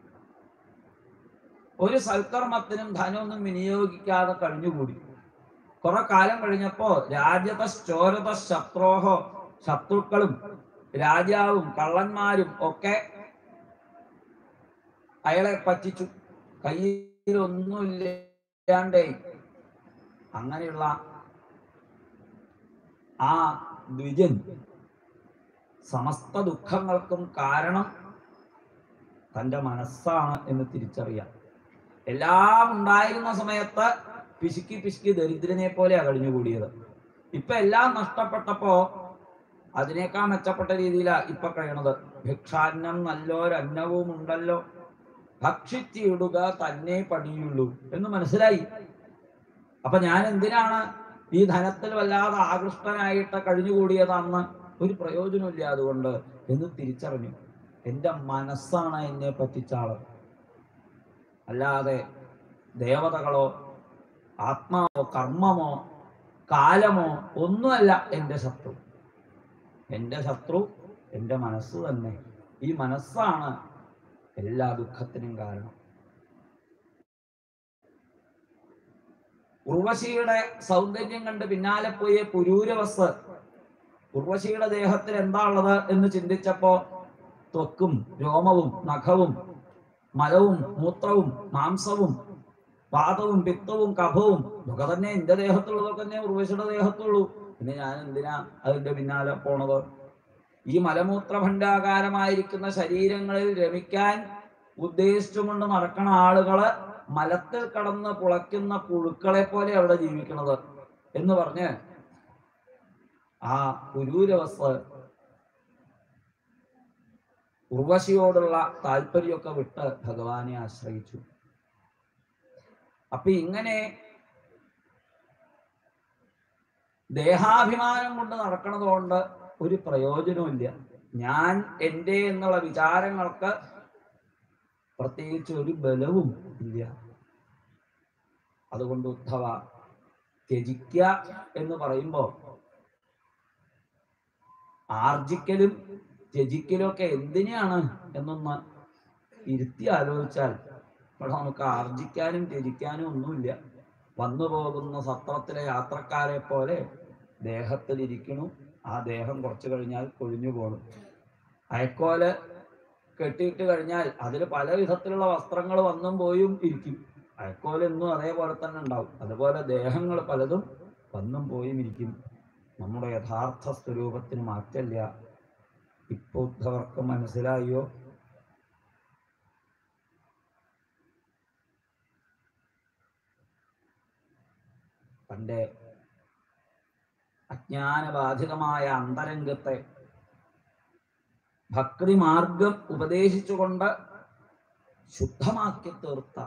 ഒരു സൽക്കർമ്മത്തിനും ധനമൊന്നും വിനിയോഗിക്കാതെ കഴിഞ്ഞുകൂടി കുറെ കാലം കഴിഞ്ഞപ്പോ രാജ്യത ചോരത ശത്രോഹോ ശത്രുക്കളും രാജാവും കള്ളന്മാരും ഒക്കെ അയാളെ പറ്റിച്ചു കയ്യിൽ ഒന്നുമില്ലാണ്ടേ അങ്ങനെയുള്ള ആ ദ്വിജൻ സമസ്ത ദുഃഖങ്ങൾക്കും കാരണം തന്റെ മനസ്സാണ് എന്ന് തിരിച്ചറിയാം എല്ലാം ഉണ്ടായിരുന്ന സമയത്ത് പിശുക്കി പിശുക്കി ദരിദ്രനെ പോലെയാ കഴിഞ്ഞുകൂടിയത് ഇപ്പൊ എല്ലാം നഷ്ടപ്പെട്ടപ്പോ അതിനേക്കാൾ മെച്ചപ്പെട്ട രീതിയിലാ ഇപ്പൊ കഴിയണത് ഭിക്ഷാന്നം നല്ലൊരന്നവും ഉണ്ടല്ലോ ഭക്ഷിച്ചിടുക തന്നെ പണിയുള്ളൂ എന്ന് മനസ്സിലായി അപ്പൊ ഞാൻ എന്തിനാണ് ഈ ധനത്തിൽ വല്ലാതെ ആകൃഷ്ടനായിട്ട് കഴിഞ്ഞുകൂടിയതാണെന്ന് ഒരു പ്രയോജനമില്ല അതുകൊണ്ട് എന്ന് തിരിച്ചറിഞ്ഞു എൻ്റെ മനസ്സാണ് എന്നെ പറ്റിച്ച ആള് അല്ലാതെ ദേവതകളോ ആത്മാവോ കർമ്മമോ കാലമോ ഒന്നുമല്ല എൻ്റെ ശത്രു എൻ്റെ ശത്രു എൻ്റെ മനസ്സ് തന്നെ ഈ മനസ്സാണ് എല്ലാ ദുഃഖത്തിനും കാരണം ഉർവശിയുടെ സൗന്ദര്യം കണ്ട് പിന്നാലെ പോയ പുരൂരവസ് ഉർവശിയുടെ ദേഹത്തിൽ എന്താ ഉള്ളത് എന്ന് ചിന്തിച്ചപ്പോ ത്വക്കും രോമവും നഖവും മലവും മൂത്രവും മാംസവും വാദവും പിത്തവും കഫവും ഇതൊക്കെ തന്നെ എന്റെ ദേഹത്തുള്ളതൊക്കെ തന്നെ ഉർവശിയുടെ ദേഹത്തുള്ളൂ പിന്നെ ഞാൻ എന്തിനാ അതിന്റെ പിന്നാലെ പോണത് ഈ മലമൂത്ര ഭണ്ഡാകാരമായിരിക്കുന്ന ശരീരങ്ങളിൽ രമിക്കാൻ ഉദ്ദേശിച്ചുകൊണ്ട് നടക്കണ ആളുകള് മലത്തിൽ കടന്ന് പുളയ്ക്കുന്ന പുഴുക്കളെ പോലെ അവിടെ ജീവിക്കണത് എന്ന് പറഞ്ഞ് ആ പുരൂരവസ് ഉർവശിയോടുള്ള താല്പര്യമൊക്കെ വിട്ട് ഭഗവാനെ ആശ്രയിച്ചു അപ്പൊ ഇങ്ങനെ ദേഹാഭിമാനം കൊണ്ട് നടക്കണത് കൊണ്ട് ഒരു പ്രയോജനമില്ല ഞാൻ എൻ്റെ എന്നുള്ള വിചാരങ്ങൾക്ക് പ്രത്യേകിച്ച് ഒരു ബലവും ഇല്ല അതുകൊണ്ട് ഉദ്ധവ ത്യജിക്കുക എന്ന് പറയുമ്പോൾ ആർജിക്കലും ത്യജിക്കലും ഒക്കെ എന്തിനെയാണ് എന്നൊന്ന് ഇരുത്തി ആലോചിച്ചാൽ ഇവിടെ നമുക്ക് ആർജിക്കാനും ത്യജിക്കാനും ഒന്നുമില്ല വന്നു പോകുന്ന സത്രത്തിലെ യാത്രക്കാരെ പോലെ ദേഹത്തിലിരിക്കണു ആ ദേഹം കുറച്ചു കഴിഞ്ഞാൽ കൊഴിഞ്ഞു പോകണം അയക്കോല് കെട്ടിയിട്ട് കഴിഞ്ഞാൽ അതിൽ പല വിധത്തിലുള്ള വസ്ത്രങ്ങൾ വന്നും പോയും ഇരിക്കും അയക്കോല് എന്നും അതേപോലെ തന്നെ ഉണ്ടാവും അതുപോലെ ദേഹങ്ങൾ പലതും വന്നും പോയും ഇരിക്കും നമ്മുടെ യഥാർത്ഥ സ്വരൂപത്തിന് മാറ്റമില്ല ഇപ്പൊ ഉദ്ധവർക്ക് മനസ്സിലായോ തൻ്റെ അജ്ഞാനബാധിതമായ അന്തരംഗത്തെ ഭക്തി മാർഗം ഉപദേശിച്ചുകൊണ്ട് ശുദ്ധമാക്കി തീർത്ത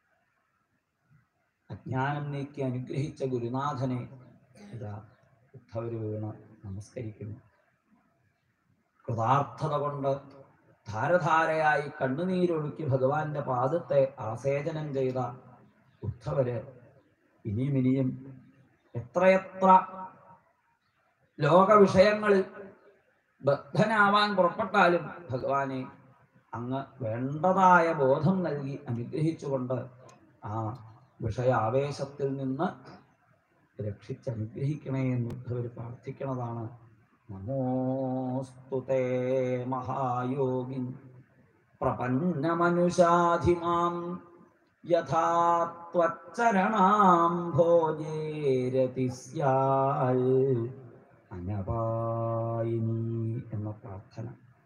അജ്ഞാനം നീക്കി അനുഗ്രഹിച്ച ഗുരുനാഥനെ ഇതാ ഉദ്ധവര് വീണ് നമസ്കരിക്കുന്നു കൃതാർത്ഥത കൊണ്ട് ധാരധാരയായി കണ്ണുനീരൊഴുക്കി ഭഗവാന്റെ പാദത്തെ ആസേചനം ചെയ്ത ഉദ്ധവര് ഇനിയും ഇനിയും എത്രയെത്ര ലോക വിഷയങ്ങളിൽ ബദ്ധനാവാൻ പുറപ്പെട്ടാലും ഭഗവാനെ അങ്ങ് വേണ്ടതായ ബോധം നൽകി അനുഗ്രഹിച്ചുകൊണ്ട് ആ വിഷയാവേശത്തിൽ നിന്ന് രക്ഷിച്ചനുഗ്രഹിക്കണേ എന്ന് ഉദ്ധവർ പ്രാർത്ഥിക്കണതാണ് നമോസ്തുതേ മഹായോഗിൻ പ്രപന്നമനുഷാധിമാം യഥാ ത്വച്ചരണാം ഭോജേരതി സ്യാൽ അനപായിനി എന്ന പ്രാർത്ഥന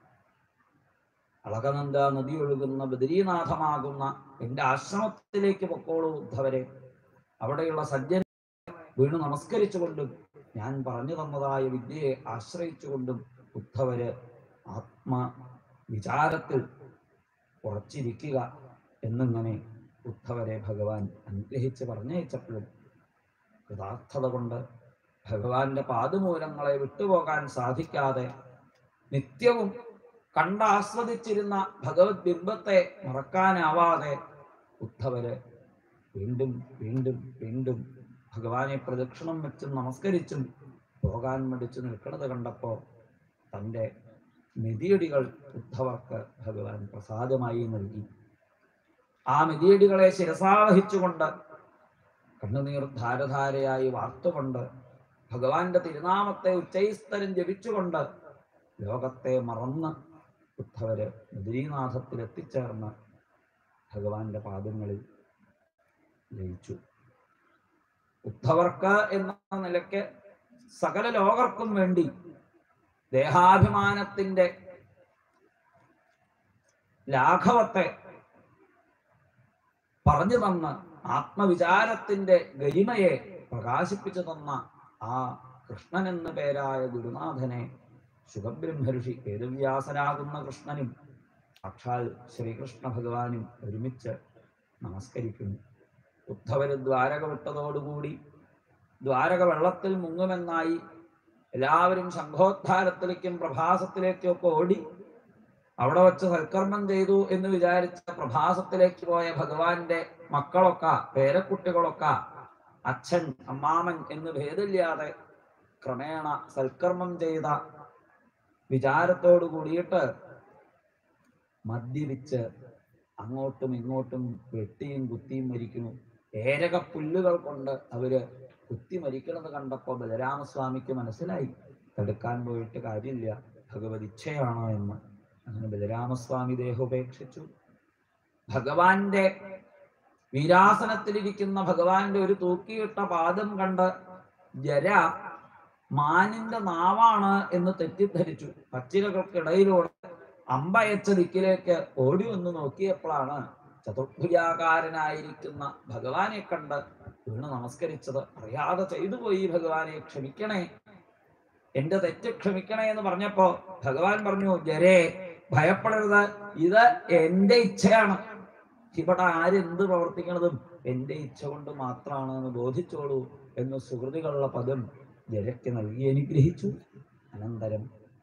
അളകനന്ദ നദി ഒഴുകുന്ന ബദരീനാഥമാകുന്ന എന്റെ ആശ്രമത്തിലേക്ക് പൊക്കോളൂ ഉദ്ധവരെ അവിടെയുള്ള സജ്ജന വീണു നമസ്കരിച്ചുകൊണ്ടും ഞാൻ പറഞ്ഞു തന്നതായ വിദ്യയെ ആശ്രയിച്ചുകൊണ്ടും ഉദ്ധവര് ആത്മ വിചാരത്തിൽ ഉറച്ചിരിക്കുക എന്നിങ്ങനെ ഉദ്ധവരെ ഭഗവാൻ അനുഗ്രഹിച്ച് പറഞ്ഞയച്ചപ്പോഴും കൃതാർത്ഥത കൊണ്ട് ഭഗവാന്റെ പാദമൂലങ്ങളെ വിട്ടുപോകാൻ സാധിക്കാതെ നിത്യവും കണ്ടാസ്വദിച്ചിരുന്ന ഭഗവത് ബിംബത്തെ മറക്കാനാവാതെ ഉദ്ധവര് വീണ്ടും വീണ്ടും വീണ്ടും ഭഗവാനെ പ്രദക്ഷിണം വെച്ചും നമസ്കരിച്ചും പോകാൻ മടിച്ചു നിൽക്കുന്നത് കണ്ടപ്പോ തൻ്റെ മെതിയടികൾ ഉദ്ധവർക്ക് ഭഗവാൻ പ്രസാദമായി നൽകി ആ മെതിയടികളെ ശിരസാവഹിച്ചുകൊണ്ട് കണ്ണുനീർ ധാരധാരയായി വാർത്തുകൊണ്ട് ഭഗവാന്റെ തിരുനാമത്തെ ഉച്ചൈസ്തരം ജപിച്ചുകൊണ്ട് ലോകത്തെ മറന്ന് ഉദ്ധവര് ബദ്രീനാഥത്തിൽ എത്തിച്ചേർന്ന് ഭഗവാന്റെ പാദങ്ങളിൽ ലയിച്ചു ഉദ്ധവർക്ക് എന്ന നിലയ്ക്ക് സകല ലോകർക്കും വേണ്ടി ദേഹാഭിമാനത്തിന്റെ ലാഘവത്തെ പറഞ്ഞു തന്ന് ആത്മവിചാരത്തിന്റെ ഗരിമയെ പ്രകാശിപ്പിച്ചു തന്ന ആ കൃഷ്ണൻ എന്ന പേരായ ഗുരുനാഥനെ ശുഭബ്രഹ്മർഷി വേദവ്യാസനാകുന്ന കൃഷ്ണനും സാക്ഷാൽ ശ്രീകൃഷ്ണ ഭഗവാനും ഒരുമിച്ച് നമസ്കരിക്കുന്നു ഉദ്ധവര് ദ്വാരക വിട്ടതോടുകൂടി ദ്വാരക വെള്ളത്തിൽ മുങ്ങുമെന്നായി എല്ലാവരും ശംഖോദ്ധാരത്തിലേക്കും പ്രഭാസത്തിലേക്കും ഒക്കെ ഓടി അവിടെ വെച്ച് സൽക്കർമ്മം ചെയ്തു എന്ന് വിചാരിച്ച പ്രഭാസത്തിലേക്ക് പോയ ഭഗവാന്റെ മക്കളൊക്കെ പേരക്കുട്ടികളൊക്കെ അച്ഛൻ അമ്മാമൻ എന്ന് ഭേദമില്ലാതെ ക്രമേണ സൽക്കർമ്മം ചെയ്ത വിചാരത്തോടു കൂടിയിട്ട് മദ്യപിച്ച് അങ്ങോട്ടും ഇങ്ങോട്ടും വെട്ടിയും കുത്തിയും മരിക്കുന്നു ഏരക പുല്ലുകൾ കൊണ്ട് അവര് കുത്തി മരിക്കണത് കണ്ടപ്പോ ബലരാമസ്വാമിക്ക് മനസ്സിലായി തടുക്കാൻ പോയിട്ട് കാര്യമില്ല ഭഗവത് ഇച്ഛയാണോ എന്ന് അങ്ങനെ ബലരാമസ്വാമി ദേഹം ഉപേക്ഷിച്ചു ഭഗവാന്റെ വീരാസനത്തിലിരിക്കുന്ന ഭഗവാന്റെ ഒരു തൂക്കിയിട്ട പാദം കണ്ട് ജര മാനിന്റെ നാവാണ് എന്ന് തെറ്റിദ്ധരിച്ചു പച്ചിലകൾക്കിടയിലൂടെ അമ്പയച്ച ദിക്കിലേക്ക് ഓടി വന്ന് നോക്കിയപ്പോഴാണ് ചതുർഭുജാകാരനായിരിക്കുന്ന ഭഗവാനെ കണ്ട് വീണ് നമസ്കരിച്ചത് അറിയാതെ ചെയ്തു പോയി ഭഗവാനെ ക്ഷമിക്കണേ എന്റെ തെറ്റ് ക്ഷമിക്കണേ എന്ന് പറഞ്ഞപ്പോ ഭഗവാൻ പറഞ്ഞു ജരേ ഭയപ്പെടരുത് ഇത് എന്റെ ഇച്ഛയാണ് ഇവിടെ ആരെന്ത് പ്രവർത്തിക്കണതും എന്റെ ഇച്ഛ കൊണ്ട് മാത്രമാണ് എന്ന് ബോധിച്ചോളൂ എന്ന് സുഹൃതികളുടെ പദം ജരയ്ക്ക് നൽകി അനുഗ്രഹിച്ചു അനന്തരം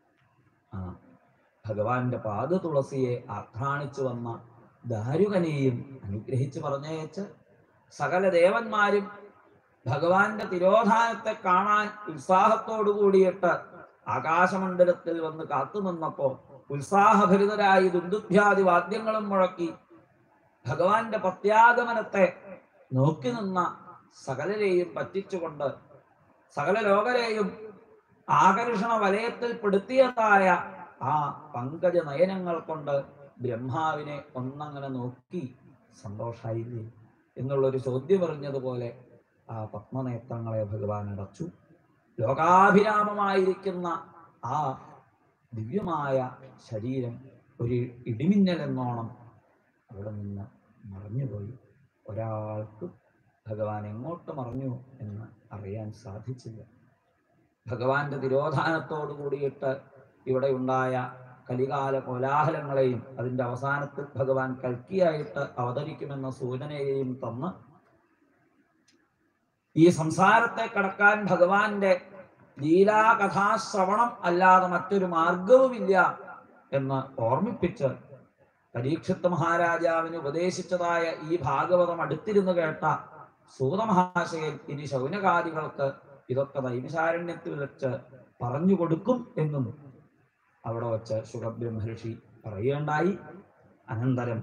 ആ ഭഗവാന്റെ പാദ തുളസിയെ ആഘ്രാണിച്ചു വന്ന ദാരുകനെയും അനുഗ്രഹിച്ച് പറഞ്ഞയച്ച് സകല ദേവന്മാരും ഭഗവാന്റെ തിരോധാനത്തെ കാണാൻ ഉത്സാഹത്തോടു കൂടിയിട്ട് ആകാശമണ്ഡലത്തിൽ വന്ന് കാത്തു നിന്നപ്പോ ഉത്സാഹഭരിതരായി ദുന്ദുഭ്യാദി വാദ്യങ്ങളും മുഴക്കി ഭഗവാന്റെ പ്രത്യാഗമനത്തെ നോക്കി നിന്ന സകലരെയും പറ്റിച്ചുകൊണ്ട് സകല ലോകരെയും ആകർഷണ വലയത്തിൽ പെടുത്തിയതായ ആ പങ്കജ നയനങ്ങൾ കൊണ്ട് ബ്രഹ്മാവിനെ ഒന്നങ്ങനെ നോക്കി സന്തോഷായില്ലേ എന്നുള്ളൊരു ചോദ്യം പറഞ്ഞതുപോലെ ആ പത്മനേത്രങ്ങളെ ഭഗവാൻ അടച്ചു ലോകാഭിരാമമായിരിക്കുന്ന ആ ദിവ്യമായ ശരീരം ഒരു ഇടിമിന്നൽ എന്നോണം അവിടെ നിന്ന് മറഞ്ഞുപോയി ഒരാൾക്ക് ഭഗവാൻ എങ്ങോട്ട് മറഞ്ഞു എന്ന് അറിയാൻ സാധിച്ചില്ല ഭഗവാന്റെ തിരോധാനത്തോടു കൂടിയിട്ട് ഇവിടെ ഉണ്ടായ കലികാല കോലാഹലങ്ങളെയും അതിന്റെ അവസാനത്തിൽ ഭഗവാൻ കൽക്കിയായിട്ട് അവതരിക്കുമെന്ന സൂചനയെയും തന്ന് ഈ സംസാരത്തെ കടക്കാൻ ഭഗവാന്റെ ലീലാകഥാശ്രവണം അല്ലാതെ മറ്റൊരു മാർഗവുമില്ല എന്ന് ഓർമ്മിപ്പിച്ച് പരീക്ഷത്ത് മഹാരാജാവിന് ഉപദേശിച്ചതായ ഈ ഭാഗവതം അടുത്തിരുന്ന് കേട്ട സൂതമഹാശയൻ ഇനി ശൗനകാദികൾക്ക് ഇതൊക്കെ നൈമിശാരണ്യത്തിൽ വെച്ച് പറഞ്ഞു കൊടുക്കും എന്നും അവിടെ വച്ച് സുഖബ്രഹ്മർഷി പറയുകയുണ്ടായി അനന്തരം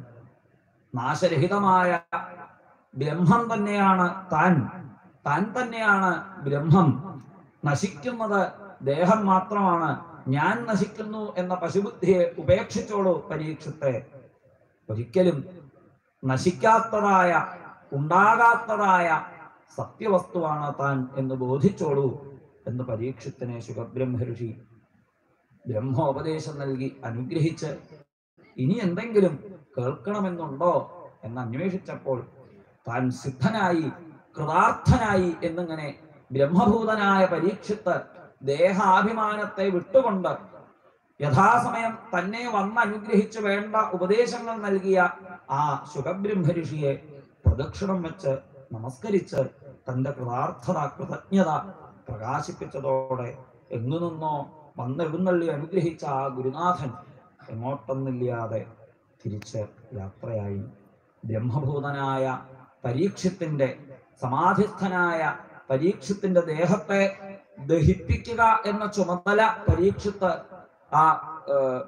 നാശരഹിതമായ ബ്രഹ്മം തന്നെയാണ് താൻ താൻ തന്നെയാണ് ബ്രഹ്മം നശിക്കുന്നത് ദേഹം മാത്രമാണ് ഞാൻ നശിക്കുന്നു എന്ന പശുബുദ്ധിയെ ഉപേക്ഷിച്ചോളൂ പരീക്ഷത്തെ ഒരിക്കലും നശിക്കാത്തതായ ഉണ്ടാകാത്തതായ സത്യവസ്തുവാണ് താൻ എന്ന് ബോധിച്ചോളൂ എന്ന് പരീക്ഷത്തിനെ ശുഖബ്രഹ്മഋഷി ബ്രഹ്മോപദേശം നൽകി അനുഗ്രഹിച്ച് ഇനി എന്തെങ്കിലും കേൾക്കണമെന്നുണ്ടോ എന്ന് അന്വേഷിച്ചപ്പോൾ താൻ സിദ്ധനായി കൃതാർത്ഥനായി എന്നിങ്ങനെ ബ്രഹ്മഭൂതനായ പരീക്ഷിത്ത് ദേഹാഭിമാനത്തെ വിട്ടുകൊണ്ട് യഥാസമയം തന്നെ വന്ന് അനുഗ്രഹിച്ച് വേണ്ട ഉപദേശങ്ങൾ നൽകിയ ആ ശുഖബ്രഹ്മ പ്രദക്ഷിണം വെച്ച് നമസ്കരിച്ച് തന്റെ കൃതാർത്ഥത കൃതജ്ഞത പ്രകാശിപ്പിച്ചതോടെ എങ്ങു നിന്നോ വന്നെഴുന്നള്ളി അനുഗ്രഹിച്ച ആ ഗുരുനാഥൻ എങ്ങോട്ടൊന്നില്ലാതെ തിരിച്ച് യാത്രയായി ബ്രഹ്മഭൂതനായ പരീക്ഷത്തിന്റെ സമാധിസ്ഥനായ പരീക്ഷത്തിന്റെ ദേഹത്തെ ദഹിപ്പിക്കുക എന്ന ചുമതല പരീക്ഷത്ത് ആ ഏർ,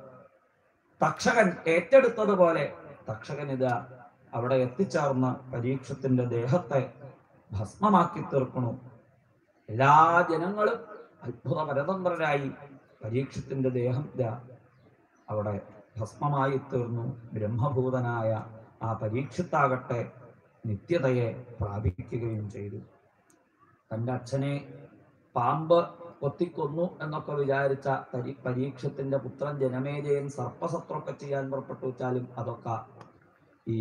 തക്ഷകൻ ഏറ്റെടുത്തതുപോലെ തക്ഷകൻ ഇതാ അവിടെ എത്തിച്ചേർന്ന് പരീക്ഷത്തിന്റെ ദേഹത്തെ ഭസ്മമാക്കി തീർക്കണു എല്ലാ ജനങ്ങളും അത്ഭുത പരതന്ത്രരായി പരീക്ഷത്തിന്റെ ദേഹം ഇതാ അവിടെ ഭസ്മമായി തീർന്നു ബ്രഹ്മഭൂതനായ ആ പരീക്ഷത്താകട്ടെ നിത്യതയെ പ്രാപിക്കുകയും ചെയ്തു തന്റെ അച്ഛനെ പാമ്പ് കൊത്തിക്കൊന്നു എന്നൊക്കെ വിചാരിച്ച പരി പരീക്ഷത്തിന്റെ പുത്രൻ ജനമേജയൻ സർപ്പസത്രമൊക്കെ ചെയ്യാൻ പുറപ്പെട്ടു വെച്ചാലും അതൊക്കെ ഈ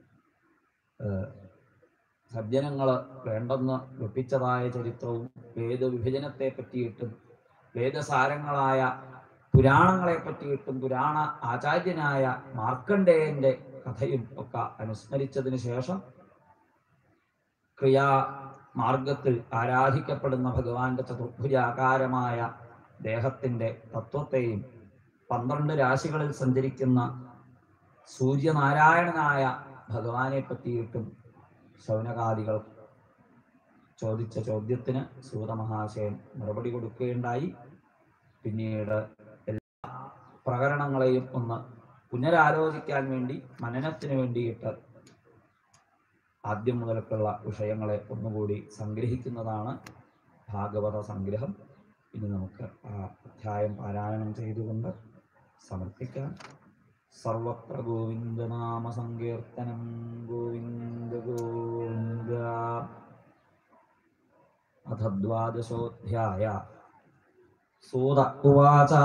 ഏഹ്, സജ്ജനങ്ങള് വേണ്ടെന്ന് വെപ്പിച്ചതായ ചരിത്രവും വേദവിഭജനത്തെ പറ്റിയിട്ടും വേദസാരങ്ങളായ പുരാണങ്ങളെ പറ്റിയിട്ടും പുരാണ ആചാര്യനായ മാർക്കണ്ഡേയന്റെ കഥയും ഒക്കെ അനുസ്മരിച്ചതിന് ശേഷം ക്രിയാ മാർഗത്തിൽ ആരാധിക്കപ്പെടുന്ന ഭഗവാന്റെ ചതുർഭുജാകാരമായ ദേഹത്തിന്റെ തത്വത്തെയും പന്ത്രണ്ട് രാശികളിൽ സഞ്ചരിക്കുന്ന സൂര്യനാരായണനായ ഭഗവാനെ പറ്റിയിട്ടും ശൗനകാദികൾ ചോദിച്ച ചോദ്യത്തിന് സൂതമഹാശയൻ മറുപടി കൊടുക്കുകയുണ്ടായി പിന്നീട് എല്ലാ പ്രകരണങ്ങളെയും ഒന്ന് പുനരാലോചിക്കാൻ വേണ്ടി മനനത്തിന് വേണ്ടിയിട്ട് ആദ്യം മുതൽക്കുള്ള വിഷയങ്ങളെ ഒന്നുകൂടി സംഗ്രഹിക്കുന്നതാണ് ഭാഗവത സംഗ്രഹം ഇനി നമുക്ക് ആ അധ്യായം പാരായണം ചെയ്തുകൊണ്ട് സമർപ്പിക്കാം സർവത്ര ഗോവിന്ദനാമ സങ്കീർത്തനം ഗോവിന്ദ ഗോവിന്ദ അഥ ദ്വാദശോധ്യായ സൂത ഉവാച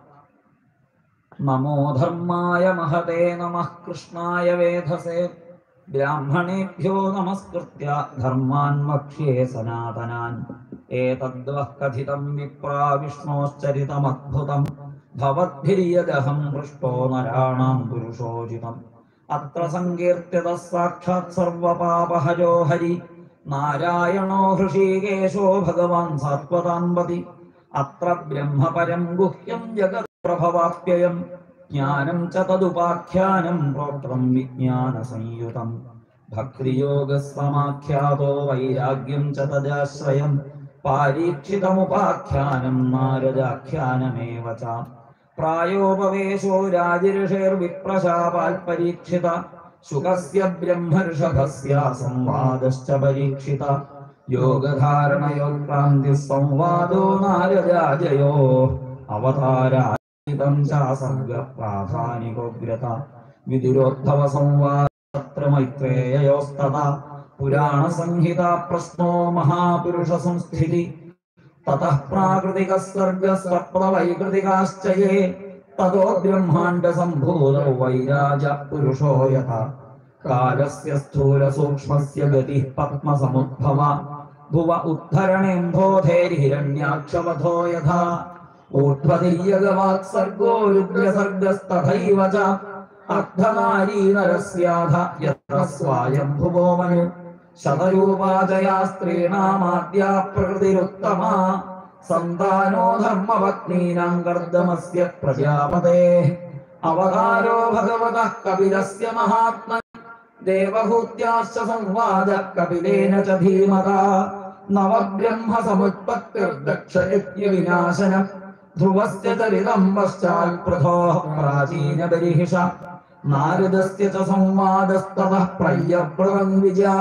നമോ ധർമായ മഹതേ നമഃ കൃഷ്ണായ വേധസേ ബ്രാഹ്മണേഭ്യോ നമസ്കൃത്യ ധർമാൻ വക്ഷ്യേ സനാതനാൻ ഏതദ്വഃ കഥിതം വിപ്രാ വിഷ്ണോശ്ചരിതമദ്ഭുതം ഭവദ്ഭിര്യദഹം പൃഷ്ടോ നരാണാം പുരുഷോചിതം അത്ര സങ്കീർത്തിത സാക്ഷാത് സർവപാപഹരോ ഹരി നാരായണോ ഹൃഷീകേശോ ഭഗവാൻ സാത്വതാമ്പതി അത്ര ബ്രഹ്മപരം ഗുഹ്യം ജഗത് പ്രഭവാപ്യയം ജ്ഞാനം ച തദുപാഖ്യാനം പ്രോക്തം വിജ്ഞാന സംയുതം ഭക്തിയോഗസമാഖ്യാതോ വൈരാഗ്യം ച തദാശ്രയം പാരീക്ഷിതമുപാഖ്യാനം നാരദാഖ്യാനമേവ ച പ്രായോപവേശോ രാജഋഷേർവിപ്രശാപാൽ പരീക്ഷിത ശുകസ്യ ബ്രഹ്മർഷഭസ്യ സംവാദശ്ച പരീക്ഷിത യോഗധാരണയോത്ക്രാന്തി സംവാദോ നാരരാജയോ അവതാരാജിതം ചാസർഗ പ്രാധാനികോഗ്രത വിദുരോദ്ധവ സംവാദത്ര മൈത്രേയയോസ്തത പുരാണ സംഹിത പ്രശ്നോ മഹാപുരുഷ സംസ്ഥിതി തതഃ പ്രാകൃതിക സർഗസ്വപ്നവൈകൃതികാശ്ച യേ തതോ ബ്രഹ്മാണ്ഡ സംഭൂതോ വൈരാജ പുരുഷോ യഥ കാലസ്യ സ്ഥൂല സൂക്ഷ്മസ്യ ഗതി പത്മസമുദ്ഭവ ഭുവ ഉദ്ധരണേംബോധേർഹിരണ്യാക്ഷവധോ യഥാ ഊർധ്വതിര്യഗവാത്സർഗോ രുദ്രസർഗസ്തഥൈവ ച അർദ്ധനാരീ നരസ്യാധ യത്ര സ്വായംഭുവോ മനു ശതരൂപാചയാ സ്ത്രീണാമാദ്യാ പ്രകൃതിരുത്തമാ സന്താനോ ധർമ്മപത്നീനാം കർദ്ദമസ്യ പ്രജാപതേ അവതാരോ ഭഗവതഃ കപിലസ്യ മഹാത്മ ദേവഹൂത്യാശ്ച സംവാദ കപിലേന ച ധീമത നവബ്രഹ്മ സമുത്പത്തിർദക്ഷയജ്ഞ വിനാശനം ധ്രുവസ്യ ചരിതം പശ്ചാൽ പ്രഥോ പ്രാചീന ബരിഹിഷ നാരദസ്യ ച സംവാദസ്തതഃ പ്രയ്യപ്രദം വിജാ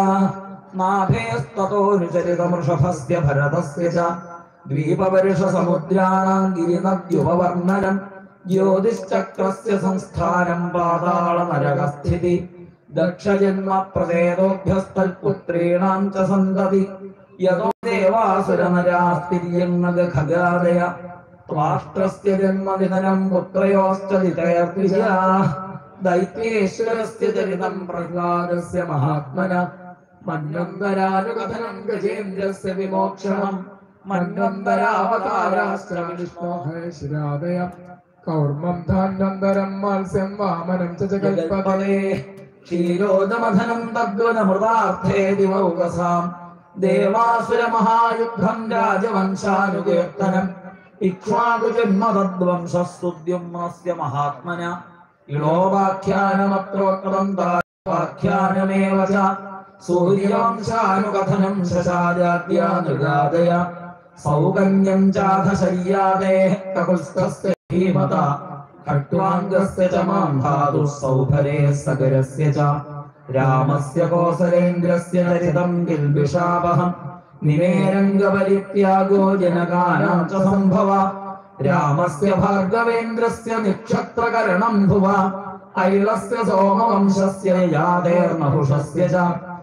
നാഭേസ്തതോനുചരിതമൃഷഭസ്യ ഭരതസ്യ ച ദ്വീപവർഷസമുദ്രാണാം ഗിരിനദ്യുപവർണ്ണനം ജ്യോതിശ്ചക്രസ്യ സംസ്ഥാനം പാതാളനരകസ്ഥിതി ദക്ഷജന്മ പ്രദേതോഭ്യസ്തൽപുത്രീണാം ച സന്തതി യതോ ദേവാസുരനരാസ്തിര്യങ്ങഖഗാദയ ത്വാഷ്ട്രസ്യ ജന്മനിധനം പുത്രയോശ്ച ദിതേർദ്വിജാ ദൈത്യേശ്വരസ്യ ചരിതം പ്രഹ്ലാദസ്യ മഹാത്മന മന്വന്തരാനുകഥനം ഗജേന്ദ്രസ്യ വിമോക്ഷണം മന്വന്തരാവതാരാശ്ച വിഷ്ണോ ശ്രാദയ കൗർമ്മം ധാന്യന്തരം മത്സ്യം വാമനം ച ജഗൽപതേ ജഗൽപദേ ക്ഷീരോദമധനം തദ്വനമൃതാർത്ഥേ ദിവൗകസാം ദേവാസുരമഹായുദ്ധം രാജവംശാനുകീർത്തനം ഇക്ഷ്വാകുജന്മതദ്വംശസ്തുദ്യുമ്നസ്യ മഹാത്മന ഇളോപാഖ്യാനമത്രോക്തം താഖ്യാനമേവ ച സൂര്യവംശാനുകഥനം ശശാദാദ്യാനുഗാദയ സൗകന്യം ചാധ ശയ്യാദേ കകുൽസ്ഥസ്യ ധീമത खट्वाङ्गस्य च मां धातुः सौभरे सगरस्य च रामस्य कोसलेन्द्रस्य चरितं किल्बिषावहम् निमेरङ्गपरित्यागो जनकानां च सम्भव रामस्य भार्गवेन्द्रस्य निक्षत्रकरणं भुव ऐलस्य सोमवंशस्य यादेर्नहुषस्य च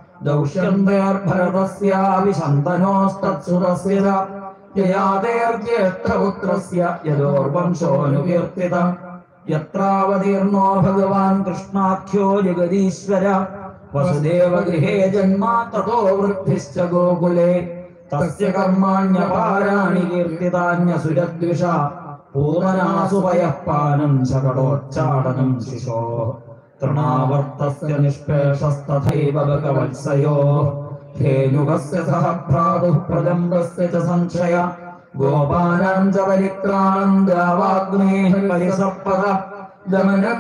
दौष्यन्तेर्भरतस्याभिशन्तनोस्तत्सुरस्य च ययादेर्ज्येष्ठपुत्रस्य यदोर्वंशोऽनुकीर्तित यत्रावतीर्णो भगवान् कृष्णाख्यो जगदीश्वर वसुदेवगृहे जन्म ततो वृद्धिश्च गोकुले तस्य कर्माण्यपाराणि कीर्तितान्यसुरद्विषा पूर्वनासुपयः पानं शकटोच्चाटनं शिशोः तृणावर्तस्य निष्पेषस्तथैव भगवत्सयोः धेनुकस्य सह भ्रातुः प्रलम्बस्य च संशय गोपानां च परित्राणं दावाग्नेः परिसर्पः दमनं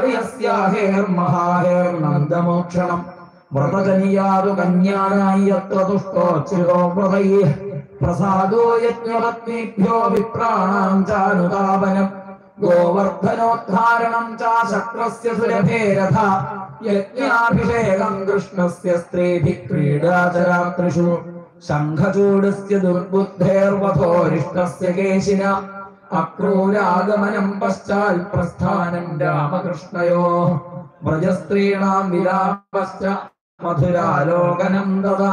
काळयस्याहेर्महाहेर्नन्दमोक्षणम् व्रतजनियातु कन्यानां यत्र तुष्टोच्युतो व्रतैः प्रसादो यज्ञपत्नीभ्यो विप्राणां चानुतापनम् गोवर्धनोद्धारणं च शक्रस्य सुरभेरथ यज्ञाभिषेकं कृष्णस्य स्त्रीभिः क्रीडाचरात्रिषु शङ्खचूडस्य दुर्बुद्धेर्वधोरिष्टस्य केशिन अक्रूरागमनं पश्चात् प्रस्थानं रामकृष्णयोः व्रजस्त्रीणां विलापश्च मधुरालोकनं दद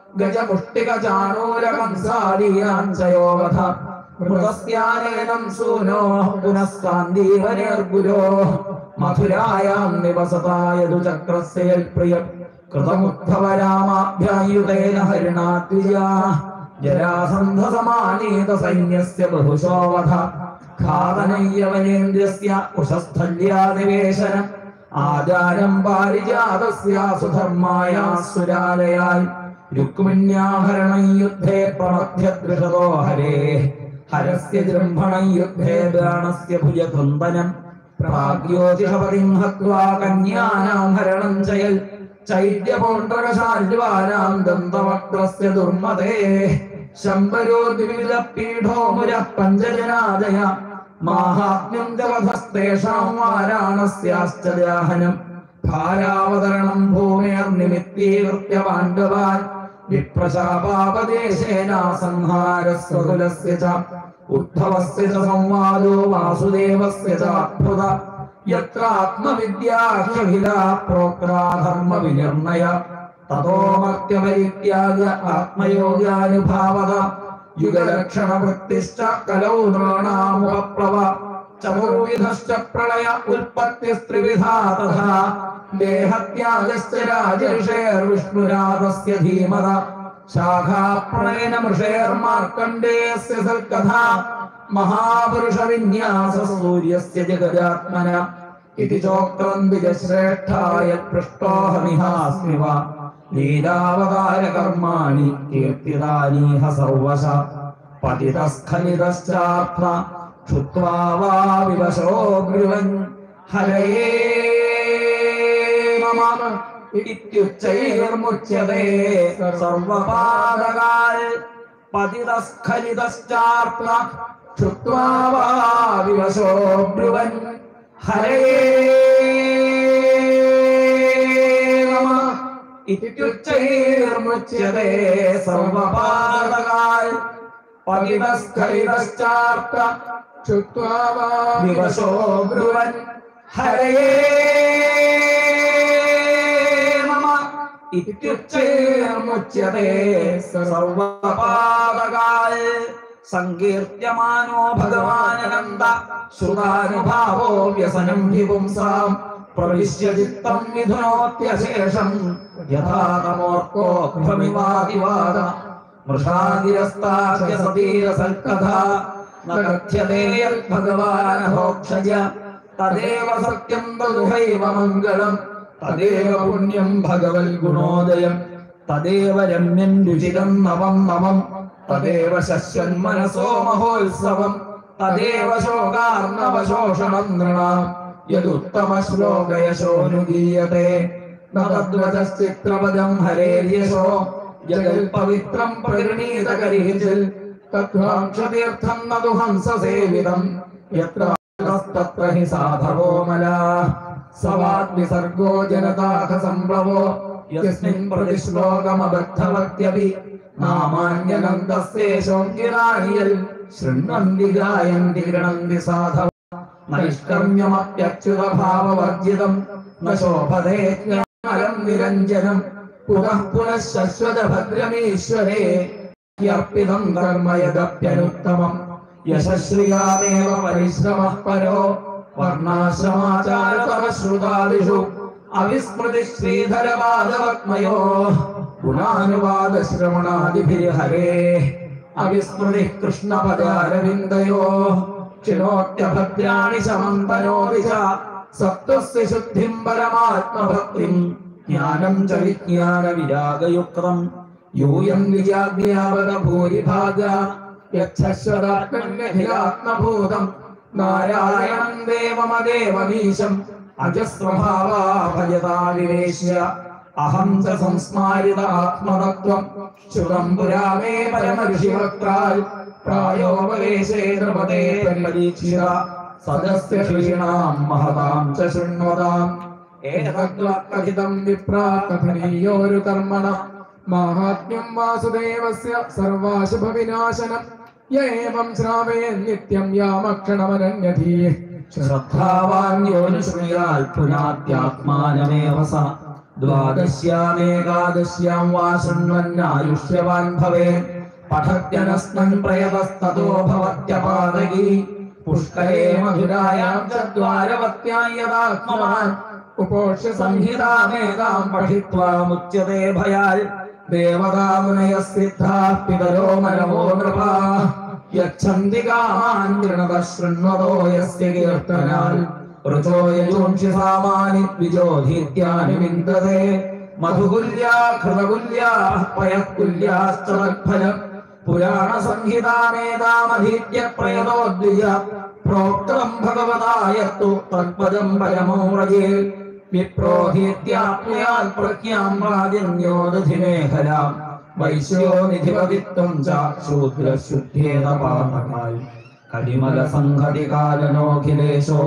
गजमुष्टिकचाणूरकंसादीनाञ्चयो वध मृतस्यानेनं सूनोः पुनः सान्दीवनेर्गुरोः मथुरायां निवसता यदुचक्रस्य यत्प्रियम् कृतमुद्धव रामाभ्यायुतेन हरिणाद्विजा जरासन्धसमानीत सैन्यस्य बहुशो वध खादनय्यवनेन्द्रस्य कुशस्थल्यानिवेशनम् आचारं पारिजातस्य सुधर्माया सुरालयाय रुक्मिण्याहरणं युद्धे प्रमथ्यदृशतो हरेः हरस्य जृम्भणं युद्धे बाणस्य भुजकृन्दनम् प्राग्योतिषपतिं हत्वा कन्यानां हरणं चयल् चैत्यपौण्ड्रकशाल्वानां दन्तवक्त्रस्य दुर्मते शम्बरो द्विविधपीठो मुरः पञ्चजनादय माहात्म्यं च वधस्तेषां वाराणस्याश्च दाहनम् भारावतरणं भूमेर्निमित्तीकृत्य पाण्डवान् विप्रशापापदेशेन संहारस्वकुलस्य च उद्धवस्य च संवादो वासुदेवस्य च अद्भुत यत्र आत्मविद्याख्यखिला प्रोक्ता धर्मविनिर्णय ततो मर्त्यपरित्याग आत्मयोगानुभावद युगलक्षणवृत्तिश्च कलौ नृणामुपप्लव चतुर्विधश्च प्रलय उत्पत्तिस्त्रिविधा तथा देहत्यागश्च राजर्षेर्विष्णुरातस्य धीमത शाखाप्रणयन मृषेर्मार्कण्डेयस्य सൽക്കഥാ महापुरुषविन्यास सूर्यस्य जगदात्मन इति चोक्तम् द्विजश्रेष्ठाय पृष्टोऽहमिहास्मि वा लीलावतारकर्माणि कीर्तिदानीह सर्वश पतितस्खलितश्चात्म क्षुत्वा वा विवशो ब्रुवन् हरये मम इत्युच्चैर्मुच्यते सर्वपादकाल् पतितस्खलितश्चात्म क्षुत्वा वा विवशो ब्रुवन् हरये मम इत्युच्चैर्मुच्यते सर्वपादकाल् पतितस्खलितश्चार्थ क्षुत्वा वा विवशो ब्रुवन् हरये मम इत्युच्चैर्मुच्यते सर्वपादकाल् सङ्कीर्त्यमानो भगवाननन्द श्रुतानुभावो व्यसनं हि पुंसाम् प्रविश्य चित्तं मिथुनोत्यशेषम् यथा तमोर्कोऽभ्रमिवादिवाद मृषागिरस्तास्य सतीरसल्कथा न कथ्यते यद्भगवानभोक्षज तदेव सत्यं तदुहैव मङ्गलम् तदेव पुण्यं भगवल्गुणोदयम् तदेव रम्यं रुचिरं नवं नवम् तदेव शश्वन्मनसो महोत्सवम् तदेव शोकार्णवशोषणं नृणाम् यदुत्तमश्लोकयशोऽनुगीयते न तद्वचश्चित्रपदं हरेर्यशो जगल्पवित्रं प्रगृणीतकरिहिचिल् तद्वांशतीर्थं न तु हंससेवितम् यत्र तत्र हि साधवो मला स वाग्विसर्गो जनताथ सम्भवो यस्मिन् प्रतिश्लोकमबद्धवत्यपि नामान्यनन्दस्येषोऽङ्गिराणि यल् शृण्वन्ति गायन्ति गृणन्ति साधव नैष्कर्म्यमप्यच्युतभाववर्जितम् न शोभते ज्ञानम् निरञ्जनम् पुनः पुनः शश्वतभद्रमीश्वरे ह्यर्पितम् कर्म यदप्यनुत्तमम् यशश्रियामेव परिश्रमः परो वर्णाश्रमाचारतमश्रुतादिषु अविस्मृति श्रीधरपादवत्मयो गुणानुवादश्रवणादिभिर्हरे अविस्मृतिः कृष्णपदारविन्दयोः क्षिणोत्यभद्राणि समन्तनोति च सत्त्वस्य शुद्धिम् परमात्मभक्तिम् ज्ञानम् च विज्ञानविरागयुक्तम् യൂയം വിജാഗ്യാവത ഭൂരിഭാഗ യക്ഷശ്വരാത്മന്യഖിലാത്മഭൂതം നാരായണം ദേവമദേവമീശം അജസ്വഭാവാ ഭജതാ വിവേശ്യ അഹം ച സംസ്മാരിത ആത്മതത്വം ശ്രുതം പുരാമേ പരമർഷിവക്രാൽ പ്രായോപവേശേ നൃപതേ പരീക്ഷിത സദസ്യ ക്ഷീണാം മഹതാം ച ശൃണ്വതാം ഏതദ്വാക്കഥിതം വിപ്രാ കഥനീയോരു കർമ്മണ മാഹാത്മ്യം വാസുദേവസ്യ സർവാശുഭവിനാശനം യ ഏവം ശ്രാവേ നിത്യം യാമക്ഷണമനന്യധീ ശ്രദ്ധാവാന്യോനുശ്രീയാൽ പുനാത്യാത്മാനമേവ സ ദ്വാദശ്യാമേകാദശ്യാം വാ ശൃണ്വന്നായുഷ്യവാൻ ഭവേ പഠത്യനസ്മൻ പ്രയതസ്തതോ ഭവത്യപാതകി പുഷ്കരേ മധുരായാം ച ദ്വാരവത്യാം യഥാത്മവാൻ ഉപോഷ്യ സംഹിതാമേകാം പഠിത്വാ മുച്യതേ ഭയാൽ ദേവതാമുനയസിദ്ധാ പിതരോ മനവോ നൃപാ യച്ഛന്തി കാമാൻ ഗൃണത ശൃണ്വതോ യസ്യ കീർത്തനാൽ ഋചോ യജോംഷി സാമാനി ദ്വിജോധീത്യാനി വിന്ദതേ മധുകുല്യാ ഹൃതകുല്യാ പയക്കുല്യാശ്ച തത്ഫലം പുരാണ സംഹിതാമേതാമധീത്യ പ്രയതോദ്വിജ പ്രോക്തം ഭഗവതായത്തു തത്പദം പരമോ വ്രജേ വിപ്രോധീത്യാത്മയാൽ പ്രജ്ഞാം രാജന്യോദധിമേഖലാം വൈശ്യോ നിധിപതിത്വം ച ശൂദ്രശുദ്ധേതപാതകാൽ കടിമല സംഹതി കാലനോഖിലേശോ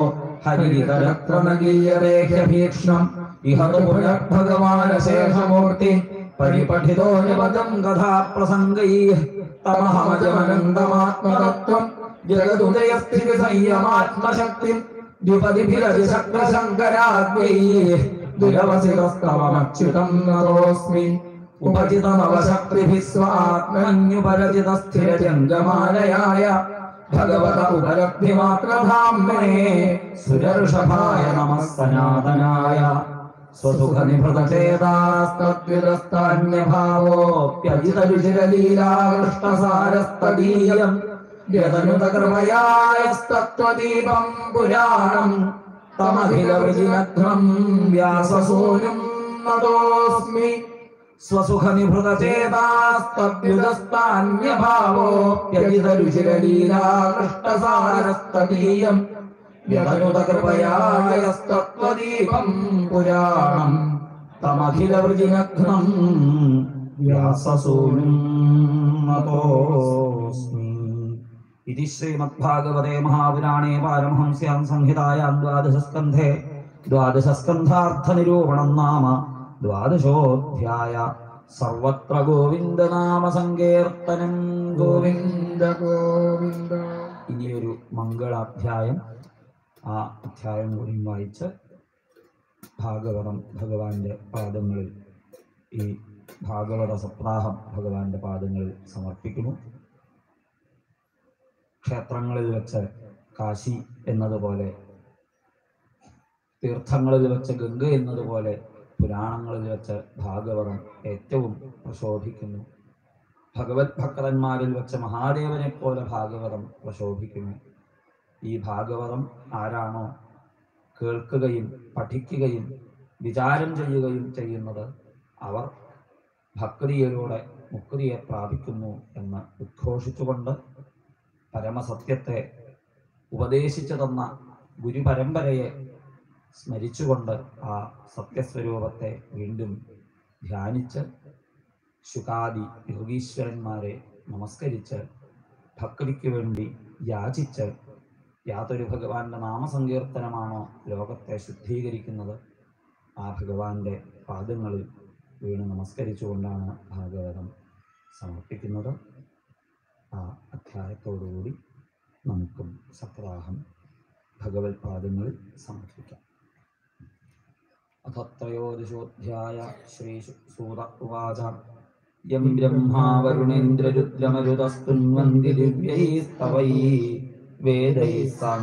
ഹരിതരത്രണഗീയരേഖ്യഭീക്ഷ്ണം ഇഹ തു പുനർഭഗവാനശേഷമൂർത്തി പരിപഠിതോ നിപദം കഥാപ്രസംഗൈः തമഹമജമനന്തമാത്മതത്വം ജഗതുദയസ്ഥിതി സംയമാത്മശക്തിം ദ്വിപതിഭിരതിശക്രശങ്കരാദ്വൈः ദുരവസിതസ്തവമച്യുതം നതോസ്മി ഉപചിതമവശക്തിഭിः സ്വാത്മന്യുപരചിതസ്ഥിരജംഗമാലയായ ഭഗവത ഉപലബ്ധിമാത്രധാമ്നേ സുരർഷഭായ നമഃ സനാതനായ സ്വസുഖനിഭൃതചേതാസ്തദ്വിതസ്താന്യഭാവോऽപ്യജിതരുചിരലീലാകൃഷ്ണസാരസ്തദീയം വ്യതനുതകൃപയായസ്തത്വദീപം പുരാണം തമഖിലവൃജിനഘ്നം വ്യാസസൂനും നതോസ്മി സ്വസുഖനിഭൃതചേതാസ്തദ്വിതസ്താന്യഭാവോऽപ്യജിതരുചിരലീലാകൃഷ്ണസാരസ്തദീയം വ്യതനുതകൃപയായസ്തത്വദീപം പുരാണം തമഖിലവൃജിനഘ്നം വ്യാസസൂനും നതോസ്മി ഇതി ശ്രീമദ്ഭാഗവതേ മഹാപുരാണേ പാരമഹംസ്യാം സംഹിതായാം ദ്വാദശസ്കന്ധേ ദ്വാദശസ്കന്ധാർത്ഥനിരൂപണം നാമ ദ്വാദശോധ്യായ സർവത്ര ഗോവിന്ദനാമ സങ്കീർത്തനം ഗോവിന്ദ ഗോവിന്ദ ഗോവിന്ദ ഇനിയൊരു മംഗളാധ്യായം ആ അധ്യായം കൂടി വായിച്ച് ഭാഗവതം ഭഗവാന്റെ പാദങ്ങളിൽ ഈ ഭാഗവത സപ്താഹം ഭഗവാന്റെ പാദങ്ങളിൽ സമർപ്പിക്കുന്നു ക്ഷേത്രങ്ങളിൽ വെച്ച് കാശി എന്നതുപോലെ തീർത്ഥങ്ങളിൽ വെച്ച് ഗംഗ എന്നതുപോലെ പുരാണങ്ങളിൽ വെച്ച് ഭാഗവതം ഏറ്റവും പ്രശോഭിക്കുന്നു ഭഗവത് ഭക്തന്മാരിൽ വെച്ച് മഹാദേവനെ പോലെ ഭാഗവതം പ്രശോഭിക്കുന്നു ഈ ഭാഗവതം ആരാണോ കേൾക്കുകയും പഠിക്കുകയും വിചാരം ചെയ്യുകയും ചെയ്യുന്നത് അവർ ഭക്തിയിലൂടെ മുക്തിയെ പ്രാപിക്കുന്നു എന്ന് ഉദ്ഘോഷിച്ചുകൊണ്ട് പരമസത്യത്തെ ഉപദേശിച്ചു തന്ന ഗുരുപരമ്പരയെ സ്മരിച്ചുകൊണ്ട് ആ സത്യസ്വരൂപത്തെ വീണ്ടും ധ്യാനിച്ച് ശുകാദി യോഗീശ്വരന്മാരെ നമസ്കരിച്ച് ഭക്തിക്ക് വേണ്ടി യാചിച്ച് യാതൊരു ഭഗവാന്റെ നാമസങ്കീർത്തനമാണോ ലോകത്തെ ശുദ്ധീകരിക്കുന്നത് ആ ഭഗവാന്റെ പാദങ്ങളിൽ വീണ് നമസ്കരിച്ചുകൊണ്ടാണ് ഭാഗവതം സമർപ്പിക്കുന്നത് ആ അധ്യായത്തോടുകൂടി നമുക്കും സപ്താഹം ഭഗവത് പാദങ്ങളിൽ സമർപ്പിക്കാം അഥ ത്രയോദശോധ്യായ ശ്രീ സൂത ഉവാച യം ബ്രഹ്മാ വരുണേന്ദ്രരുദ്രമരുതസ്തുന്വന്തി ദിവ്യൈസ്തവൈः വേദൈः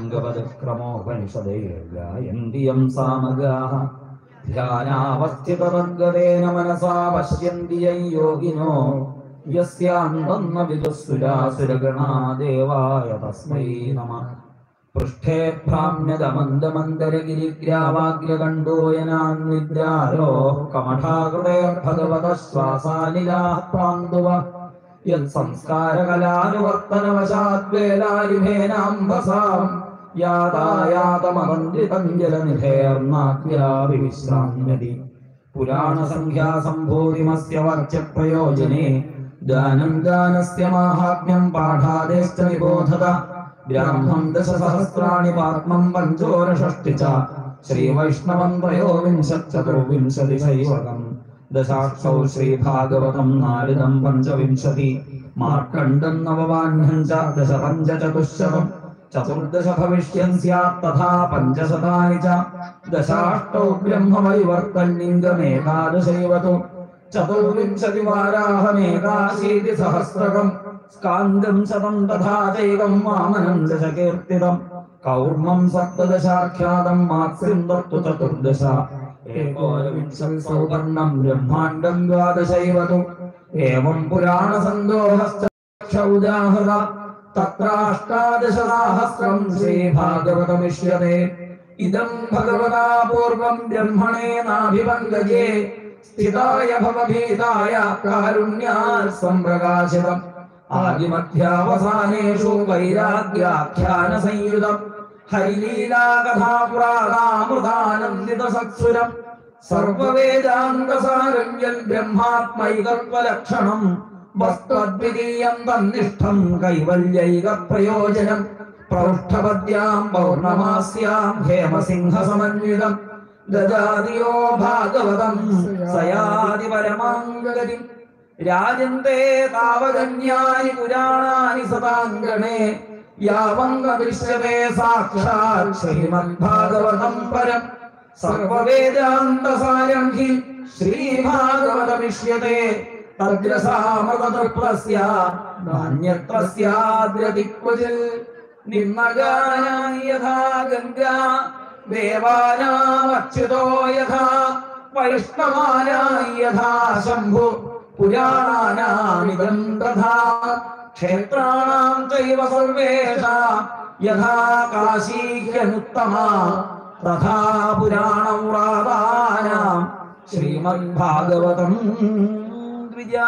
സാംഗപദക്രമോപനിഷदैर्गायन्ति യം സാമगाः ധ്യാനാवस्थितमद्गतेन मनसा पश्यन्ति यं योगिनो यस्यान्तन्न विदुःसुरासुरगणा देवाय तस्मै नमः പൃഷ്ഠേ ഭ്രാമ്യതമന്ദമന്ദരഗിരിഗ്രാവാഗ്രകണ്ഠോയനാൻ നിദ്രാരോ കമഠാകൃതേ ഭഗവത ശ്വാസാനിലാഹ്വാന്തുവ യത്സംസ്കാരകലാനുവർത്തനവശാദ്വേലാരിഭേനാംബസാം യാതായാതമകന്ദിതഞ്ജലനിഭേർന്നാഗ്രാവിശ്രാമ്യതി പുരാണസംഖ്യാസംഭൂതിമസ്യ വാക്യപ്രയോജനെ ദാനം ദാനസ്യ മാഹാത്മ്യം പാഠാദേശ്ച നിബോധത ബ്രാഹ്മം ദശസഹസ്രാണി പാത്മം പഞ്ചോരഷഷ്ടി ച ശ്രീവൈഷ്ണവം ത്രയോവിംശച്ചതുർവിംശതി ശൈവകം ദശാക്ഷൗ ശ്രീഭാഗവതം നാരദം പഞ്ചവിംശതി മാർക്കണ്ഡം നവവാഹ്നം ച ദശ പഞ്ചചതുശതം ചതുർദശ ഭവിഷ്യൻ സ്യാत् തഥാ പഞ്ചശതാനി ച ദശാഷ്ടൗ ബ്രഹ്മവൈവർത്തല്ലിംഗമേകാദശൈവതു ചതുർവിംശതി വാരാഹമേകാശീതി സഹസ്രകം സ്കാന്ദം ശതം തഥാ ചൈകം വാമനം ദശകീർത്തിതം കൗർമം സപ്തദശാഖ്യാതം മാത്സ്യം തത്തു ചതുർദശ ഏകോനവിംശം സൗവർണം ബ്രഹ്മാണ്ഡം ദ്വാദശൈവതു ഏവം പുരാണസന്തോഹശ്ചൗദാഹൃത തത്രാഷ്ടാദശസാഹസ്രം ശ്രീഭാഗവതമിഷ്യത്തെ ഇദം ഭഗവതാ പൂർവം ബ്രഹ്മണേ നാഭിപങ്കജേ സ്ഥിതായ ഭവഭീതായ കാരുണ്യാൽ സംപ്രകാശിതം ആദിമധ്യാവസാനേഷു വൈരാഗ്യാഖ്യാന സംയുതം ഹരിലീലാകഥാപുരാണാമൃതാനന്ദിത സത്സുരം സർവവേദാന്തസാരഞ്ജൽ ബ്രഹ്മാത്മൈകത്വലക്ഷണം വസ്ത്വദ്വിതീയം തന്നിഷ്ഠം കൈവല്യൈക പ്രയോജനം പ്രൗഷ്ഠപദ്യാം പൗർണമാസ്യാം ഹേമസിംഹസമന്വിതം ഗജാദിയോ ഭാഗവതം സയാതി പരമാംഗതി രാജന്തേ താവകന്യാനി പുരാണാനി സതാംഗണേ യാവംഗദൃശ്യത്തെ സാക്ഷാത് ശ്രീമദ്ഭാഗവതം പരം സർവവേദാന്തസാരം ഹി ശ്രീഭാഗവതമിഷ്യത്തെ തദ്രസാമൃതതൃപ്തസ്യ നാന്യത്ര സ്യാദ്രതിക്വചിൽ നിമ്മഗാനായി യഥാ ഗംഗാ ദേവാനാമച്യുതോ യഥാ വൈഷ്ണവാനായി യഥാ ശംഭു പുരാണാനാമിതം തഥാ ക്ഷേത്രാണാം ചൈവ സർവേഷാ യഥാ കാശീഹ്യനുത്തമാ തഥാ പുരാണൗറാദാനാം ശ്രീമദ്ഭാഗവതം ദ്വിജാ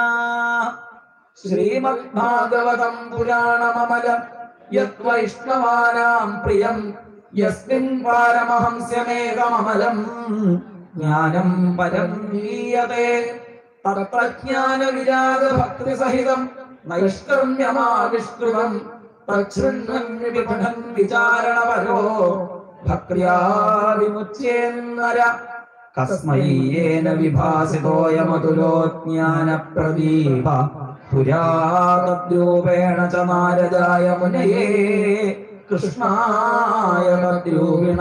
ശ്രീമദ്ഭാഗവതം പുരാണമമലം യദ്വൈഷ്ണവാനാം പ്രിയം യസ്മിൻ പാരമഹംസ്യമേകമമലം ജ്ഞാനം പരം ഗീയത്തെ തത്രജ്ഞാന വിരാഗ ഭക്തി സഹിതം നൈഷ്കർമ്യമാവിഷ്കൃതം തച്ഛൃണ്വൻ വിപഠൻ വിചാരണപരോ ഭക്ര്യാ വിമുച്യേന്നര കസ്മയ്യേന വിഭാസിതോയമതുലോ ജ്ഞാനപ്രദീപ പുരാതദ്രൂപേണ ച നാരദായ മുനയേ കൃഷ്ണായ തദ്രൂപിണ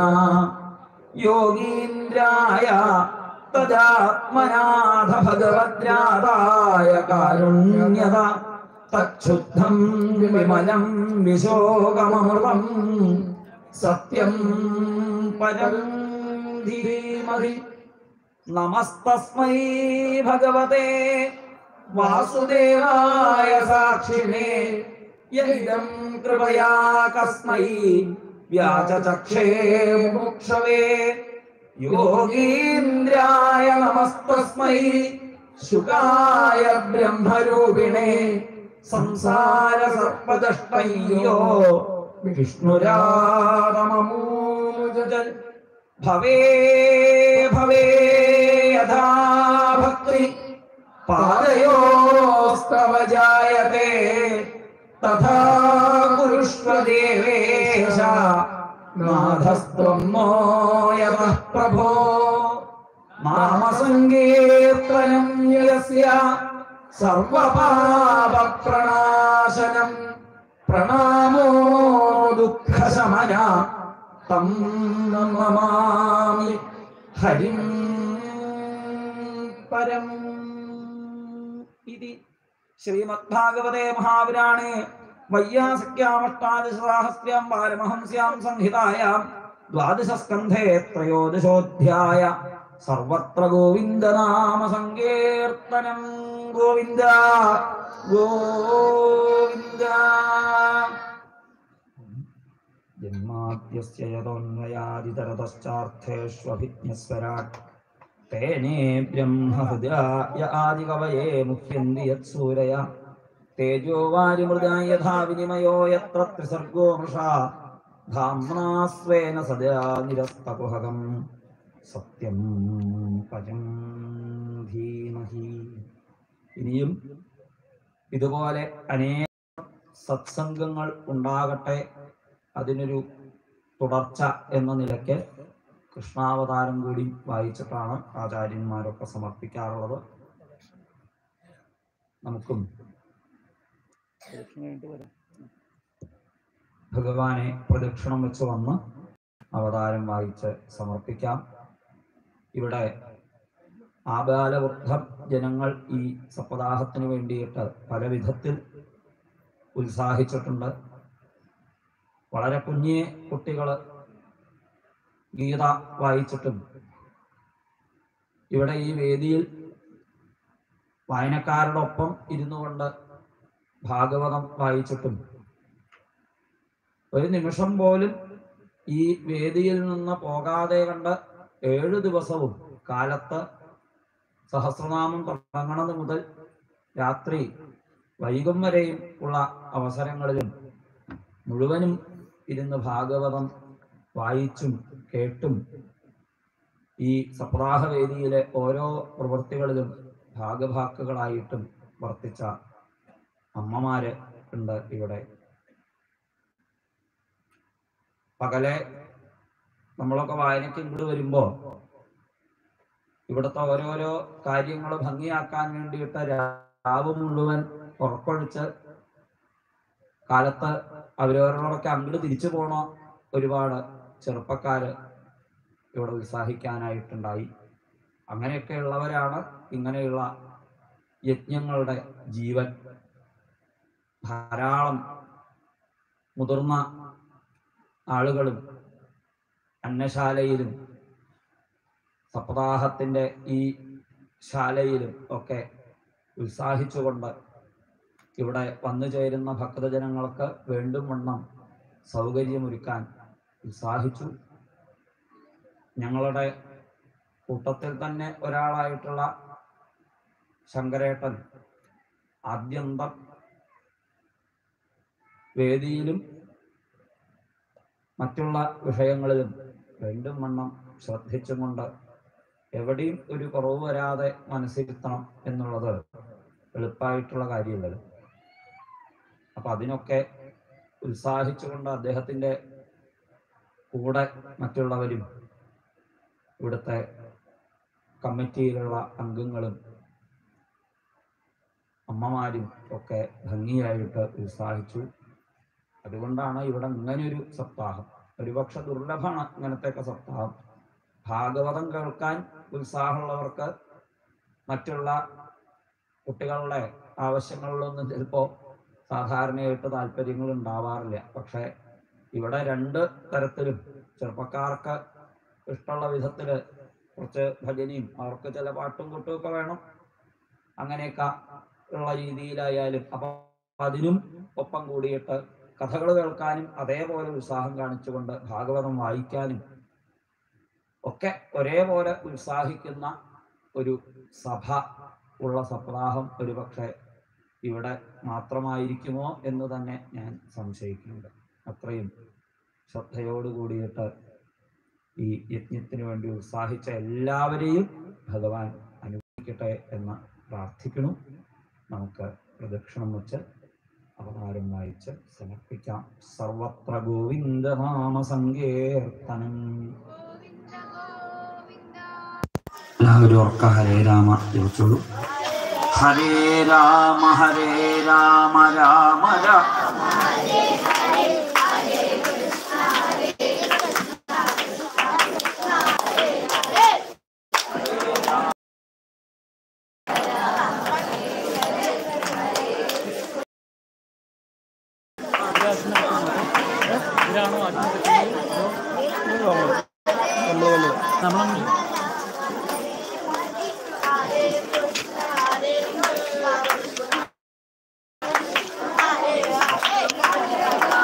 യോഗീന്ദ്രായ തദാത്മനാഥ ഭഗവദ്രാതായ കാരുണ്യത തച്ഛുദ്ധം വിമലം വിശോകമമൃതം സത്യം പരം ധീമഹി നമസ്തസ്മൈ ഭഗവതേ വാസുദേവായ സാക്ഷിണേ യഹിദം കൃപയാ കസ്മൈ വ്യാചചക്ഷേ മോക്ഷവേ യോഗീന്ദ്രായ നമസ്തസ്മൈ ശുകായ ബ്രഹ്മരൂപിണേ സംസാര സർപ്പദഷ്ടയ്യോ വിഷ്ണുരാതമൂജൽ ഭവേ ഭവേ യഥാ ഭക്തി പാദയോസ്തവ ജായത്തെ തഥാ കുരുഷ്വ ദേവേശ നാഥസ്ത്വം नो यतः प्रभो नामसङ्कीर्तनं यस्य सर्वपापप्रणाशनं प्रणामो दुःखशमन तं नमामि हरिं परम् इति श्रीमद्भागवते महापुराणे वैयासिक्यामष्टादशसाहस्र्यां पारमहंस्यां संहितायां द्वादशस्कन्धे त्रयोदशोऽध्याय सर्वत्र गोविन्दनाम सङ्कीर्तनं गोविन्द गोविन्द ജന്മാദ്യസ്യ യതോന്വയാദിതരതശ്ചാർത്ഥേഷ്വഭിജ്ഞസ്വരാട് തേനേ ബ്രഹ്മഹൃദായ ആദികവയേ മുഹ്യന്തി യത്സൂരയ തേജോ വാരിമൃതായ യഥാ വിനിമയോ യത്ര ത്രിസർഗോ മൃഷാ ധാമ്നാ സ്വേന സദാ നിരസ്തകുഹകം സത്യം പരം ധീമഹി ഇനിയും ഇതുപോലെ അനേക സത്സംഗങ്ങൾ ഉണ്ടാകട്ടെ അതിനൊരു തുടർച്ച എന്ന നിലയ്ക്ക് കൃഷ്ണാവതാരം കൂടി വായിച്ചിട്ടാണ് ആചാര്യന്മാരൊക്കെ സമർപ്പിക്കാറുള്ളത് നമുക്കും ഭഗവാനെ പ്രദക്ഷിണം വെച്ച് വന്ന് അവതാരം വായിച്ച് സമർപ്പിക്കാം ഇവിടെ ആബാലവൃദ്ധ ജനങ്ങൾ ഈ സപ്താഹത്തിന് വേണ്ടിയിട്ട് പല വിധത്തിൽ ഉത്സാഹിച്ചിട്ടുണ്ട് വളരെ കുഞ്ഞേ കുട്ടികൾ ഗീത വായിച്ചിട്ടും ഇവിടെ ഈ വേദിയിൽ വായനക്കാരോടൊപ്പം ഇരുന്നു കൊണ്ട് ഭാഗവതം വായിച്ചിട്ടും ഒരു നിമിഷം പോലും ഈ വേദിയിൽ നിന്ന് പോകാതെ കണ്ട് ഏഴു ദിവസവും കാലത്ത് സഹസ്രനാമം തുടങ്ങണത് മുതൽ രാത്രി വൈകും വരെയും ഉള്ള അവസരങ്ങളിലും മുഴുവനും ഇരുന്ന് ഭാഗവതം വായിച്ചും കേട്ടും ഈ സപ്താഹവേദിയിലെ ഓരോ പ്രവൃത്തികളിലും ഭാഗഭാക്കുകളായിട്ടും വർത്തിച്ച അമ്മമാര് ഉണ്ട് ഇവിടെ പകലെ നമ്മളൊക്കെ വായനയ്ക്ക് ഇങ്ങോട്ട് വരുമ്പോ ഇവിടുത്തെ ഓരോരോ കാര്യങ്ങൾ ഭംഗിയാക്കാൻ വേണ്ടിയിട്ട് രാവ് മുഴുവൻ ഉറക്കൊഴിച്ച് കാലത്ത് അവരവരോടൊക്കെ അങ്ങോട്ട് തിരിച്ചു പോണ ഒരുപാട് ചെറുപ്പക്കാര് ഇവിടെ ഉത്സാഹിക്കാനായിട്ടുണ്ടായി അങ്ങനെയൊക്കെ ഉള്ളവരാണ് ഇങ്ങനെയുള്ള യജ്ഞങ്ങളുടെ ജീവൻ ധാരാളം മുതിർന്ന ആളുകളും അന്നശാലയിലും സപ്താഹത്തിന്റെ ഈ ശാലയിലും ഒക്കെ ഉത്സാഹിച്ചുകൊണ്ട് ഇവിടെ വന്നു ചേരുന്ന ഭക്തജനങ്ങൾക്ക് വേണ്ടും വണ്ണം സൗകര്യമൊരുക്കാൻ ഉത്സാഹിച്ചു ഞങ്ങളുടെ കൂട്ടത്തിൽ തന്നെ ഒരാളായിട്ടുള്ള ശങ്കരേട്ടൻ ആദ്യന്തം വേദിയിലും മറ്റുള്ള വിഷയങ്ങളിലും വേണ്ടും വണ്ണം ശ്രദ്ധിച്ചുകൊണ്ട് എവിടെയും ഒരു കുറവ് വരാതെ മനസ്സിരുത്തണം എന്നുള്ളത് എളുപ്പമായിട്ടുള്ള കാര്യമല്ലല്ലോ അപ്പൊ അതിനൊക്കെ ഉത്സാഹിച്ചുകൊണ്ട് അദ്ദേഹത്തിന്റെ കൂടെ മറ്റുള്ളവരും ഇവിടുത്തെ കമ്മിറ്റിയിലുള്ള അംഗങ്ങളും അമ്മമാരും ഒക്കെ ഭംഗിയായിട്ട് ഉത്സാഹിച്ചു അതുകൊണ്ടാണ് ഇവിടെ ഇങ്ങനെയൊരു സപ്താഹം ഒരുപക്ഷെ ദുർലഭമാണ് ഇങ്ങനത്തെയൊക്കെ സപ്താഹം ഭാഗവതം കേൾക്കാൻ ഉത്സാഹമുള്ളവർക്ക് മറ്റുള്ള കുട്ടികളുടെ ആവശ്യങ്ങളിലൊന്നും ചിലപ്പോ സാധാരണയായിട്ട് താല്പര്യങ്ങൾ ഉണ്ടാവാറില്ല പക്ഷെ ഇവിടെ രണ്ട് തരത്തിലും ചെറുപ്പക്കാർക്ക് ഇഷ്ടമുള്ള വിധത്തില് കുറച്ച് ഭജനയും അവർക്ക് ചില പാട്ടും കൂട്ടും ഒക്കെ വേണം അങ്ങനെയൊക്കെ ഉള്ള രീതിയിലായാലും അപ്പൊ അതിനും ഒപ്പം കൂടിയിട്ട് കഥകൾ കേൾക്കാനും അതേപോലെ ഉത്സാഹം കാണിച്ചുകൊണ്ട് ഭാഗവതം വായിക്കാനും ഒക്കെ ഒരേപോലെ ഉത്സാഹിക്കുന്ന ഒരു സഭ ഉള്ള സപ്താഹം ഒരുപക്ഷെ ഇവിടെ മാത്രമായിരിക്കുമോ എന്ന് തന്നെ ഞാൻ സംശയിക്കുന്നുണ്ട് അത്രയും ശ്രദ്ധയോട് കൂടിയിട്ട് ഈ യജ്ഞത്തിന് വേണ്ടി ഉത്സാഹിച്ച എല്ലാവരെയും ഭഗവാൻ അനുഗ്രഹിക്കട്ടെ എന്ന് പ്രാർത്ഥിക്കുന്നു നമുക്ക് പ്രദക്ഷിണം വെച്ച് അവതാരം വായിച്ച് സമർപ്പിക്കാം സർവത്ര ഗോവിന്ദനാമ സങ്കീർത്തനം എല്ലാവരും ഉറക്ക ഹരേ രാമ ജപിച്ചോളൂ ഹരേ രാമ ഹരേ രാമ രാമ രാമ ഹരേ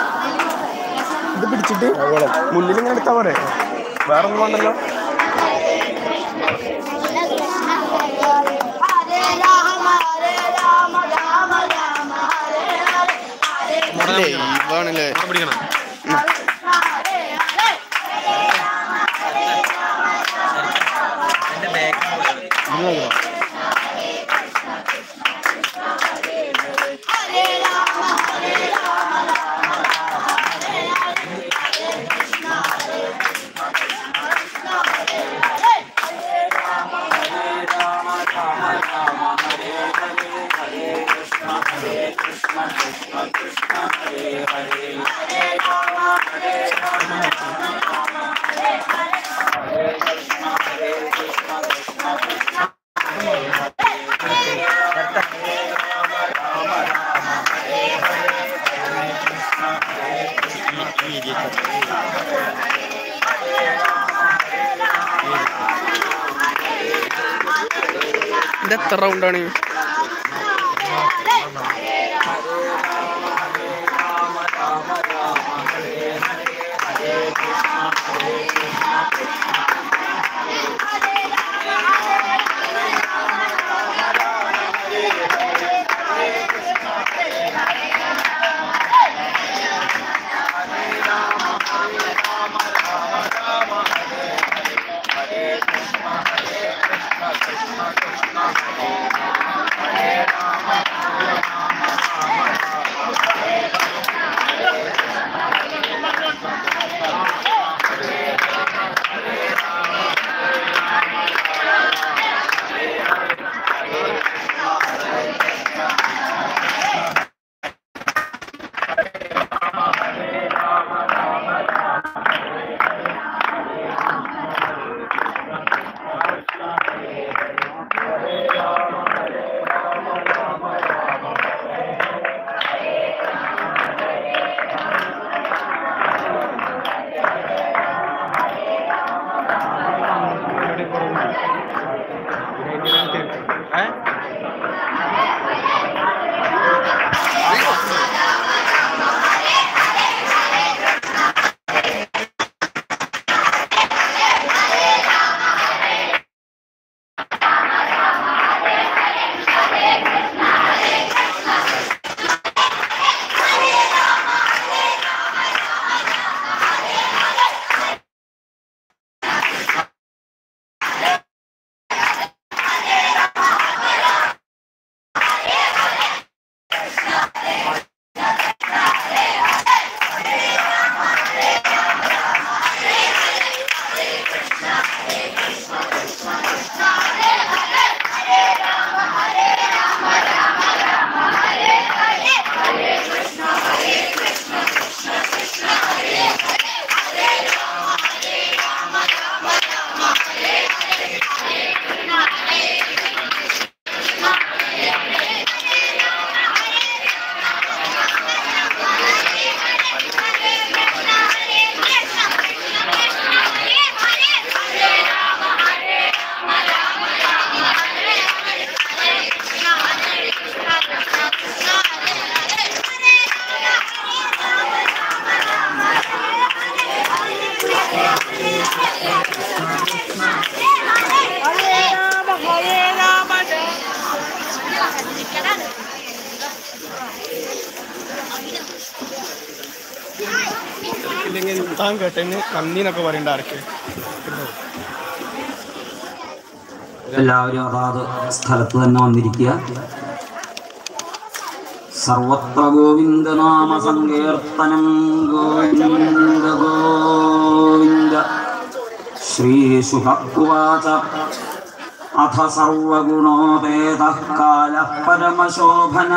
പോരെ വേറെ ഒന്നും വേണ്ടല്ലോ ഹരേ രാമ ഹരേ രാമ രാമ രാമ ഹരേ ഹരേ ഹരേ ഇതാണല്ലേ പിടിക്കണം ഹരേ ഹരേ ഹരേ രാമ ഹരേ രാമ രാമ രാമ ഹരേ ഹരേ ഹരേ കൃഷ്ണ ഹരേ കൃഷ്ണ കൃഷ്ണ കൃഷ്ണ ഹരേ ഹരേ ഹരേ രാമ ഹരേ രാമ രാമ രാമ ഹരേ ഹരേ ഹരേ കൃഷ്ണ ഹരേ കൃഷ്ണ കൃഷ്ണ കൃഷ്ണ ഹരേ ഹരേ ഹരേ രാമ ഹരേ രാമ രാമ രാമ ഹരേ ഹരേ ഹരേ കൃഷ്ണ ഹരേ കൃഷ്ണ കൃഷ്ണ കൃഷ്ണ ഹരേ ഹരേ ഹരേ രാമ ഹരേ രാമ രാമ രാമ ഹരേ ഹരേ ഹരേ കൃഷ്ണ ഹരേ കൃഷ്ണ ഇത് എത്ര റൗണ്ടാണ് ഇല്ലെങ്കിൽ താൻ കേട്ടതിന് നന്ദി എന്നൊക്കെ പറയണ്ട ആർക്ക് എല്ലാവരും അതാത് സ്ഥലത്ത് തന്നെ വന്നിരിക്കുക സർവത്ര ഗോവിന്ദനാമ സങ്കീർത്തനം ഗോവിന്ദ ഗോവിന്ദ ശ്രീശുഹുവാച അഥ സർവഗുണോപേത കാല പരമശോഭന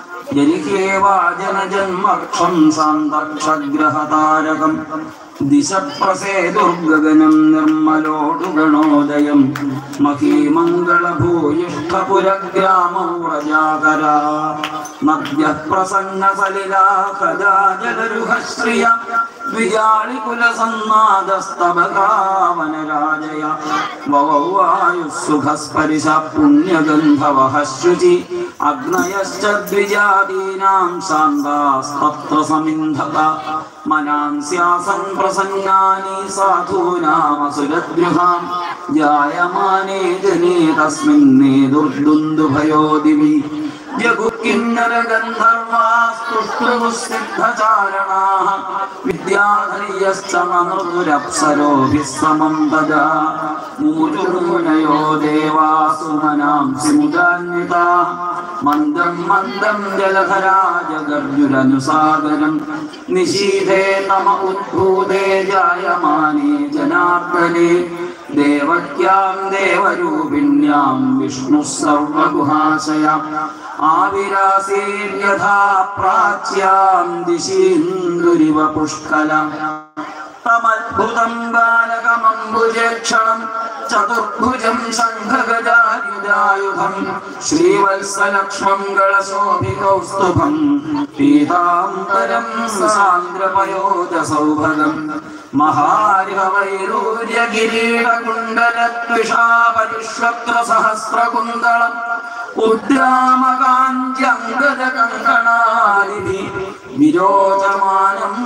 ജനിഹേവാജനജന്മക്ഷം സാന്തക്ഷഗ്രഹതാരകം ദിശ പ്രസേതുർഗഗനം നിർമ്മലോടുഗണോദയം മഹീമംഗളഭൂയിഷ്ഠപുരഗ്രാമൗരജാകര നദ്യ പ്രസന്ന സലിലാഹജാജലരുഹശ്രിയ വിജാളികുലസന്നാദസ്തവകാവനരാജയ വവൗവായുസുഖസ്പരിശ പുണ്യഗന്ധവഹ ശുചി अग्नयश्च द्विजादीनां शान्तास्तत्र समिन्धत मनांस्यासन् प्रसन्नानि साधूनामसुरद्रुहां जायमाने जने तस्मिन्ने दुर्दुन्दुभयो दिवि जगुकिन्नरगन्धर्वास्तुष्टुस्निग्धचारणाः विद्याधर्यश्च मनुरप्सरोभिः समं तदा मूजुर्मुनयो देवासु मनांसि मुदान्विताः मन्दं मन्दं जलधरा जगर्जुरनुसागरम् निशीथे नम उद्भूते जायमाने जनार्दने देवक्यां देवरूपिण्यां विष्णुः सर्वगुहाशया आविरासीर्यथा प्राच्यां दिशीन्दुरिव पुष्कला तमद्भुतं बालकमम्बुजेक्षणं चतुर्भुजं शङ्खगजायुधायुधं श्रीवत्सलक्ष्मं गणशोभिकौस्तुभं पीताम्बरं सान्द्रपयोदसौभगं महार्हवैरूर्यकिरीटकुण्डलत्विषापरिष्वक्त्रसहस्रकुन्दलम् उद्यामकाञ्च्यङ्गदकङ्कणादिभिः विरोचमानम्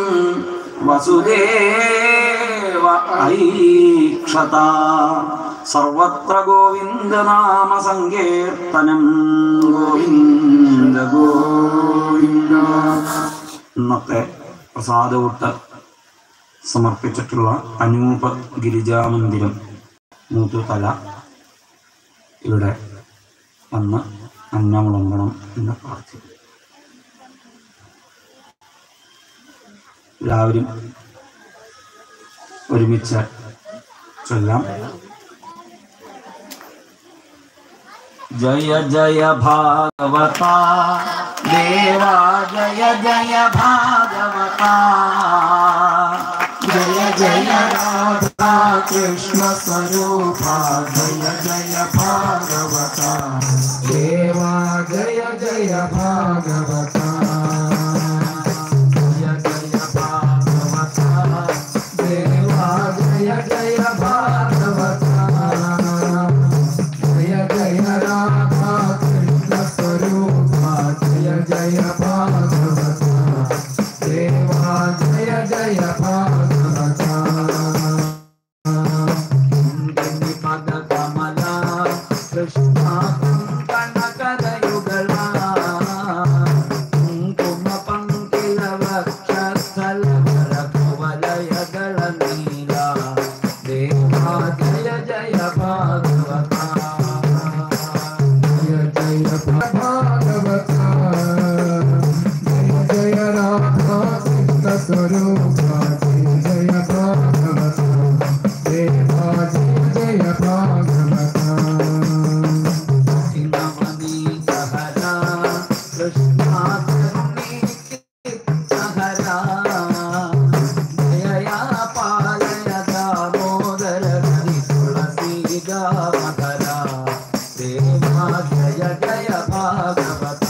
वसुदेव ऐक्षता സർവത്ര ഗോവിന്ദനാമ സങ്കീർത്തനം ഗോവിന്ദ ഗോവിന്ദ ഇന്നത്തെ പ്രസാദവൂട്ട് സമർപ്പിച്ചിട്ടുള്ള അനൂപ ഗിരിജാമന്ദിരം മൂത്തുതല ഇവിടെ വന്ന് അന്നമുളങ്ങണം എന്ന് പ്രാർത്ഥിക്കുന്നു എല്ലാവരും ഒരുമിച്ച് ചൊല്ലാം ജയ ജയ ഭാഗവത ദേവാ ജയ ജയ ഭാഗവത जय जय राधा कृष्ण स्वरूपा जय जय भागवता देवा जय जय भागवता जय जय भागवता देवा जय जय भागवता जय जय राधा कृष्ण स्वरूपा जय जय भागवता देवा जय जय भागवता പദ കമല കൃഷ്ണ കനകരയുഗള കുങ്കുമ പങ്കില വക്ഷസ്ഥല വലയകള നീല ദേവാ ജയ ജയ ഭാഗവത जय जय भागवता जय जय राधा कृष्ण स्वरूपा जय जय भागवता देवा जय जय भागवता നവനീ സഹര കൃഷ്ണ സഹര ജയ പാലയ ദാമോദര ഹരി തുളസി മധര ദേവാ ജയ ജയ ഭാഗവത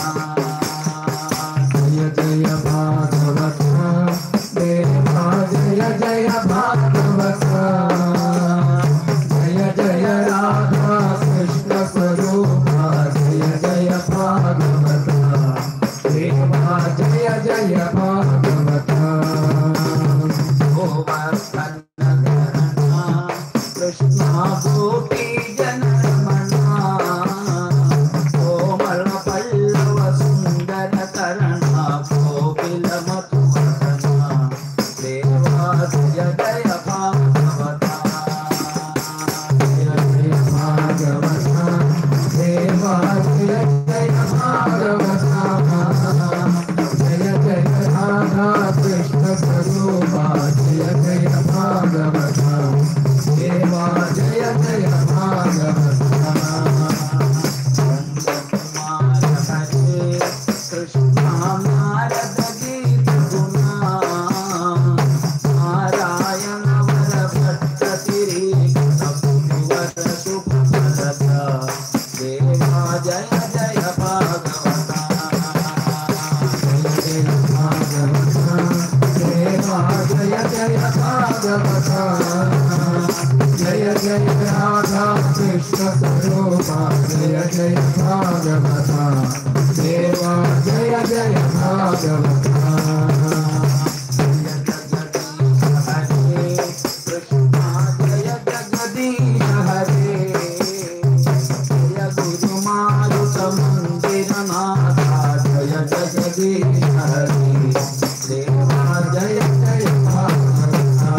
जय जय भागवता देवा जय जय भागवता जय जय राधा कृष्ण स्वरूपा जय जय भागवता देवा जय जय भागवता गोवर्धन कृष्ण गोपी जय कृष्ण स्वरूपा जय जय भागवता देवा जय जय भागवता हरे कृष्णा जय जगदीश हरे जय गुरु मारुत मंदिर नाथा जय जगदीश हरे देवा जय जय भागवता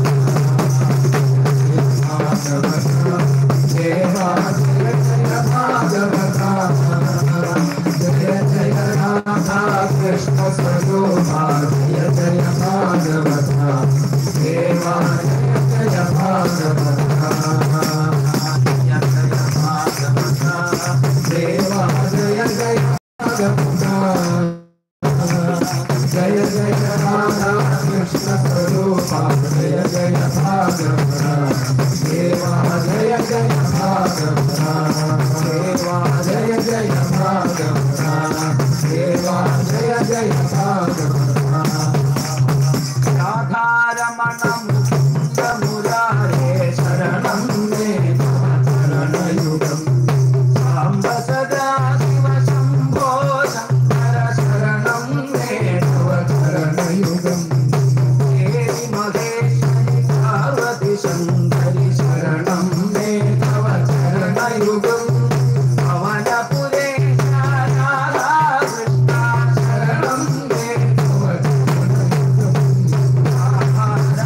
भागवता देवा जय जय भागवता जय जय राधा कृष्ण स्वरूपा जय जय भागवता देवा जय जय भागवता जय जय भागवता देवा जय जय भागवता जय जय राधा कृष्ण स्वरूपा जय जय भागवता देवा जय जय भागवता देवा जय जय भागवता देवा जय जय भागवता राधारमण मुकुन्द मुरारे शरणं मे शरणयुगम् साम्ब सदा शिव शम्भो शङ्कर शरणं मे तव शरणयुगम् देवि महेश्वरि पार्वति शङ्करि शरणं मे तव शरणयुगम् पवनपुरेश राधा कृष्णा शरणं मे तव शरणयुगम्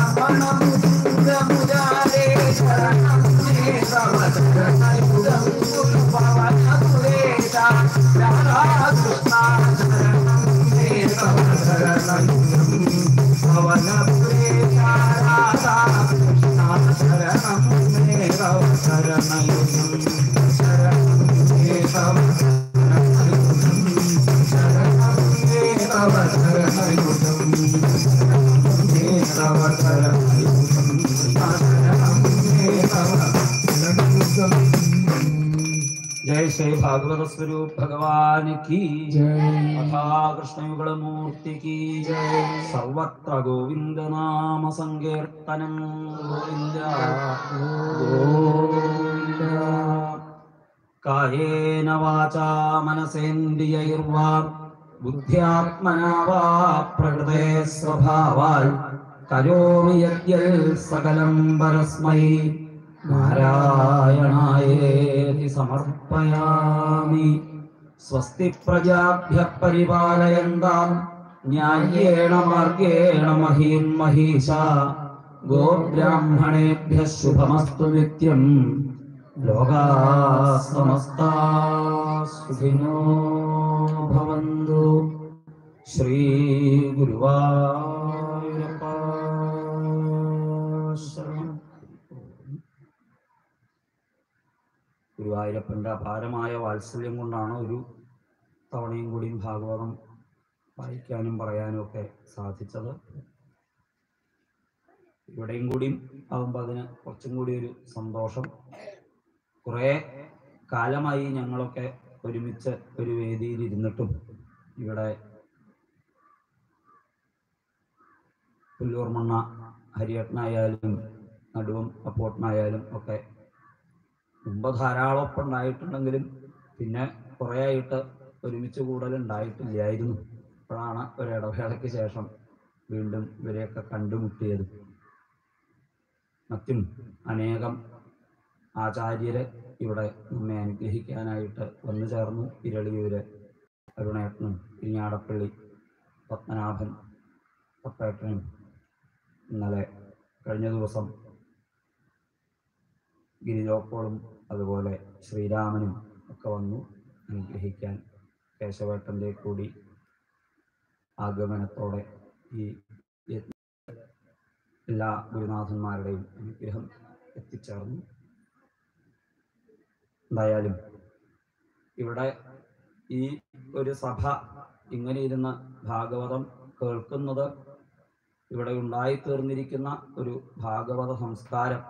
जय श्री भागवत स्वरूप भगवान की जय कथा कृष्णयुगल मूर्ति की जय सर्वत्र गोविंद नाम संकीर्तനം गोविंद गोविंद कायेन वाचा मनसेन्द्रियैर्वा बुद्ध्यात्मना वा प्रकृते स्वभावात् करोमि यद्यत् सकलं परस्मै नारायणायेति समर्पयामि स्वस्ति प्रजाभ्यः परिपालयन्ताम् न्याय्येण मार्गेण महीन् महिषा गोब्राह्मणेभ्यः शुभमस्तु नित्यम् लोकाः समस्ताः सुखिनो भवन्तु श्रीगुरुवायूरप्पा ശരണം. ഗുരുവായൂരപ്പൻ്റെ അപാരമായ വാത്സല്യം കൊണ്ടാണ് ഒരു തവണയും കൂടിയും ഭാഗവതം വായിക്കാനും പറയാനും ഒക്കെ സാധിച്ചത് ഇവിടെയും കൂടിയും ആകുമ്പോൾ അതിന് കുറച്ചും കൂടി ഒരു സന്തോഷം കുറേ കാലമായി ഞങ്ങളൊക്കെ ഒരുമിച്ച് ഒരു വേദിയിൽ ഇരുന്നിട്ടും ഇവിടെ പുല്ലൂർമണ്ണ ഹരിയട്ടനായാലും നടുവം അപ്പോട്ടനായാലും ഒക്കെ മുമ്പ് ധാരാളം ഒപ്പം ഉണ്ടായിട്ടുണ്ടെങ്കിലും പിന്നെ കുറേ ആയിട്ട് ഒരുമിച്ച് കൂടൽ ഉണ്ടായിട്ടില്ലായിരുന്നു അപ്പോഴാണ് ഒരു ഇടവേളയ്ക്ക് ശേഷം വീണ്ടും ഇവരെയൊക്കെ കണ്ടുമുട്ടിയത് മറ്റും അനേകം ആചാര്യര് ഇവിടെ നമ്മെ അനുഗ്രഹിക്കാനായിട്ട് വന്നു ചേർന്നു ഇരളിയൂര് അരുണേട്ടനും ഇരിഞ്ഞാടപ്പള്ളി പത്മനാഭൻ പപ്പേട്ടനും ഇന്നലെ കഴിഞ്ഞ ദിവസം ഗിരിജോപ്പോളും അതുപോലെ ശ്രീരാമനും ഒക്കെ വന്നു അനുഗ്രഹിക്കാൻ കേശവേട്ടൻ്റെ കൂടി ആഗമനത്തോടെ ഈ യജ്ഞ എല്ലാ ഗുരുനാഥന്മാരുടെയും അനുഗ്രഹം എത്തിച്ചേർന്നു എന്തായാലും ഇവിടെ ഈ ഒരു സഭ ഇങ്ങനെ ഇരുന്ന് ഭാഗവതം കേൾക്കുന്നത് ഇവിടെ ഉണ്ടായിത്തീർന്നിരിക്കുന്ന ഒരു ഭാഗവത സംസ്കാരം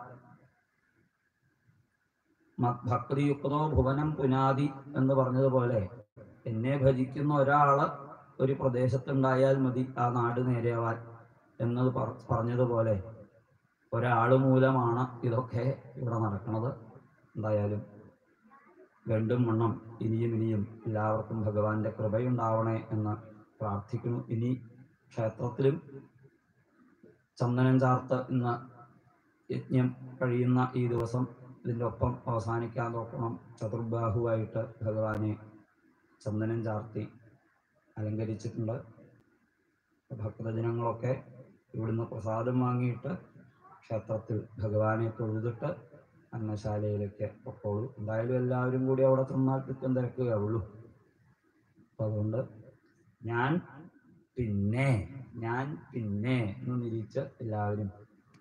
മ- ഭക്തിയുക്തോ ഭുവനം പുനാതി എന്ന് പറഞ്ഞതുപോലെ എന്നെ ഭജിക്കുന്ന ഒരാള് ഒരു പ്രദേശത്തുണ്ടായാൽ മതി ആ നാട് നേരെയാവാൻ എന്നത് പറ- പറഞ്ഞതുപോലെ ഒരാൾ മൂലമാണ് ഇതൊക്കെ ഇവിടെ നടക്കുന്നത് എന്തായാലും വീണ്ടും വണ്ണം ഇനിയും ഇനിയും എല്ലാവർക്കും ഭഗവാന്റെ കൃപയുണ്ടാവണേ എന്ന് പ്രാർത്ഥിക്കുന്നു ഇനി ക്ഷേത്രത്തിലും ചന്ദനം ചാർത്ത് ഇന്ന് യജ്ഞം കഴിയുന്ന ഈ ദിവസം ഇതിൻ്റെ ഒപ്പം അവസാനിക്കാൻ നോക്കണം ചതുർബാഹുവായിട്ട് ഭഗവാനെ ചന്ദനം ചാർത്തി അലങ്കരിച്ചിട്ടുണ്ട് ഭക്തജനങ്ങളൊക്കെ ഇവിടുന്ന് പ്രസാദം വാങ്ങിയിട്ട് ക്ഷേത്രത്തിൽ ഭഗവാനെ തൊഴുതിട്ട് അന്നശാലയിലേക്ക് പൊക്കോളൂ എന്തായാലും എല്ലാവരും കൂടി അവിടെ ചെന്നാൽ തിക്കം തിരക്കുകയുള്ളൂ അപ്പം അതുകൊണ്ട് ഞാൻ പിന്നെ ഞാൻ പിന്നെ എന്ന് നിരീച്ച് എല്ലാവരും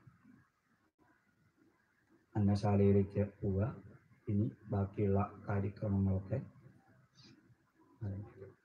അന്നശാലയിലേക്ക് പോവുക ഇനി ബാക്കിയുള്ള കാര്യക്രമങ്ങളൊക്കെ ആരംഭിക്കും